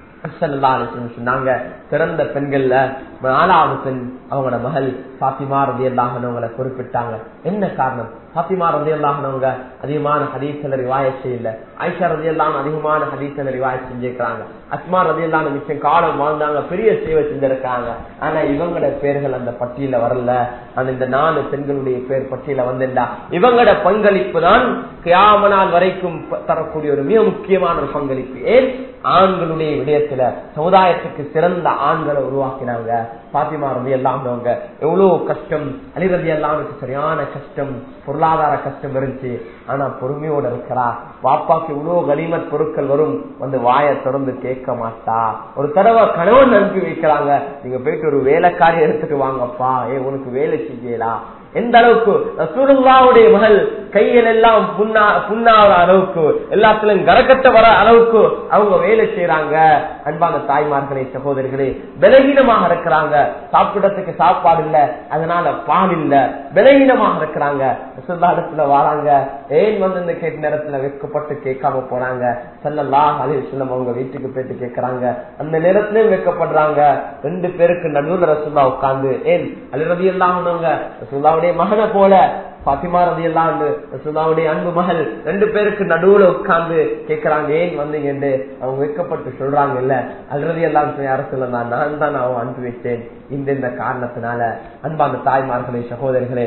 சொன்னாங்க பிறந்த பெண்கள்ல நாலாவது பெண் அவங்களோட மகள் பாத்திமா ரதி அல்லாஹனவங்களை குறிப்பிட்டாங்க என்ன காரணம் பாத்திமா ரதி அல்லாஹனவங்க அதிகமான ஹதீசல ரிவாய செய்யல ஐஷா ரதி எல்லாம் அதிகமான ஹதீசல ரிவாய செஞ்சிருக்கிறாங்க அஸ்மா ரதி எல்லாம் மிச்சம் காலம் வாழ்ந்தாங்க பெரிய சேவை செஞ்சிருக்காங்க ஆனா இவங்களோட பேர்கள் அந்த பட்டியல வரல அந்த இந்த நாலு பெண்களுடைய பேர் பட்டியல வந்துண்டா இவங்களோட பங்களிப்பு தான் கியாமனால் வரைக்கும் தரக்கூடிய ஒரு மிக முக்கியமான ஒரு பங்களிப்பு ஏன் ஆண்களுடைய விடயத்துல சமுதாயத்துக்கு சிறந்த ஆண்களை உருவாக்கினாங்க பாத்திமா ரதி எல்லாம்னவங்க எவ்வளவு கஷ்டம் அலிரதி எல்லாமுக்கு சரியான கஷ்டம் பொருளாதார கஷ்டம் இருந்துச்சு ஆனா பொறுமையோட இருக்கிறா வாப்பாக்கு இவ்வளவு கனிமத் பொருட்கள் வரும் வந்து வாயை திறந்து கேட்க மாட்டா ஒரு தடவை கணவன் அனுப்பி வைக்கிறாங்க நீங்க போயிட்டு ஒரு வேலைக்காரி எடுத்துட்டு வாங்கப்பா ஏ உனக்கு வேலை செய்யலாம் எந்த அளவுக்கு ரசூலுல்லாவுடைய மகள் கையில் எல்லாம் புண்ணா புண்ணாகிற அளவுக்கு எல்லாத்திலும் கரக்கட்ட வர அளவுக்கு அவங்க வேலை செய்யறாங்க அன்பான தாய்மார்களே சகோதரிகளே பலகீனமாக இருக்கிறாங்க சாப்பிடறதுக்கு சாப்பாடு இல்ல அதனால பால் இல்ல பலகீனமாக இருக்கிறாங்க இடத்துல வராங்க ஏன் வந்து இந்த கேட்ட நேரத்துல வெக்கப்பட்டு கேட்காம போறாங்க செல்லலா அது சொல்லம் அவங்க வீட்டுக்கு போயிட்டு கேட்கறாங்க அந்த நேரத்திலயும் வெக்கப்படுறாங்க ரெண்டு பேருக்கு நடுவுல ரசுல்லா உட்கார்ந்து ஏன் அலிரதி எல்லாம் ரசுல்லா அவருடைய மகனை போல பாத்திமா ரதி எல்லாம் ரசுல்லாவுடைய அன்பு மகள் ரெண்டு பேருக்கு நடுவுல உட்கார்ந்து கேக்குறாங்க ஏன் வந்தீங்கன்னு அவங்க வைக்கப்பட்டு சொல்றாங்க இல்ல அல்றதி எல்லாம் அரசுல நான் நான் தான் அவன் அனுப்பி வச்சேன் இந்த இந்த காரணத்தினால அன்பான தாய்மார்களே சகோதரிகளே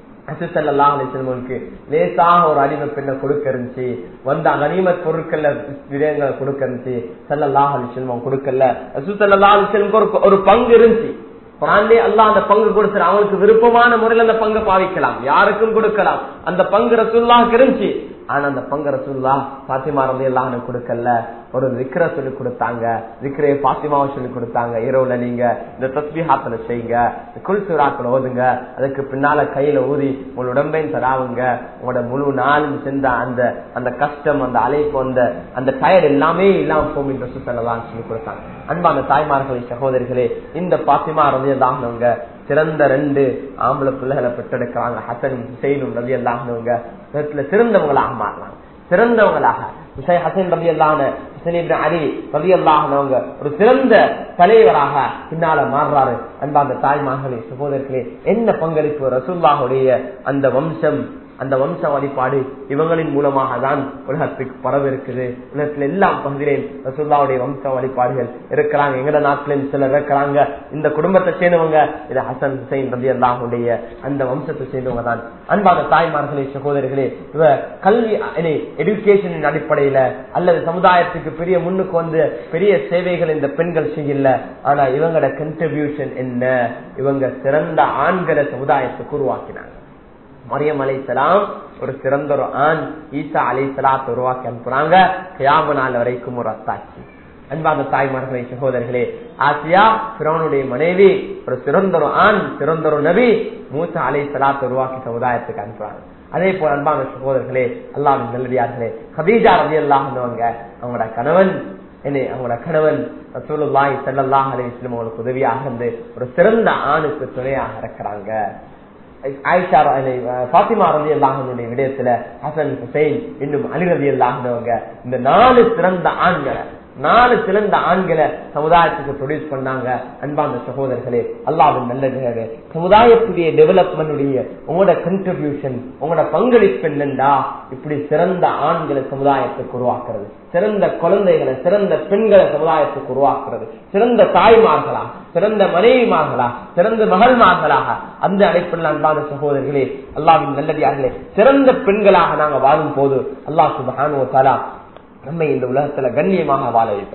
லேசாக ஒரு அடிமை பெண்ணை கொடுக்க இருந்துச்சு வந்த அனிமத் பொருட்கள்ல விடயங்களை கொடுக்க இருந்துச்சு செல்லல்லாஹ் அலிசல்மம் கொடுக்கல அசுசல்லா அலிசல்முக்கு ஒரு பங்கு இருந்துச்சு குரான்லே அல்லா அந்த பங்கு கொடுத்துரு அவங்களுக்கு விருப்பமான முறையில் அந்த பங்கு பாவிக்கலாம் யாருக்கும் கொடுக்கலாம் அந்த பங்கு ரசுல்லாக்கு இருந்துச்சு ஆனா அந்த பங்கு ரசுல்லா பாத்திமா ரவி எல்லாம் கொடுக்கல ஒரு விக்கிர சொல்லி கொடுத்தாங்க விக்கிரைய பாத்திமாவை சொல்லி கொடுத்தாங்க இரவுல நீங்க இந்த தஸ்பிஹாத்துல செய்யுங்க குல் சுறாக்கள் ஓதுங்க அதுக்கு பின்னால கையில ஊதி உங்களோட உடம்பையும் தராவுங்க உங்களோட முழு நாளும் சென்ற அந்த அந்த கஷ்டம் அந்த அழைப்பு அந்த அந்த டயர்ட் எல்லாமே இல்லாம போகும் என்று சொல்லலாம் சொல்லி கொடுத்தாங்க அன்பான தாய்மார்களே சகோதரிகளே இந்த பாத்திமா ரவி எல்லாம் சிறந்த ரெண்டு ஆம்பளை பிள்ளைகளை பெற்றெடுக்கிறாங்க ஹசனும் ஹுசைனும் ரவி அல்லாஹனவங்க சிறந்தவங்களாக மாறலாம் சிறந்தவங்களாக ஹசன் ரவி அல்லான அலி ரவி அல்லாஹனவங்க ஒரு சிறந்த தலைவராக பின்னால மாறுறாரு அன்பாந்த தாய்மார்களே சகோதரர்களே என்ன பங்களிப்பு ரசுல்லாவுடைய அந்த வம்சம் அந்த வம்ச வழிபாடு இவங்களின் மூலமாக தான் உலகத்துக்கு பரவ இருக்குது உலகத்துல எல்லா பகுதியிலும் ரசுல்லாவுடைய வம்ச வழிபாடுகள் இருக்கிறாங்க எங்கட நாட்டிலும் சிலர் இருக்கிறாங்க இந்த குடும்பத்தை சேர்ந்தவங்க இது ஹசன் ஹுசைன் ரதி அல்லாஹுடைய அந்த வம்சத்தை சேர்ந்தவங்க தான் அன்பான தாய்மார்களே சகோதரிகளே இவ கல்வி எடுக்கேஷனின் அடிப்படையில அல்லது சமுதாயத்துக்கு பெரிய முன்னுக்கு வந்து பெரிய சேவைகள் இந்த பெண்கள் செய்யல ஆனா இவங்களோட கன்ட்ரிபியூஷன் என்ன இவங்க சிறந்த ஆண்களை சமுதாயத்துக்கு உருவாக்கினாங்க மரியம் அலை ஒரு சிறந்த ஒரு ஆண் ஈசா அலை சலாத்தை உருவாக்கி அனுப்புறாங்க கியாம நாள் வரைக்கும் ஒரு அத்தாட்சி அன்பான தாய்மார்களே சகோதரர்களே ஆசியா பிறவனுடைய மனைவி ஒரு சிறந்த ஒரு ஆண் சிறந்த ஒரு நபி மூசா அலை சலாத்தை உருவாக்கி சமுதாயத்துக்கு அனுப்புறாங்க அதே போல அன்பான சகோதரர்களே அல்லாவின் நல்லடியார்களே கபீஜா ரவி அல்லாஹ்னவங்க அவங்களோட கணவன் என்னை அவங்களோட கணவன் ரசூலுல்லாஹி ஸல்லல்லாஹு அலைஹி வஸல்லம் அவங்களுக்கு உதவியாக இருந்து ஒரு சிறந்த ஆணுக்கு துணையாக இருக்கிறாங்க ஆயிஷா பாத்திமா ரதி அல்லாஹனுடைய விடயத்துல ஹசன் ஹுசைன் இன்னும் அலி ரதி அல்லாஹனவங்க இந்த நாலு சிறந்த ஆண்களை நாலு சிறந்த ஆண்களை சமுதாயத்துக்கு ப்ரொடியூஸ் பண்ணாங்க அன்பான சகோதரர்களே அல்லாவின் நல்லது சமுதாயத்துடைய டெவலப்மெண்டுடைய உங்களோட கண்ட்ரிபியூஷன் உங்களோட பங்களிப்பு என்னண்டா இப்படி சிறந்த ஆண்களை சமுதாயத்துக்கு உருவாக்குறது சிறந்த குழந்தைகளை சிறந்த பெண்களை சமுதாயத்துக்கு உருவாக்குறது சிறந்த தாய்மார்களா சிறந்த மனைவிமார்களா சிறந்த மகள்மார்களாக அந்த அடைப்பில் அன்பான சகோதரர்களே அல்லாவின் நல்லடியார்களே சிறந்த பெண்களாக நாங்க வாழும் போது அல்லாஹ் சுபஹானு தாலா நம்மை இந்த உலகத்துல கண்ணியமாக வாழ வைப்ப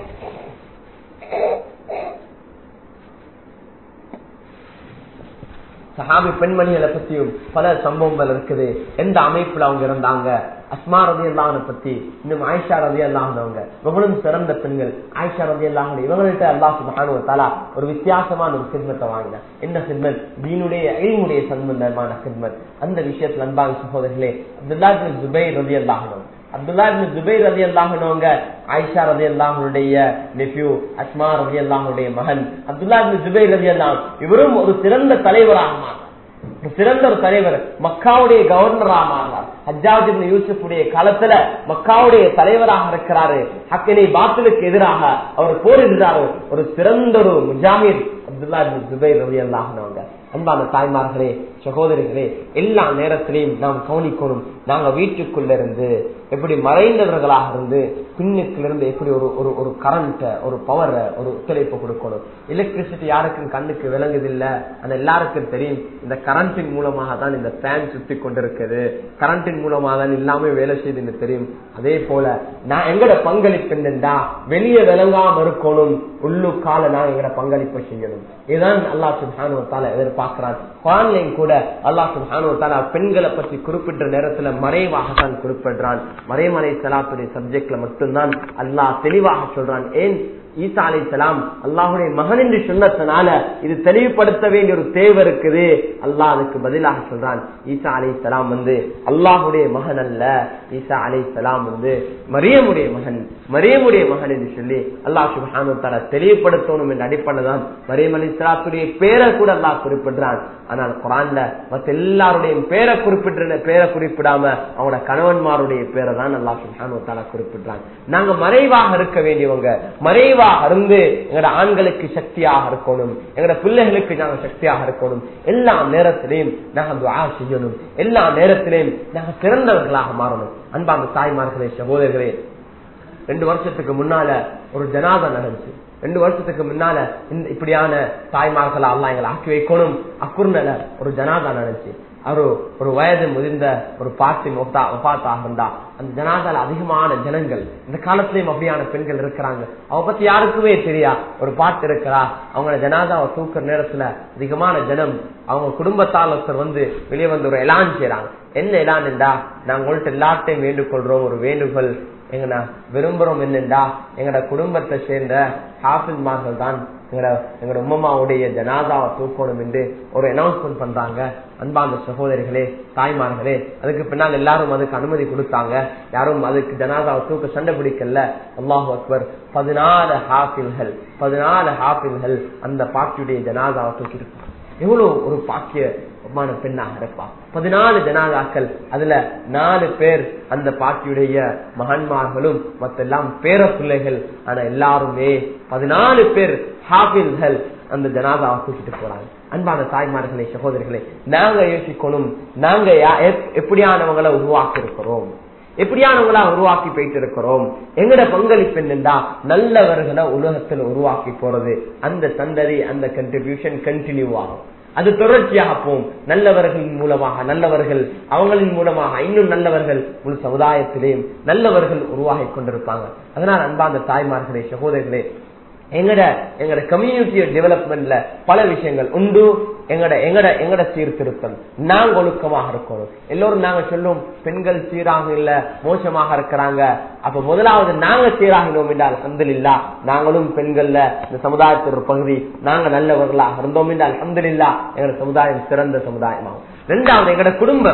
சஹாபி பெண்மணிகளை பத்தியும் பல சம்பவங்கள் இருக்குது எந்த அமைப்புல அவங்க இருந்தாங்க அஸ்மா ரதி அல்லாஹனை பத்தி இன்னும் ஆயிஷா ரதி அல்லாஹனவங்க இவங்களும் சிறந்த பெண்கள் ஆயிஷா ரதி அல்லாஹன் இவங்கள்ட்ட அல்லாஹ் சுபஹானு தாலா ஒரு வித்தியாசமான ஒரு சித்மத்தை வாங்கினார் என்ன சித்மத் தீனுடைய அழிமுடைய சம்பந்தமான சித்மத் அந்த விஷயத்துல அன்பான சகோதரர்களே அப்துல்லா ஜுபை ரதி அல்லாஹனவங்க அப்துல்லா ஜுபை ரதி அல்லாஹனவங்க ஆயிஷா ரதி அல்லாஹனுடைய நெஃப்யூ அஸ்மா ரதி அல்லாஹனுடைய மகன் அப்துல்லா ஜுபை ரதி அல்லாம் இவரும் ஒரு சிறந்த தலைவராக மாறினார் ஒரு சிறந்த ஒரு தலைவர் மக்காவுடைய கவர்னராக மாறினார் ஹஜ்ஜாஜ் யூசுஃபுடைய காலத்துல மக்காவுடைய தலைவராக இருக்கிறாரு ஹக்கினை பாத்திலுக்கு எதிராக அவர் போரிடுறாரு ஒரு சிறந்த ஒரு முஜாமிர் அப்துல்லா ஜுபை ரவி அல்லாஹனவங்க அன்பான தாய்மார்களே சகோதரிகளே எல்லா நேரத்திலையும் நாம் கவனிக்கணும் நாங்க வீட்டுக்குள்ள இருந்து எப்படி மறைந்தவர்களாக இருந்து பின்னுக்குள்ள இருந்து எப்படி ஒரு ஒரு ஒரு கரண்ட ஒரு பவரை ஒரு ஒத்துழைப்பு கொடுக்கணும் எலக்ட்ரிசிட்டி யாருக்கும் கண்ணுக்கு விளங்குதில்ல ஆனா எல்லாருக்கும் தெரியும் இந்த கரண்டின் மூலமாக தான் இந்த ஃபேன் சுத்தி கொண்டிருக்குது கரண்டின் மூலமாக தான் எல்லாமே வேலை செய்யுதுன்னு தெரியும் அதே போல நான் எங்கட பங்களிப்பு என்னண்டா வெளியே விளங்காம இருக்கணும் உள்ளுக்கால நான் எங்கட பங்களிப்பு செய்யணும் இதுதான் அல்லாஹ் சுல்ஹானுவத்தால எதிர்பார்க்கிறான் குரான்லையும் கூட அல்லாஹ் சுல்ஹானுவத்தால பெண்களை பற்றி குறிப்பிட்ட நேரத்துல மறைவாக தான் குறிப்பிடுறான் மறைமலை சலாத்துடைய சப்ஜெக்ட்ல மட்டும்தான் அல்லாஹ் தெளிவாக சொல்றான் ஏன் ஈசா அலை சலாம் அல்லாஹுடைய மகன் என்று சொன்னதுனால இது தெளிவுபடுத்த வேண்டிய ஒரு தேவை இருக்குது அல்லாஹ் அதுக்கு பதிலாக சொல்றான் ஈசா அலை சலாம் வந்து அல்லாஹுடைய மகன் அல்ல ஈசா அலை சலாம் வந்து மரியமுடைய மகன் மரியமுடைய மகன் என்று சொல்லி அல்லாஹ் சுபானு தர தெளிவுபடுத்தணும் என்ற அடிப்படை தான் மரியம் அலி சலாத்துடைய பேரை கூட அல்லாஹ் குறிப்பிடுறான் ஆனால் குரான்ல மத்த எல்லாருடைய பேரை குறிப்பிட்டு பேரை குறிப்பிடாம அவனோட கணவன்மாருடைய பேரை தான் அல்லாஹ் சுபானு தாலா குறிப்பிடுறான் நாங்க மறைவாக இருக்க வேண்டியவங்க மறைவாக இருந்து எங்கட ஆண்களுக்கு சக்தியாக இருக்கணும் எங்கட பிள்ளைகளுக்கு நாங்க சக்தியாக இருக்கணும் எல்லா நேரத்திலையும் நாங்க துவா செய்யணும் எல்லா நேரத்திலையும் நாங்க சிறந்தவர்களாக மாறணும் அன்பாங்க தாய்மார்களே சகோதரர்களே ரெண்டு வருஷத்துக்கு முன்னால ஒரு ஜனாதா நடந்துச்சு ரெண்டு வருஷத்துக்கு முன்னால இந்த இப்படியான தாய்மார்கள் எல்லாம் எங்களை ஆக்கி வைக்கணும் அக்குர்னல ஒரு ஜனாதா நடந்துச்சு அவரு ஒரு வயது முதிர்ந்த ஒரு பாட்டி ஒப்பாத்தாக இருந்தா அந்த ஜனாதால அதிகமான ஜனங்கள் இந்த காலத்திலயும் அப்படியான பெண்கள் இருக்கிறாங்க அவ பத்தி யாருக்குமே தெரியா ஒரு பாட்டு இருக்கிறா அவங்க ஜனாதாவை தூக்குற நேரத்துல அதிகமான ஜனம் அவங்க குடும்பத்தால் ஒருத்தர் வந்து வெளியே வந்து ஒரு எலான் செய்யறாங்க என்ன எலான் என்றா நாங்க உங்கள்ட்ட எல்லாத்தையும் வேண்டுகொள்றோம் ஒரு வேண்டுகோள் எங்கண்ணா விரும்புறோம் என்னண்டா எங்கட குடும்பத்தை சேர்ந்த ஹாஃபில்மார்கள் தான் எங்கட எங்கட உம்மம்மாவுடைய ஜனாதாவை தூக்கணும் என்று ஒரு அனௌன்ஸ்மெண்ட் பண்றாங்க அன்பாந்த சகோதரிகளே தாய்மார்களே அதுக்கு பின்னால் எல்லாரும் அதுக்கு அனுமதி கொடுத்தாங்க யாரும் அதுக்கு ஜனாதாவை தூக்க சண்டை பிடிக்கல அல்லாஹு அக்பர் பதினாலு ஹாஃபில்கள் பதினாலு ஹாஃபில்கள் அந்த பாட்டியுடைய ஜனாதாவை தூக்கி எவ்வளவு ஒரு பாக்கியமான பெண்ணாக இருப்பா பதினாலு ஜனாதாக்கள் அதுல நாலு பேர் அந்த பாட்டியுடைய மகன்மார்களும் மத்தெல்லாம் பேர பிள்ளைகள் ஆனா எல்லாருமே பதினாலு பேர் ஹாபில்கள் அந்த ஜனாதாவை தூக்கிட்டு போறாங்க அன்பான தாய்மார்களே சகோதரிகளே நாங்க யோசிக்கணும் நாங்க எப்படியானவங்களை உருவாக்கி இருக்கிறோம் எப்படியானவங்களா உருவாக்கி போயிட்டு இருக்கிறோம் எங்கட பங்களிப்பு என்னண்டா நல்லவர்களை உலகத்துல உருவாக்கி போறது அந்த சந்ததி அந்த கண்ட்ரிபியூஷன் கண்டினியூ ஆகும் அது தொடர்ச்சியாக போகும் நல்லவர்களின் மூலமாக நல்லவர்கள் அவங்களின் மூலமாக இன்னும் நல்லவர்கள் முழு சமுதாயத்திலேயும் நல்லவர்கள் உருவாகி கொண்டிருப்பாங்க அதனால் அன்பாந்த தாய்மார்களே சகோதரர்களே எங்கட எங்கட கம்யூனிட்டி டெவலப்மெண்ட்ல பல விஷயங்கள் உண்டு எங்கட எங்கட எங்கட சீர்திருத்தம் நாங்க ஒழுக்கமாக இருக்கணும் எல்லோரும் நாங்க சொல்லும் பெண்கள் சீராக இல்ல மோசமாக இருக்கிறாங்க அப்ப முதலாவது நாங்க சீராகினோம் என்றால் அந்தலில்லா நாங்களும் பெண்கள்ல இந்த சமுதாயத்தில் ஒரு பகுதி நாங்க நல்லவர்களாக இருந்தோம் என்றால் அந்தலில்லா எங்கட சமுதாயம் சிறந்த சமுதாயமாகும் ரெண்டாவது எங்கட குடும்பம்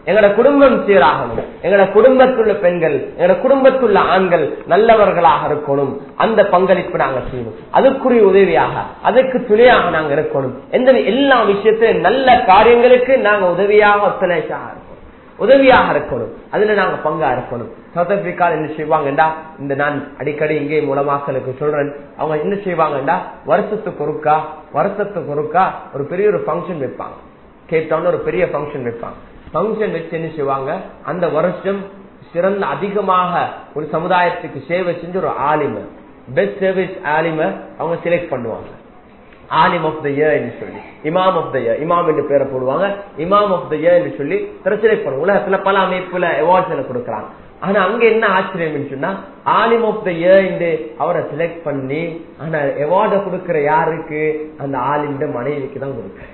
எங்கட குடும்பம் சீராகணும் எங்கட குடும்பத்துள்ள பெண்கள் எங்கட குடும்பத்துள்ள ஆண்கள் நல்லவர்களாக இருக்கணும் அந்த பங்களிப்பு நாங்க செய்யணும் அதுக்குரிய உதவியாக அதுக்கு துணையாக நாங்க இருக்கணும் எந்த எல்லா விஷயத்திலும் நல்ல காரியங்களுக்கு நாங்க உதவியாக ஒத்துழைச்சாக இருக்கணும் உதவியாக இருக்கணும் அதுல நாங்க பங்கா இருக்கணும் சவுத் ஆப்பிரிக்கா என்ன செய்வாங்கடா இந்த நான் அடிக்கடி இங்கே மூலமாக்களுக்கு சொல்றேன் அவங்க என்ன செய்வாங்கடா வருஷத்துக்கு ஒருக்கா வருஷத்துக்கு ஒருக்கா ஒரு பெரிய ஒரு ஃபங்க்ஷன் வைப்பாங்க கேட்டோன்னு ஒரு பெரிய ஃபங்க்ஷன் வைப்பாங்க ஃபங்க்ஷன் வச்சு என்ன செய்வாங்க அந்த வருஷம் சிறந்த அதிகமாக ஒரு சமுதாயத்துக்கு சேவை செஞ்ச ஒரு ஆலிம பெஸ்ட் சர்வீஸ் ஆலிம அவங்க செலக்ட் பண்ணுவாங்க ஆலிம் ஆஃப் த இயர் என்று சொல்லி இமாம் ஆஃப் த இயர் இமாம் என்று பேரை போடுவாங்க இமாம் ஆஃப் த இயர் என்று சொல்லி செலக்ட் பண்ணுவாங்க உலகத்துல பல அமைப்புல அவார்ட்ஸ் கொடுக்குறாங்க ஆனா அங்க என்ன ஆச்சரியம் சொன்னா ஆலிம் ஆஃப் த இயர் என்று அவரை செலக்ட் பண்ணி ஆனா அவார்டை கொடுக்கிற யாருக்கு அந்த ஆலிம் மனைவிக்கு தான் கொடுக்குற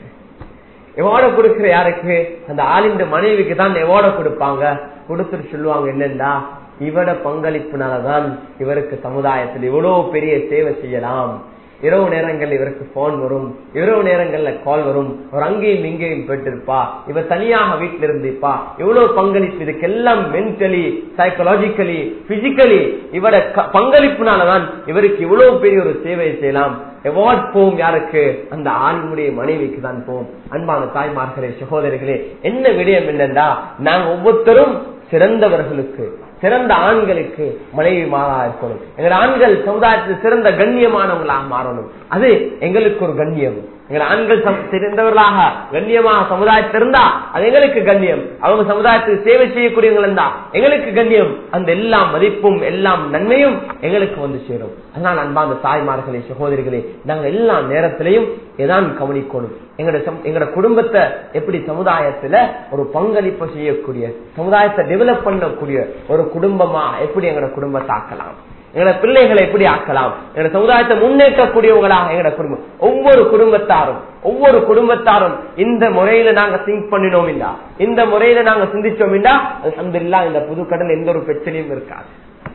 எவார்ட கொடுக்கிற யாருக்கு அந்த ஆலிந்த மனைவிக்கு தான் எவார்ட கொடுப்பாங்க கொடுத்துட்டு சொல்லுவாங்க என்னன்னா இவட பங்களிப்புனாலதான் இவருக்கு சமுதாயத்தில் இவ்வளவு பெரிய சேவை செய்யலாம் இரவு நேரங்கள்ல இவருக்கு போன் வரும் இரவு நேரங்கள்ல கால் வரும் ஒரு அங்கேயும் இங்கேயும் போயிட்டிருப்பா இவ தனியாக வீட்டில இருந்திருப்பா இவ்வளவு பங்களிப்பு இதுக்கெல்லாம் மென்டலி சைக்கலாஜிக்கலி பிசிக்கலி இவட பங்களிப்புனாலதான் இவருக்கு இவ்வளவு பெரிய ஒரு சேவை செய்யலாம் எவார்ட் போகும் யாருக்கு அந்த ஆண்முடைய மனைவிக்கு தான் போகும் அன்பான தாய்மார்களே சகோதரிகளே என்ன விடயம் என்னன்னா நாங்க ஒவ்வொருத்தரும் சிறந்தவர்களுக்கு சிறந்த ஆண்களுக்கு மனைவி மாறா இருக்கணும் எங்கள் ஆண்கள் சமுதாயத்தில் சிறந்த கண்ணியமானவங்களாக மாறணும் அது எங்களுக்கு ஒரு கண்ணியம் எங்கள் ஆண்கள் சிறந்தவர்களாக கண்ணியமாக சமுதாயத்தில் இருந்தா அது எங்களுக்கு கண்ணியம் அவங்க சமுதாயத்துக்கு சேவை செய்யக்கூடியவங்க இருந்தா எங்களுக்கு கண்ணியம் அந்த எல்லா மதிப்பும் எல்லாம் நன்மையும் எங்களுக்கு வந்து சேரும் அதனால் அன்பாந்த தாய்மார்களே சகோதரிகளே நாங்கள் எல்லா நேரத்திலையும் எதான் கவனிக்கணும் எங்களோட எங்களோட குடும்பத்தை எப்படி சமுதாயத்துல ஒரு பங்களிப்பு செய்யக்கூடிய சமுதாயத்தை டெவலப் பண்ணக்கூடிய ஒரு குடும்பமா எப்படி எங்களோட குடும்பத்தை ஆக்கலாம் எங்களோட பிள்ளைகளை எப்படி ஆக்கலாம் எங்களோட சமுதாயத்தை முன்னேற்றக்கூடியவங்களாக எங்களோட குடும்பம் ஒவ்வொரு குடும்பத்தாரும் ஒவ்வொரு குடும்பத்தாரும் இந்த முறையில நாங்க திங்க் பண்ணினோம் இந்த முறையில நாங்க சிந்திச்சோம் அல்ஹம்துலில்லா இந்த புதுக்கடல் எந்த ஒரு பிரச்சனையும் இருக்காது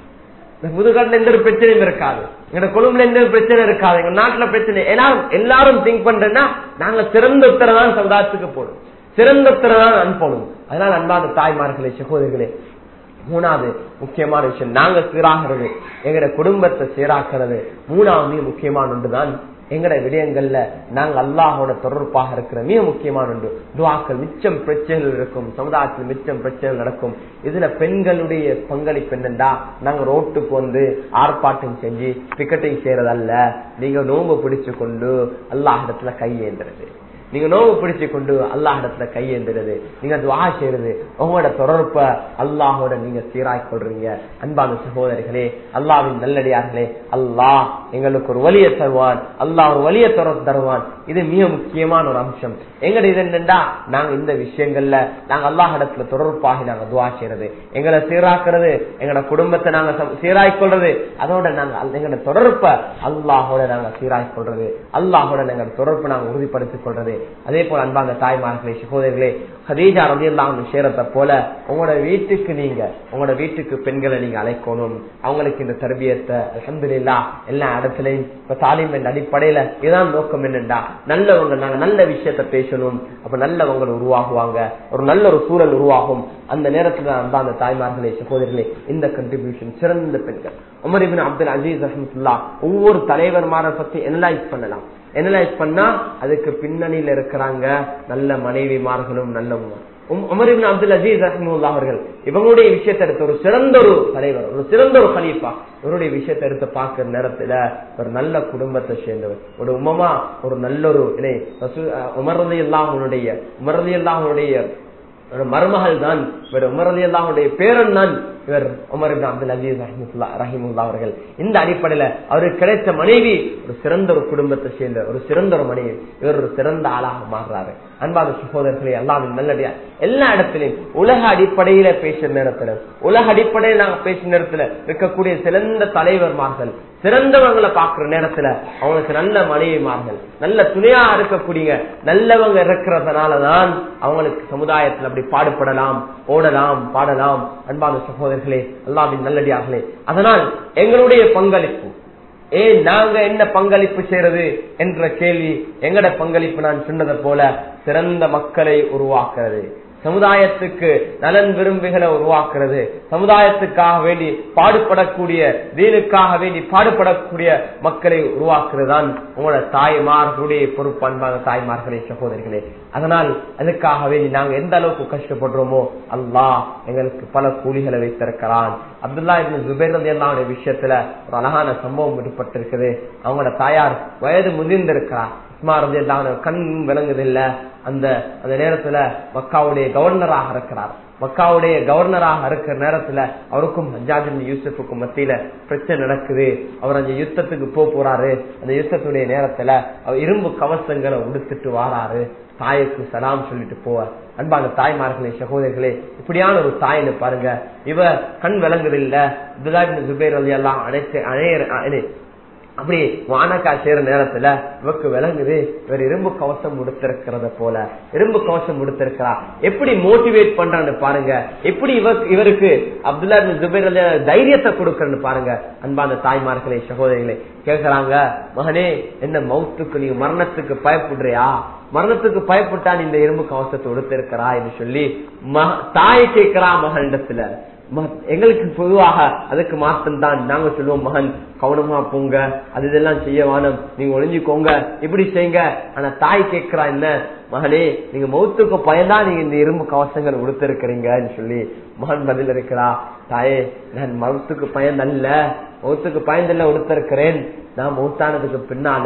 இந்த புதுக்கடல எந்த ஒரு பிரச்சனையும் இருக்காது எங்க குடும்பத்துல எந்த ஒரு பிரச்சனை இருக்காது எங்க நாட்டுல பிரச்சனை எல்லாரும் எல்லாரும் திங்க் பண்றேன்னா நாங்க சிறந்த உத்தர தான் சமுதாயத்துக்கு போடும் சிறந்த உத்தர தான் அனுப்பணும் அதனால அன்பான தாய்மார்களே சகோதரிகளே மூணாவது முக்கியமான விஷயம் நாங்க சீராகிறது எங்கட குடும்பத்தை சீராக்குறது மூணாவது மிக முக்கியமான ஒன்றுதான் எங்கட விடயங்கள்ல நாங்க அல்லாஹோட தொடர்பாக இருக்கிற மிக முக்கியமான ஒன்று துவாக்கள் மிச்சம் பிரச்சனைகள் இருக்கும் சமுதாயத்தில் மிச்சம் பிரச்சனைகள் நடக்கும் இதுல பெண்களுடைய பங்களிப்பு என்னண்டா நாங்க ரோட்டுக்கு வந்து ஆர்ப்பாட்டம் செஞ்சு பிக்கெட்டிங் செய்யறதல்ல நீங்க நோம்பு பிடிச்சு கொண்டு அல்லாஹிடத்துல கையேந்துறது நீங்க நோவு பிடிச்சு கொண்டு அல்லாஹிடத்துல கையேந்துறது நீங்க துவா செய்யறது உங்களோட தொடர்ப அல்லாஹோட நீங்க சீராய் கொள்றீங்க அன்பான சகோதரிகளே அல்லாவின் நல்லடியார்களே அல்லாஹ் எங்களுக்கு ஒரு வலிய தருவான் அல்லாஹ் ஒரு வலிய தொடர்பு தருவான் இது மிக முக்கியமான ஒரு அம்சம் எங்கட இது என்னண்டா நாங்க இந்த விஷயங்கள்ல நாங்க அல்லாஹிடத்துல தொடர்பாகி நாங்க துவா செய்யறது எங்களை சீராக்குறது எங்களோட குடும்பத்தை நாங்க சீராய் கொள்றது அதோட நாங்க எங்களோட தொடர்ப அல்லாஹோட நாங்க சீராய் கொள்றது அல்லாஹோட எங்களோட தொடர்பு நாங்க உறுதிப்படுத்திக் கொள்றது அதே போல அன்பாங்க தாய்மார்களே சகோதரிகளே ஹதீஜா ரவி எல்லாம் சேரத்தை போல உங்களோட வீட்டுக்கு நீங்க உங்களோட வீட்டுக்கு பெண்களை நீங்க அழைக்கணும் அவங்களுக்கு இந்த தர்பியத்தை அலமதுல்லா எல்லா இடத்துலயும் இப்ப தாலிம் என்ற அடிப்படையில இதான் நோக்கம் என்னண்டா நல்லவங்க நாங்க நல்ல விஷயத்த பேசணும் அப்ப நல்லவங்க உருவாகுவாங்க ஒரு நல்ல ஒரு சூழல் உருவாகும் அந்த நேரத்துல அன்பாந்த தாய்மார்களே சகோதரிகளே இந்த கண்ட்ரிபியூஷன் சிறந்த பெண்கள் உமர் இபின் அப்துல் அஜீஸ் ரஹமத்துல்லா ஒவ்வொரு தலைவர்மாரை பத்தி எனலைஸ் பண்ணலாம் எனலைஸ் பண்ணா அதுக்கு பின்னணியில இருக்கிறாங்க நல்ல மனைவிமார்களும் நல்லவங்க உமரிபின் அப்துல் அஜீஸ் ரஹமுல்லா அவர்கள் இவங்களுடைய விஷயத்தை எடுத்து ஒரு சிறந்த ஒரு தலைவர் ஒரு சிறந்த ஒரு கலீஃபா இவருடைய விஷயத்தை எடுத்து பார்க்கிற நேரத்துல ஒரு நல்ல குடும்பத்தை சேர்ந்தவர் ஒரு உமமா ஒரு நல்ல ஒரு இணை உமரதி அல்லாஹனுடைய உமரதி அல்லாஹனுடைய மருமகள் தான் இவர் உமரதி அல்லாஹனுடைய பேரன் தான் இவர் உமர் அப்துல் அஜீஸ் ரஹிமுல்லா ரஹிமுல்லா அவர்கள் இந்த அடிப்படையில அவருக்கு கிடைத்த மனைவி ஒரு சிறந்த ஒரு குடும்பத்தை சேர்ந்த ஒரு சிறந்த ஒரு மனைவி இவர் ஒரு சிறந்த ஆளாக மாறுறாரு அன்பாத சகோதரர்களே அல்லாவின் நல்லடியா எல்லா இடத்திலையும் உலக அடிப்படையில பேசுற நேரத்துல உலக அடிப்படையில் நாங்க பேசுற நேரத்துல இருக்கக்கூடிய சிறந்த தலைவர்மார்கள் சிறந்தவங்களை பாக்குற நேரத்துல அவங்களுக்கு நல்ல மனைவிமார்கள் நல்ல துணையா இருக்கக்கூடிய நல்லவங்க இருக்கிறதுனாலதான் அவங்களுக்கு சமுதாயத்தில் அப்படி பாடுபடலாம் ஓடலாம் பாடலாம் அன்பான சகோதரர்களே அல்லாவின் நல்லடியார்களே அதனால் எங்களுடைய பங்களிப்பு ஏன் நாங்க என்ன பங்களிப்பு செய்யறது என்ற கேள்வி எங்கட பங்களிப்பு நான் சொன்னதை போல சிறந்த மக்களை உருவாக்குறது சமுதாயத்துக்கு நலன் விரும்பிகளை உருவாக்குறது சமுதாயத்துக்காக வேண்டி பாடுபடக்கூடிய தீனுக்காக வேண்டி பாடுபடக்கூடிய மக்களை உருவாக்குறது தான் உங்களோட தாய்மார்களுடைய பொறுப்பு அன்பான தாய்மார்களே சகோதரிகளே அதனால் அதுக்காக வேண்டி நாங்க எந்த அளவுக்கு கஷ்டப்படுறோமோ அல்லாஹ் எங்களுக்கு பல கூலிகளை வைத்திருக்கிறான் அப்துல்லா இபின் ஜுபேர் ரலியல்லாஹுடைய விஷயத்துல ஒரு அழகான சம்பவம் ஈடுபட்டிருக்குது அவங்களோட தாயார் வயது முதிர்ந்திருக்கிறார் உஸ்மா ரலியல்லாஹு கண் விளங்குதில்ல அந்த அந்த நேரத்துல மக்காவுடைய கவர்னராக இருக்கிறார் மக்காவுடைய கவர்னராக இருக்கிற நேரத்துல அவருக்கும் ஹஜாஜின் யூசுஃபுக்கும் மத்தியில பிரச்சனை நடக்குது அவர் அந்த யுத்தத்துக்கு போக போறாரு அந்த யுத்தத்துடைய நேரத்துல அவர் இரும்பு கவசங்களை உடுத்துட்டு வாராரு தாய்க்கு சலாம் சொல்லிட்டு போவார் அன்பான தாய்மார்களே சகோதரிகளே இப்படியான ஒரு தாயின்னு பாருங்க இவ கண் விளங்குது இல்ல அப்துல்லாஹிபின் ஜுபைர் அலி எல்லாம் அனைத்து அணைய அப்படி வானக்கா சேர நேரத்துல இவக்கு விளங்குது இவர் இரும்பு கவசம் முடித்திருக்கிறத போல இரும்பு கவசம் முடித்திருக்கிறா எப்படி மோட்டிவேட் பண்றான்னு பாருங்க எப்படி இவ இவருக்கு அப்துல்லா ஜுபேர் அலி தைரியத்தை கொடுக்கறன்னு பாருங்க அன்பான தாய்மார்களே சகோதரிகளே கேக்குறாங்க மகனே என்ன மவுத்துக்கு நீ மரணத்துக்கு பயப்படுறியா மரணத்துக்கு பயப்பட்டா நீ இந்த இரும்பு கவசத்தை உடுத்திருக்கிறா என்று சொல்லி தாய் கேட்கிறா மகனிடத்துல எங்களுக்கு பொதுவாக அதுக்கு மாற்றம் தான் நாங்க சொல்லுவோம் மகன் கவனமா போங்க அது இதெல்லாம் செய்ய வானம் நீங்க ஒளிஞ்சுக்கோங்க இப்படி செய்யுங்க ஆனா தாய் கேட்கிறா என்ன மகனே நீங்க மௌத்துக்கு பயந்தா நீங்க இந்த இரும்பு கவசங்கள் உடுத்திருக்கிறீங்கன்னு சொல்லி மகன் பதில் இருக்கிறா தாயே நான் மௌத்துக்கு பயந்தல்ல மௌத்துக்கு பயந்தல்ல உடுத்திருக்கிறேன் நான் மௌத்தானதுக்கு பின்னால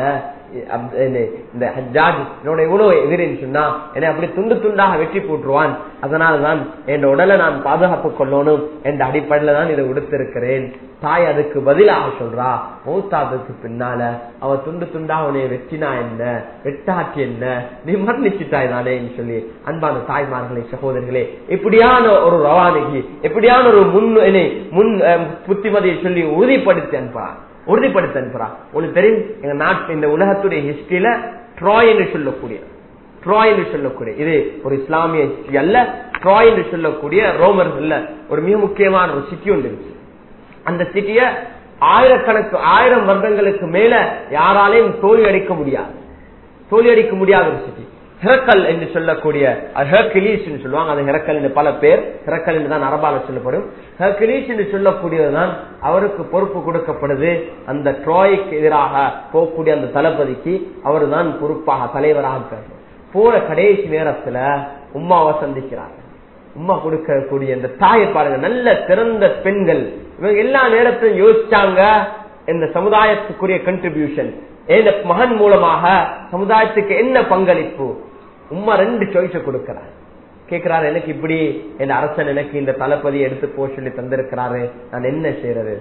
இந்த ஹஜ்ஜாஜ் என்னோட இவ்வளவு எதிரின்னு சொன்னா என்னை அப்படி துண்டு துண்டாக வெட்டி போட்டுருவான் அதனாலதான் என் உடலை நான் பாதுகாப்பு கொள்ளணும் என்ற அடிப்படையில தான் இதை உடுத்திருக்கிறேன் தாய் அதுக்கு பதிலாக சொல்றா மௌத்தாதுக்கு பின்னால அவ துண்டு துண்டா உனைய வெட்டினா என்ன வெட்டாட்டி என்ன நீ மரணிச்சுட்டாய் தானே சொல்லி அன்பான தாய்மார்களே சகோதரிகளே இப்படியான ஒரு ரவானிகி எப்படியான ஒரு முன் முன் புத்திமதியை சொல்லி உறுதிப்படுத்தி அனுப்புறான் உறுதிப்படுத்த அனுப்புறான் உங்களுக்கு தெரியும் எங்க நாட்டு இந்த உலகத்துடைய ஹிஸ்டரியில ட்ராய் என்று சொல்லக்கூடிய ட்ராய் என்று சொல்லக்கூடிய இது ஒரு இஸ்லாமிய ஹிஸ்டரி அல்ல ட்ராய் என்று சொல்லக்கூடிய ரோமர்கள் ஒரு மிக முக்கியமான ஒரு சிட்டி ஒன்று இருக்கு அந்த சிட்டிய ஆயிரக்கணக்கு ஆயிரம் வருடங்களுக்கு மேல யாராலையும் தோல்வி அடிக்க முடியாது தோல்வி அடிக்க முடியாத ஒரு சிட்டி ஹெரக்கல் என்று சொல்லக்கூடிய ஹெர்கிலீஸ் என்று சொல்லுவாங்க அது ஹெரக்கல் என்று பல பேர் ஹெரக்கல் என்று தான் அரபால சொல்லப்படும் ஹெர்கிலீஸ் என்று சொல்லக்கூடியதுதான் அவருக்கு பொறுப்பு கொடுக்கப்படுது அந்த ட்ராய்க்கு எதிராக போகக்கூடிய அந்த தளபதிக்கு அவர் தான் பொறுப்பாக தலைவராக இருக்கார் போற கடைசி நேரத்துல உமாவை சந்திக்கிறாங்க உமா கொடுக்கக்கூடிய இந்த தாயை பாருங்க நல்ல சிறந்த பெண்கள் இவங்க எல்லா நேரத்திலும் யோசிச்சாங்க இந்த சமுதாயத்துக்குரிய கண்ட்ரிபியூஷன் மகன் மூலமாக சமுதாயத்துக்கு என்ன பங்களிப்பு உமா ரெண்டு சாய்ஸ கொடுக்கிறார் கேட்கிறாரு எனக்கு இப்படி என் அரசன் எனக்கு இந்த தளபதி எடுத்து போ சொல்லி தந்திருக்கிறாரு நான் என்ன செய்யறது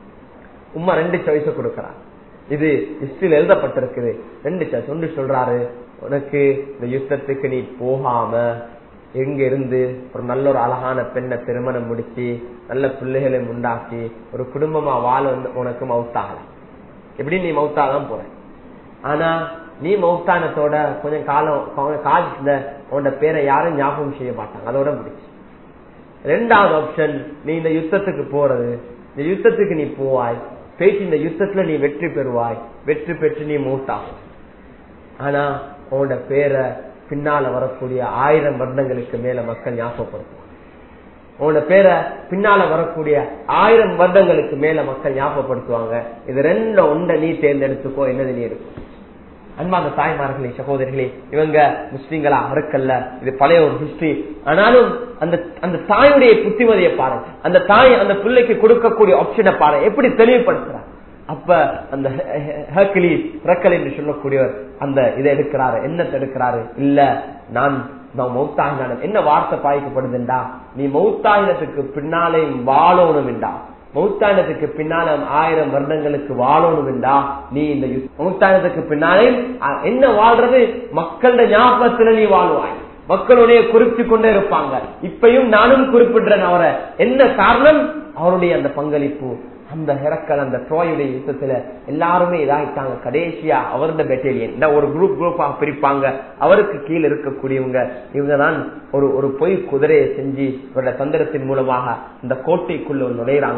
உமா ரெண்டு சாய்ஸ கொடுக்கிறார் இது ஹிஸ்டரியில் எழுதப்பட்டிருக்குது ரெண்டு சாய்ஸ் ஒன்று சொல்றாரு உனக்கு இந்த யுத்தத்துக்கு நீ போகாம எங்க இருந்து ஒரு நல்ல ஒரு அழகான பெண்ணை திருமணம் முடிச்சு நல்ல பிள்ளைகளை உண்டாக்கி ஒரு குடும்பமா வாழ வந்து உனக்கு மவுத்தாகலாம் எப்படி நீ மவுத்தாதான் போற ஆனா நீ மௌத்தானத்தோட கொஞ்சம் காலம் காலத்துல உன்னோட பேரை யாரும் ஞாபகம் செய்ய மாட்டாங்க அதோட முடிச்சு ரெண்டாவது ஆப்ஷன் நீ இந்த யுத்தத்துக்கு போறது இந்த யுத்தத்துக்கு நீ போவாய் பேச்சு இந்த யுத்தத்துல நீ வெற்றி பெறுவாய் வெற்றி பெற்று நீ மூத்தாகும் ஆனா உன்னோட பேரை பின்னால வரக்கூடிய ஆயிரம் வருடங்களுக்கு மேல மக்கள் ஞாபகப்படுத்துவாங்க உன்னோட பேரை பின்னால வரக்கூடிய ஆயிரம் வருடங்களுக்கு மேல மக்கள் ஞாபகப்படுத்துவாங்க இது ரெண்டு ஒன்றை நீ தேர்ந்தெடுத்துக்கோ என்னது நீ இருக்கும் அன்பான தாய்மார்களே சகோதரிகளே இவங்க முஸ்லீம்களா இருக்கல்ல இது பழைய ஒரு ஹிஸ்டரி ஆனாலும் அந்த அந்த தாயுடைய புத்திமதியை பாருங்க அந்த தாய் அந்த பிள்ளைக்கு கொடுக்கக்கூடிய ஆப்ஷனை பாருங்க எப்படி தெளிவுபடுத்துறாங்க அப்ப அந்த ஹர்கிலி ரக்கல் என்று சொல்லக்கூடியவர் அந்த இதை எடுக்கிறாரு என்னத்தை எடுக்கிறாரு இல்ல நான் நான் மௌத்தாகினாலும் என்ன வார்த்தை பாய்க்கப்படுதுண்டா நீ மௌத்தாகினத்துக்கு பின்னாலே வாழணும் என்றா மௌத்தானத்துக்கு பின்னால ஆயிரம் வருடங்களுக்கு வாழணும் என்றா நீ இந்த மௌத்தானத்துக்கு பின்னாலே என்ன வாழ்றது மக்களோட ஞாபகத்துல நீ வாழ்வாய் மக்களுடைய குறித்து கொண்டே இருப்பாங்க இப்பயும் நானும் குறிப்பிடுறேன் அவரை என்ன காரணம் அவருடைய அந்த பங்களிப்பு அந்த ஹெரக்கல் அந்த ட்ரோயுடைய யுத்தத்துல எல்லாருமே இதாயிட்டாங்க கடைசியா அவருடைய பெட்டேலியன் ஒரு குரூப் குரூப்பாக பிரிப்பாங்க அவருக்கு கீழே இருக்கக்கூடியவங்க இவங்க தான் ஒரு ஒரு பொய் குதிரையை செஞ்சு இவருடைய தந்திரத்தின் மூலமாக இந்த கோட்டைக்குள்ள நுழையிறாங்க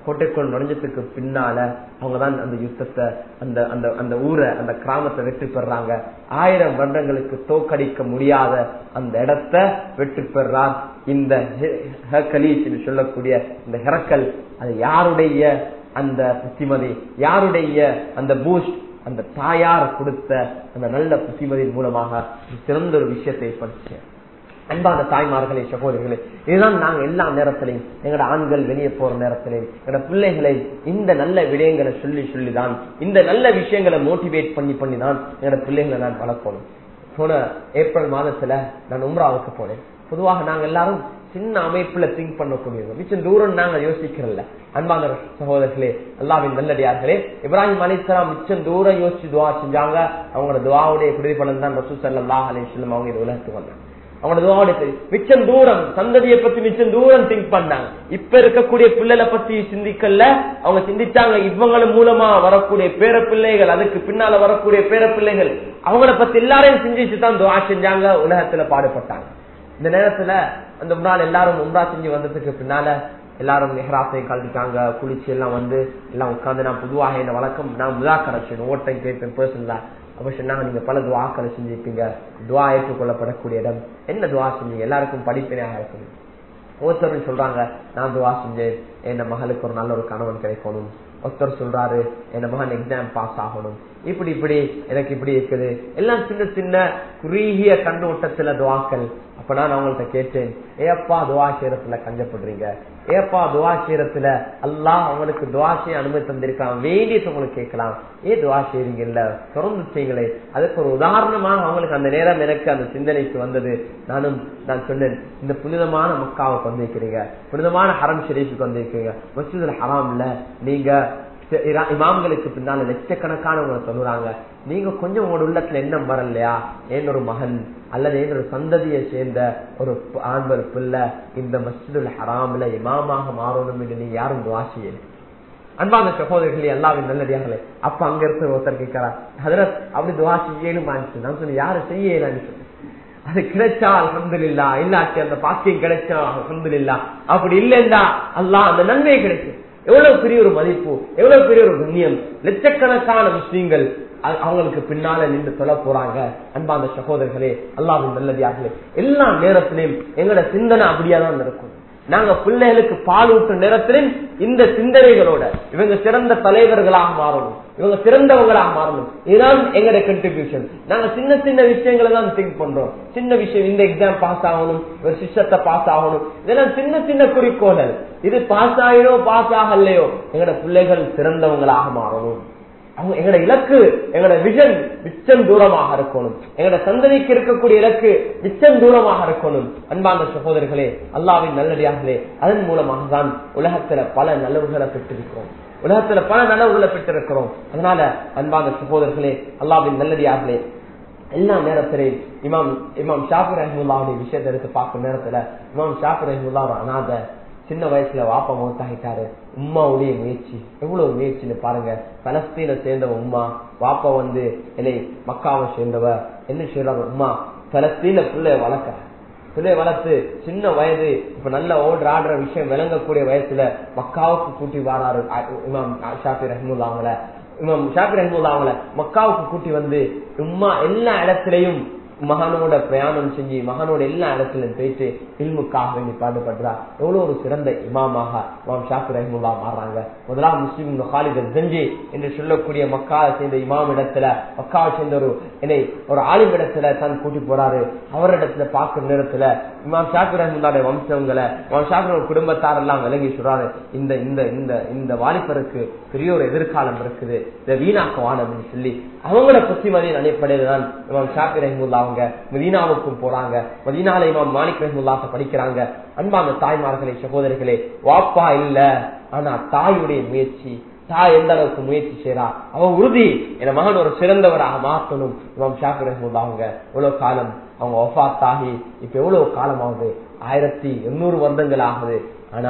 கோட்டைக்குள் நுழைஞ்சதுக்கு பின்னால அவங்கதான் அந்த யுத்தத்தை அந்த அந்த அந்த ஊரை அந்த கிராமத்தை வெற்றி பெறாங்க ஆயிரம் வருடங்களுக்கு தோக்கடிக்க முடியாத அந்த இடத்தை வெற்றி பெறார் இந்த ஹெர்கலீஸ் என்று சொல்லக்கூடிய இந்த ஹெரக்கல் அது யாருடைய அந்த புத்திமதி யாருடைய அந்த பூஸ்ட் அந்த தாயார் கொடுத்த அந்த நல்ல புத்திமதியின் மூலமாக ஒரு சிறந்த ஒரு விஷயத்தை படிச்சேன் அன்பான தாய்மார்களே சகோதரிகளே இதுதான் நாங்க எல்லா நேரத்திலையும் எங்களோட ஆண்கள் வெளியே போற நேரத்திலையும் எங்களோட பிள்ளைகளை இந்த நல்ல விடயங்களை சொல்லி சொல்லிதான் இந்த நல்ல விஷயங்களை மோட்டிவேட் பண்ணி பண்ணி தான் என்னோட பிள்ளைகளை நான் வளர்க்கணும் போன ஏப்ரல் மாதத்துல நான் உம்ராவுக்கு போனேன் பொதுவாக நாங்க எல்லாரும் சின்ன அமைப்புல திங்க் பண்ணக்கூடியது மிச்சம் தூரம் நாங்க யோசிக்கிறல்ல அன்பான சகோதரர்களே அல்லாவின் நல்லடியார்களே இப்ராஹிம் அலிஸ்லாம் மிச்சம் தூரம் யோசிச்சு துவா செஞ்சாங்க அவங்களோட துவாவுடைய பிரதிபலன் தான் ரசூ சல்லா அலிஸ்லம் அவங்க இது உலகத்துக்கு வந்தாங்க அவங்களோட துவாவுடைய மிச்சம் தூரம் சந்ததியை பத்தி மிச்சம் தூரம் திங்க் பண்ணாங்க இப்ப இருக்கக்கூடிய பிள்ளைகளை பத்தி சிந்திக்கல அவங்க சிந்திச்சாங்க இவங்க மூலமா வரக்கூடிய பேர பிள்ளைகள் அதுக்கு பின்னால வரக்கூடிய பேர பிள்ளைகள் அவங்கள பத்தி எல்லாரையும் சிந்திச்சு தான் துவா செஞ்சாங்க உலகத்துல பாடுபட்டாங்க இந்த நேரத்துல அந்த முன்னாள் எல்லாரும் உம்ரா செஞ்சு வந்ததுக்கு பின்னால எல்லாரும் மெஹராத்தை கலந்துட்டாங்க குளிச்சு எல்லாம் வந்து எல்லாம் உட்காந்து நான் பொதுவாக என்ன வழக்கம் நான் முதாக்கரை செய்யணும் ஓட்டம் கேட்பேன் பர்சனலா அப்ப சொன்னாங்க நீங்க பல துவாக்களை செஞ்சிருப்பீங்க துவா ஏற்றுக்கொள்ளப்படக்கூடிய இடம் என்ன துவா செஞ்சீங்க எல்லாருக்கும் படிப்பினையாக இருக்கணும் ஒருத்தர் சொல்றாங்க நான் துவா செஞ்சேன் என் மகளுக்கு ஒரு நல்ல ஒரு கணவன் கிடைக்கணும் ஒருத்தர் சொல்றாரு என் மகன் எக்ஸாம் பாஸ் ஆகணும் இப்படி இப்படி எனக்கு இப்படி இருக்குது எல்லாம் சின்ன சின்ன குறுகிய கண்ணோட்டத்துல துவாக்கள் அப்ப நான் அவங்கள்ட்ட கேட்டேன் ஏப்பா துவா செய்யறதுல கஞ்சப்படுறீங்க ஏப்பா துவா செய்யறதுல அல்லாஹ் அவங்களுக்கு துவா செய்ய அனுமதி தந்திருக்கான் வேண்டியது உங்களுக்கு கேட்கலாம் ஏன் துவா செய்றீங்கல்ல தொடர்ந்து செய்யுங்களே அதுக்கு ஒரு உதாரணமாக அவங்களுக்கு அந்த நேரம் எனக்கு அந்த சிந்தனைக்கு வந்தது நானும் நான் சொன்னேன் இந்த புனிதமான மக்காவுக்கு வந்திருக்கிறீங்க புனிதமான ஹரம் ஷெரீஃபுக்கு வந்திருக்கீங்க மசூதுல் ஹராம்ல நீங்க இமாம்களுக்கு பின்னால லட்சக்கணக்கானவங்க சொல்லுறாங்க நீங்க கொஞ்சம் உங்களோட உள்ளத்துல எண்ணம் வரலையா என்னொரு மகன் அல்லது என்னொரு சந்ததியை சேர்ந்த ஒரு ஆண்பர் பிள்ளை இந்த மஸ்ஜிதுல் ஹராம்ல இமாமாக மாறணும் என்று நீங்க யாரும் துவா செய்யல அன்பான சகோதரர்களே எல்லாவின் நல்லடியார்களே அப்ப அங்க இருக்க ஒருத்தர் கேட்கிறார் ஹதரத் அப்படி துவா செய்யணும் நான் சொன்னேன் யாரு செய்யலான்னு சொன்னேன் அது கிடைச்சா அலமதுல்லா இல்லாட்டி அந்த பாக்கியம் கிடைச்சா அலமதுல்லா அப்படி இல்லைண்டா அல்லா அந்த நன்மை கிடைக்கும் எவ்வளவு பெரிய ஒரு மதிப்பு எவ்வளவு பெரிய ஒரு கண்ணியம் லட்சக்கணக்கான முஸ்லீம்கள் அவங்களுக்கு பின்னால நின்று சொல்ல போறாங்க அன்பாந்த சகோதரர்களே அல்லாவின் நல்லதியார்களே எல்லா நேரத்திலையும் எங்களோட சிந்தனை அப்படியே தான் இருக்கும் நாங்க பிள்ளைகளுக்கு பால் ஊட்டும் நேரத்திலும் இந்த சிந்தனைகளோட இவங்க சிறந்த தலைவர்களாக மாறணும் இவங்க சிறந்தவங்களாக மாறணும் இதுதான் எங்களோட கண்ட்ரிபியூஷன் நாங்க சின்ன சின்ன விஷயங்களை தான் திங்க் பண்றோம் சின்ன விஷயம் இந்த எக்ஸாம் பாஸ் ஆகணும் ஒரு சிஸ்டத்தை பாஸ் ஆகணும் இதெல்லாம் சின்ன சின்ன குறிக்கோள்கள் இது பாஸ் ஆகினோ பாஸ் ஆகலையோ எங்களோட பிள்ளைகள் சிறந்தவங்களாக மாறணும் அவங்க எங்களோட இலக்கு எங்களோட விஷன் மிச்சம் தூரமாக இருக்கணும் எங்களோட சந்ததிக்கு இருக்கக்கூடிய இலக்கு மிச்சம் தூரமாக இருக்கணும் அன்பான சகோதரர்களே அல்லாவின் நல்லடியார்களே அதன் மூலமாக தான் உலகத்துல பல நல்லவுகளை பெற்றிருக்கிறோம் உலகத்துல பல நல்லவுகளை பெற்றிருக்கிறோம் அதனால அன்பான சகோதரர்களே அல்லாவின் நல்லடியார்களே எல்லா நேரத்திலையும் இமாம் இமாம் ஷாஃபி ரஹமுல்லாவுடைய விஷயத்தை எடுத்து பார்க்கும் நேரத்துல இமாம் ஷாஃபி ரஹமுல்லா ஒரு அனாத சின்ன வயசுல வாப்பா மௌத்தாகிட்டாரு உம்மாவுடைய முயற்சி எவ்வளவு முயற்சின்னு பாருங்க பலஸ்தீனை சேர்ந்த உம்மா வாப்பா வந்து என்னை மக்காவை சேர்ந்தவ என்ன செய்யறாங்க உம்மா பலஸ்தீன பிள்ளைய வளர்க்க பிள்ளைய வளர்த்து சின்ன வயது இப்ப நல்ல ஓடுற ஆடுற விஷயம் விளங்கக்கூடிய வயசுல மக்காவுக்கு கூட்டி வாராரு இமாம் ஷாஃபி ரஹமுல்லா அவங்கள இமாம் ஷாஃபி ரஹமுல்லா அவங்கள மக்காவுக்கு கூட்டி வந்து உம்மா எல்லா இடத்துலயும் மகனோட பிரயாணம் செஞ்சு மகனோட எல்லா இடத்துலயும் போயிட்டு இல்முக்காக வேண்டி பாடுபடுறா எவ்வளவு ஒரு சிறந்த இமாமாக இமாம் ஷாஃபி ரஹமுல்லா மாறுறாங்க முதலாம் முஸ்லீம் ஹாலித் ஜஞ்சி என்று சொல்லக்கூடிய மக்காவை சேர்ந்த இமாம் இடத்துல மக்காவை சேர்ந்த ஒரு என்னை ஒரு ஆலிம் இடத்துல தான் கூட்டி போறாரு அவரிடத்துல பார்க்கிற நேரத்துல இமாம் ஷாஃபி ரஹமுல்லாடைய வம்சங்களை இமாம் ஷாஃபி குடும்பத்தார் எல்லாம் விளங்கி சொல்றாரு இந்த இந்த இந்த இந்த வாலிபருக்கு பெரிய ஒரு எதிர்காலம் இருக்குது இதை வீணாக்க வாழணும்னு சொல்லி அவங்களோட புத்திமதியின் அடிப்படையில் தான் இமாம் ஷாஃபி ரஹமுல்லா அவங்க மதீனாவுக்கும் போறாங்க மதீனால இமாம் மாலிக் ரஹமுல்லாத்த படிக்கிறாங்க அன்பான தாய்மார்களே சகோதரிகளே வாப்பா இல்ல ஆனா தாயுடைய முயற்சி தாய் எந்த அளவுக்கு முயற்சி செய்யறா அவ உறுதி என் மகன் ஒரு சிறந்தவராக மாற்றணும் இமாம் ஷாஃபி ரஹமுல்லா அவங்க எவ்வளவு காலம் அவங்க ஒஃபாத் ஆகி இப்ப எவ்வளவு காலம் ஆகுது ஆயிரத்தி எண்ணூறு வருடங்கள் ஆகுது ஆனால்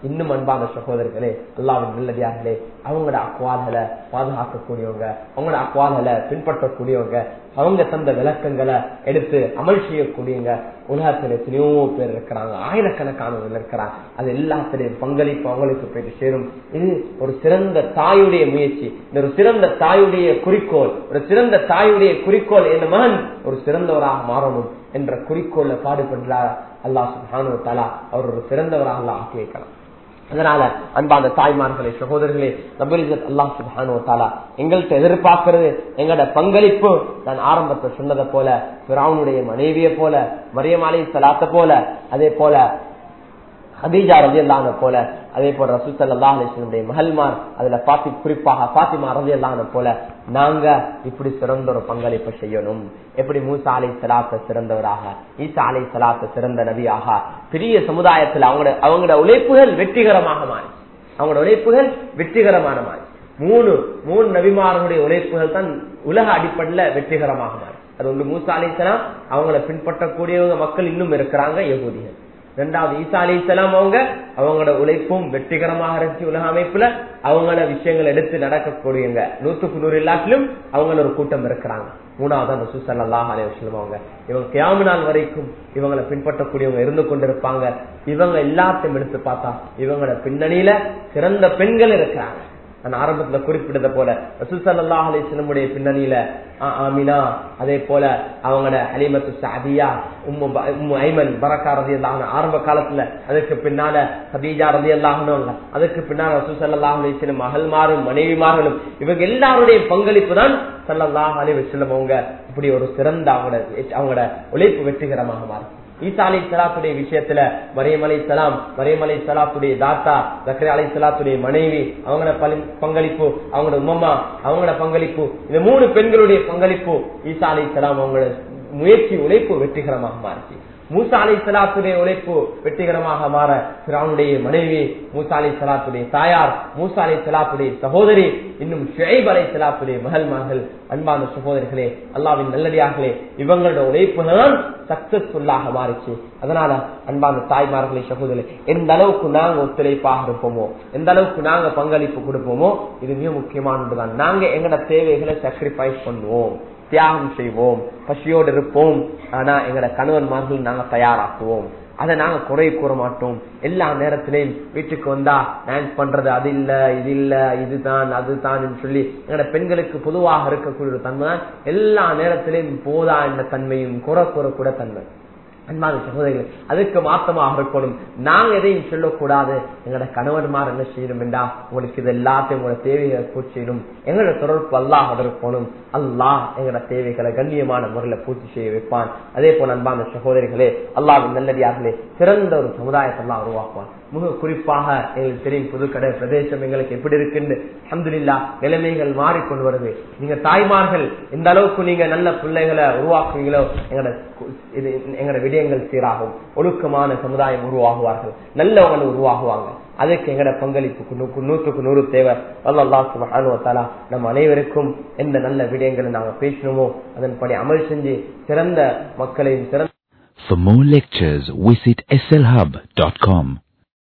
இன்னும் அன்பான சகோதரர்களே அல்லாவின் நல்லடியார்களே அவங்களோட அக்வால்களை பாதுகாக்கக்கூடியவங்க அவங்களோட அக்வால்களை பின்பற்றக்கூடியவங்க அவங்க தந்த விளக்கங்களை எடுத்து அமல் செய்யக்கூடியவங்க உலகத்தில் எத்தனையோ பேர் இருக்கிறாங்க ஆயிரக்கணக்கானவர்கள் இருக்கிறாங்க அது எல்லாத்திலையும் பங்களிப்பு அவங்களுக்கு போயிட்டு சேரும் இது ஒரு சிறந்த தாயுடைய முயற்சி இந்த ஒரு சிறந்த தாயுடைய குறிக்கோள் ஒரு சிறந்த தாயுடைய குறிக்கோள் என் மகன் ஒரு சிறந்தவராக மாறணும் என்ற குறிக்கோள்ல பாடுபடுறார் அல்லாஹ் சுபானு தலா அவர் ஒரு சிறந்தவராக அல்லாஹ் ஆக்கி வைக்கலாம் அதனால அன்பான தாய்மார்களே சகோதரர்களே நபுலிசத் அல்லாஹ் சுபானு தாலா எங்கள்கிட்ட எதிர்பார்க்கிறது எங்களோட பங்களிப்பு நான் ஆரம்பத்தை சொன்னதை போல பிராவுனுடைய மனைவியை போல மரியமாலை சலாத்த போல அதே போல ஹதீஜா ரதி அல்லான போல அதே போல ரசூல் சல்லா அலிஸ்லனுடைய மகள்மார் அதுல பாத்தி குறிப்பாக பாத்திமா ரதி அல்லான போல நாங்க இப்படி சிறந்த ஒரு பங்களிப்பு செய்யணும் எப்படி மூசா அலை சலாத்த சிறந்தவராக ஈசா அலை சலாத்த சிறந்த நபியாக பெரிய சமுதாயத்தில் அவங்களோட அவங்களோட உழைப்புகள் வெற்றிகரமாக மாறி அவங்களோட உழைப்புகள் வெற்றிகரமான மாறி மூணு மூணு நபிமார்களுடைய உழைப்புகள் தான் உலக அடிப்படையில வெற்றிகரமாக மாறி அது ஒன்று மூசா அலிசலாம் அவங்கள பின்பற்றக்கூடியவங்க மக்கள் இன்னும் இருக்கிறாங்க யகுதிகள் ரெண்டாவது ஈசா அலி இஸ்லாம் அவங்க அவங்களோட உழைப்பும் வெற்றிகரமாக இருந்துச்சு உலக அமைப்புல அவங்களோட விஷயங்கள் எடுத்து நடக்கக்கூடியவங்க நூத்துக்கு நூறு எல்லாத்திலும் அவங்கள ஒரு கூட்டம் இருக்கிறாங்க மூணாவது அந்த சுசல்லாஹ் அலி வசலம் அவங்க இவங்க கியாம நாள் வரைக்கும் இவங்களை பின்பற்றக்கூடியவங்க இருந்து கொண்டிருப்பாங்க இவங்க எல்லாத்தையும் எடுத்து பார்த்தா இவங்களோட பின்னணியில சிறந்த பெண்கள் இருக்கிறாங்க நான் ஆரம்பத்துல குறிப்பிட்டத போல ரசூசல்லா அலிஸ்லமுடைய பின்னணியில ஆமினா அதே போல அவங்களோட அலிமத்து சாதியா உம்மு ஐமன் பரக்கா ரதி அல்லாஹ் ஆரம்ப காலத்துல அதுக்கு பின்னால ஹதீஜா ரதி அல்லாஹனும் அதுக்கு பின்னால ரசூசல்லாஹ் அலிஸ்லம் மகள்மாரும் மனைவிமார்களும் இவங்க எல்லாருடைய பங்களிப்பு தான் சல்லல்லாஹ் அலி வசல்லம் அவங்க இப்படி ஒரு சிறந்த அவங்களோட அவங்களோட உழைப்பு வெற்றிகரமாக மாறும் ஈசா அலை சலாத்துடைய விஷயத்துல மரியம் அலை சலாம் மரியம் அலை சலாத்துடைய தாத்தா ஜக்கரே அலை சலாத்துடைய மனைவி அவங்களோட பங்களிப்பு அவங்களோட உமமா அவங்களோட பங்களிப்பு இந்த மூணு பெண்களுடைய பங்களிப்பு ஈசா அலை சலாம் அவங்களோட முயற்சி உழைப்பு வெற்றிகரமாக மாறிச்சு மூசா அலை சலாத்துடைய உழைப்பு வெற்றிகரமாக மாற பிராவுடைய மனைவி மூசா அலை சலாத்துடைய தாயார் மூசா அலை சலாத்துடைய சகோதரி இன்னும் ஷுஐப் அலை சலாத்துடைய மகள்மார்கள் அன்பான சகோதரிகளே அல்லாவின் நல்லடியார்களே இவங்களோட உழைப்பு தான் சக்சஸ்ஃபுல்லாக மாறிச்சு அதனால அன்பான தாய்மார்களே சகோதரி எந்த அளவுக்கு நாங்க ஒத்துழைப்பாக இருப்போமோ எந்த அளவுக்கு நாங்க பங்களிப்பு கொடுப்போமோ இது மிக முக்கியமானதுதான் நாங்க எங்கட தேவைகளை சாக்ரிஃபைஸ் பண்ணுவோம் தியாகம் செய்வோம் பசியோடு இருப்போம் ஆனா எங்கட கணவன்மார்கள் நாங்க தயாராக்குவோம் அதை நாங்க குறை கூற மாட்டோம் எல்லா நேரத்திலையும் வீட்டுக்கு வந்தா டான்ஸ் பண்றது அது இல்ல இது இல்ல இதுதான் அதுதான் சொல்லி எங்களோட பெண்களுக்கு பொதுவாக இருக்கக்கூடிய ஒரு தன்மை தான் எல்லா நேரத்திலையும் போதா என்ற தன்மையும் குறை கூறக்கூட தன்மை அன்பான சகோதரிகள் அதுக்கு மாத்தமாக இருக்கணும் நாங்க எதையும் சொல்லக்கூடாது எங்களோட கணவன்மார் என்ன செய்யணும் என்றா உங்களுக்கு இது எல்லாத்தையும் உங்களோட தேவைகளை பூர்த்தி செய்யணும் எங்களோட தொடர்பு அல்லாஹ் இருக்கணும் அல்லாஹ் எங்களோட தேவைகளை கண்ணியமான முறையில பூர்த்தி செய்ய வைப்பான் அதே போல அன்பான சகோதரிகளே அல்லாவின் நல்லடியார்களே சிறந்த ஒரு சமுதாயத்தை எல்லாம் உருவாக்குவான் மிக குறிப்பாக எங்களுக்கு தெரியும் புதுக்கடை பிரதேசம் எங்களுக்கு எப்படி இருக்குன்னு அஹமதுல்லா நிலைமைகள் மாறிக்கொண்டு வருது நீங்க தாய்மார்கள் எந்த அளவுக்கு நீங்க நல்ல பிள்ளைகளை உருவாக்குவீங்களோ எங்களோட இது எங்களோட விடயங்கள் சீராகும் ஒழுக்கமான சமுதாயம் உருவாகுவார்கள் நல்லவங்க உருவாகுவாங்க அதுக்கு எங்கட பங்களிப்பு நூற்றுக்கு நூறு தேவை அல்லா நம் அனைவருக்கும் எந்த நல்ல விடயங்களை நாங்க பேசணுமோ அதன்படி அமல் செஞ்சு சிறந்த மக்களையும் சிறந்த For more lectures, visit slhub.com.